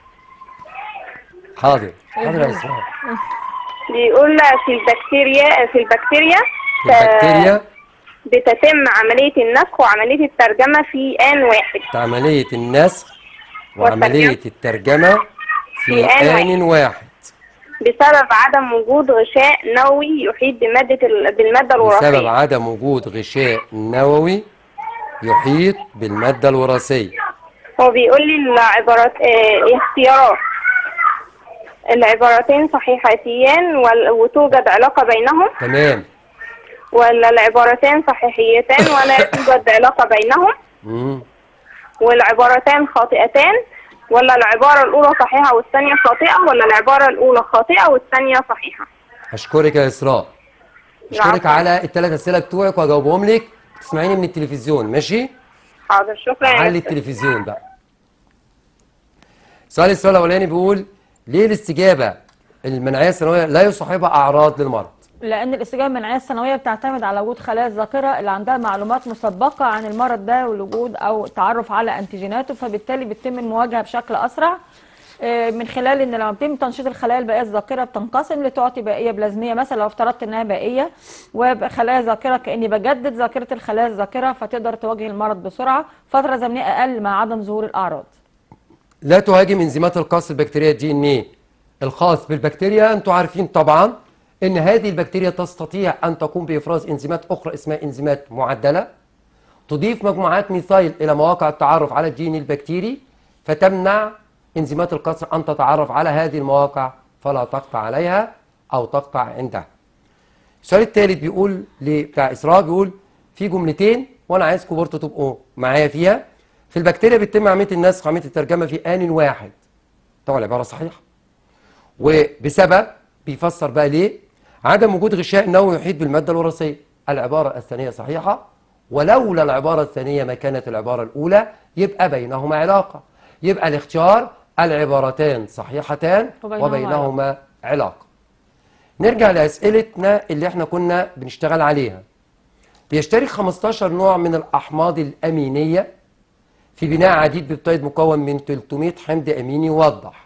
حاضر حاضر يا اسراء بيقول في البكتيريا في البكتيريا البكتيريا بتتم عملية النسخ وعملية الترجمة في آن واحد عملية النسخ وعملية والترجمة. الترجمة في في آن آن واحد بسبب عدم وجود غشاء نووي يحيط بمادة ال... بالمادة بسبب الوراثية عدم وجود غشاء نووي يحيط بالمادة الوراثية هو بيقول لي العبارات آه اختيارات العبارتين صحيحتان وال- وتوجد علاقة بينهم تمام ولا العبارتان صحيحيتان ولا توجد علاقة بينهم مم. والعبارتان خاطئتان ولا العبارة الأولى صحيحة والثانية خاطئة ولا العبارة الأولى خاطئة والثانية صحيحة أشكرك يا إسراء أشكرك العفو. على الثلاث أسئلة بتوعك وأجاوبهم لك تسمعيني من التلفزيون ماشي؟ حاضر شكرا يا علي مستر. التلفزيون بقى سؤال السؤال الأولاني بيقول ليه الاستجابة المناعية الثانوية لا يصاحبها أعراض للمرض؟ لان الاستجابه المناعيه الثانويه بتعتمد على وجود خلايا الذاكره اللي عندها معلومات مسبقه عن المرض ده والوجود او التعرف على انتيجيناته فبالتالي بتتم المواجهه بشكل اسرع آه، من خلال ان لما بيتم تنشيط الخلايا البائيه الذاكره بتنقسم لتعطي بائيه بلازميه مثلا لو افترضت انها بائيه وخلايا ذاكره كاني بجدد ذاكره الخلايا الذاكره فتقدر تواجه المرض بسرعه فتره زمنيه اقل مع عدم ظهور الاعراض لا تهاجم انزيمات القص البكتيريا دي ان ايه الخاص بالبكتيريا انتوا عارفين طبعا ان هذه البكتيريا تستطيع ان تقوم بافراز انزيمات اخرى اسمها انزيمات معدله تضيف مجموعات ميثايل الى مواقع التعرف على الجين البكتيري فتمنع انزيمات القصر ان تتعرف على هذه المواقع فلا تقطع عليها او تقطع عندها السؤال الثالث بيقول ل- بتاع اسراء بيقول في جملتين وانا عايزكم برضه تبقوا معايا فيها في البكتيريا بيتم عمليه النسخ وعمليه الترجمه في ان واحد طبعا العباره صحيحه وبسبب بيفسر بقى ليه عدم وجود غشاء نووي يحيط بالماده الوراثيه العباره الثانيه صحيحه ولولا العباره الثانيه ما كانت العباره الاولى يبقى بينهما علاقه يبقى الاختيار العبارتان صحيحتان وبينهما وبينهما علاقه نرجع لاسئلتنا اللي احنا كنا بنشتغل عليها بيشترك 15 نوع من الاحماض الامينيه في بناء عديد بيبتايد مكون من 300 حمض اميني وضح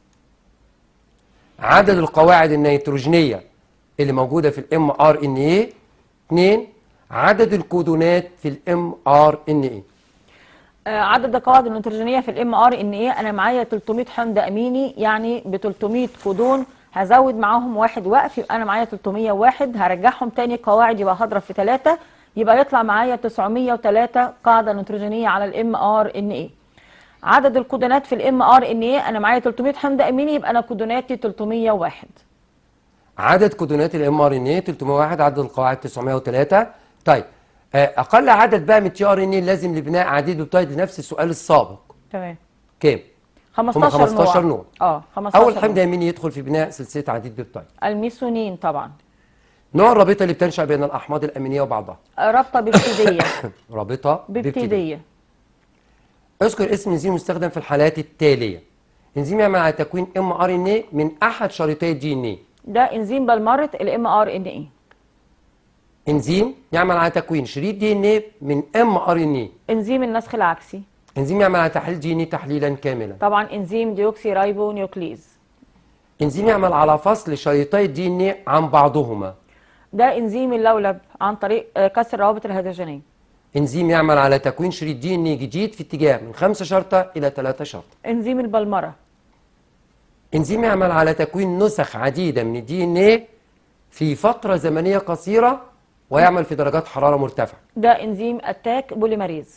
عدد القواعد النيتروجينيه اللي موجوده في الام ار ان اي 2 عدد الكودونات في الام ار ان اي آه، عدد القواعد النيتروجينيه في الام ار ان ايه انا معايا 300 حمض اميني يعني ب 300 كودون هزود معاهم واحد وقف يبقى انا معايا 301 هرجعهم تاني قواعد يبقى هضرب في 3 يبقى يطلع معايا 903 قاعده نيتروجينيه على الام ار ان ايه عدد الكودونات في الام ار ان ايه انا معايا 300 حمض اميني يبقى انا كودوناتي 301 عدد كودونات الام ار ان اي 301 عدد القواعد 903 طيب آه، اقل عدد بقى من تي ار ان اي لازم لبناء عديد بيبتايد نفس السؤال السابق تمام كام 15 هم 15 نوع. اه 15 اول حمض نوع. اميني يدخل في بناء سلسله عديد بيبتايد الميثونين طبعا نوع الرابطه اللي بتنشا بين الاحماض الامينيه وبعضها آه، رابطه ببتيديه رابطه بيبتيديه ببتيديه اذكر اسم انزيم مستخدم في الحالات التاليه انزيم يعمل على تكوين ام ار ان اي من احد شريطي الدي ان اي ده انزيم بالمره الام ار ان اي انزيم يعمل على تكوين شريط دي ان اي من ام ار ان اي انزيم النسخ العكسي انزيم يعمل على تحليل دي ان اي تحليلا كاملا طبعا انزيم ديوكسي رايبو نيوكليز انزيم يعمل على فصل شريطي الدي ان اي عن بعضهما ده انزيم اللولب عن طريق آه، كسر الروابط الهيدروجينيه انزيم يعمل على تكوين شريط دي ان اي جديد في اتجاه من خمسة شرطة إلى ثلاثة شرطة انزيم البلمره انزيم يعمل على تكوين نسخ عديدة من الدي ان ايه في فترة زمنية قصيرة ويعمل في درجات حرارة مرتفعة ده انزيم اتاك بوليمريز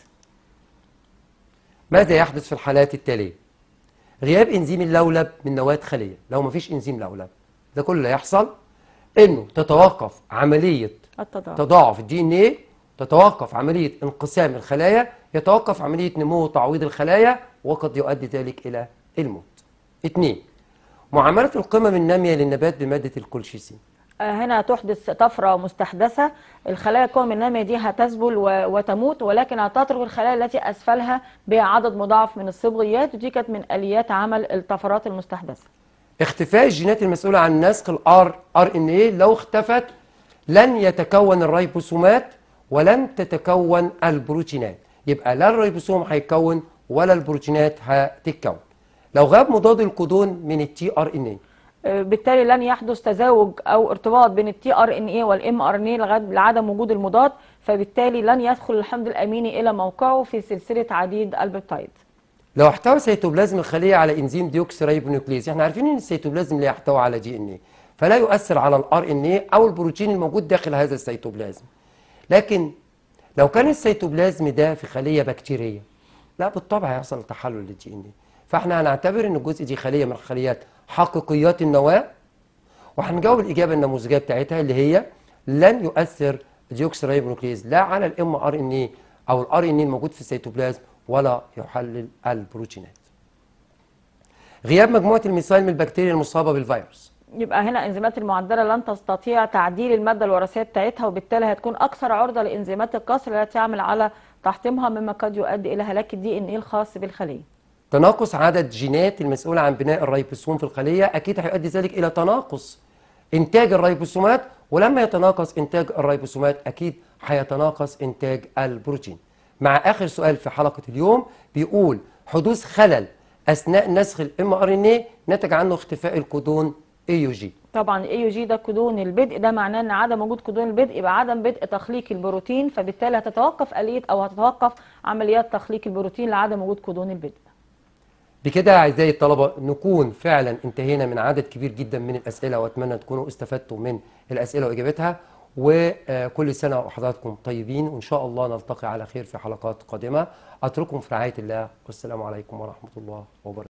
ماذا يحدث في الحالات التالية غياب انزيم اللولب من نواة خلية لو ما فيش انزيم لولب ده كل اللي يحصل انه تتوقف عملية التضاعف تضاعف الدي ان ايه تتوقف عملية انقسام الخلايا يتوقف عملية نمو وتعويض الخلايا وقد يؤدي ذلك إلى الموت اثنين معاملة القمم النامية للنبات بمادة الكولشيسين آه، هنا تحدث طفرة مستحدثة الخلايا القوم النامية دي هتذبل و- وتموت ولكن هتترك الخلايا التي أسفلها بعدد مضاعف من الصبغيات ودي كانت من آليات عمل الطفرات المستحدثة اختفاء الجينات المسؤولة عن نسق الار ار ان ايه لو اختفت لن يتكون الريبوسومات ولن تتكون البروتينات يبقى لا الريبوسوم هيتكون ولا البروتينات هتتكون لو غاب مضاد الكودون من التي ار ان ايه آه، بالتالي لن يحدث تزاوج أو ارتباط بين التي ار ان اي والام ار ان اي لعدم وجود المضاد فبالتالي لن يدخل الحمض الأميني إلى موقعه في سلسلة عديد البيبتايد لو احتوى سيتوبلازم الخليه على انزيم ديوكسيريبونيوكليز احنا عارفين ان السيتوبلازم لا يحتوي على دي ان ايه فلا يؤثر على الار ان ايه او البروتين الموجود داخل هذا السيتوبلازم لكن لو كان السيتوبلازم ده في خليه بكتيريه لا بالطبع هيحصل تحلل للدي ان ايه فاحنا هنعتبر ان الجزء دي خليه من خليات حقيقيات النواه وهنجاوب الاجابه النموذجيه بتاعتها اللي هي لن يؤثر ديوكسيريبونيوكليز لا على الام ار ان ايه او الار ان ايه الموجود في السيتوبلازم ولا يحلل البروتينات غياب مجموعه الميثايل من البكتيريا المصابه بالفيروس يبقى هنا انزيمات المعدله لن تستطيع تعديل الماده الوراثيه بتاعتها وبالتالي هتكون اكثر عرضه لانزيمات الكسر التي تعمل على تحطيمها مما قد يؤدي الى هلاك الدي ان ايه الخاص بالخليه. تناقص عدد جينات المسؤولة عن بناء الريبوسوم في الخلية أكيد هيؤدي ذلك إلى تناقص إنتاج الريبوسومات ولما يتناقص إنتاج الريبوسومات أكيد هيتناقص إنتاج البروتين مع آخر سؤال في حلقة اليوم بيقول حدوث خلل أثناء نسخ الام ار ان اي نتج عنه اختفاء الكودون اي يو جي طبعا الاي يو جي ده كودون البدء ده معناه ان عدم وجود كودون البدء يبقى عدم بدء تخليق البروتين فبالتالي هتتوقف اليه او هتتوقف عمليات تخليق البروتين لعدم وجود كودون البدء. بكده أعزائي الطلبة نكون فعلا انتهينا من عدد كبير جدا من الأسئلة وأتمنى تكونوا استفدتوا من الأسئلة وإجابتها وكل سنة وحضراتكم طيبين وإن شاء الله نلتقي على خير في حلقات قادمة أترككم في رعاية الله والسلام عليكم ورحمة الله وبركاته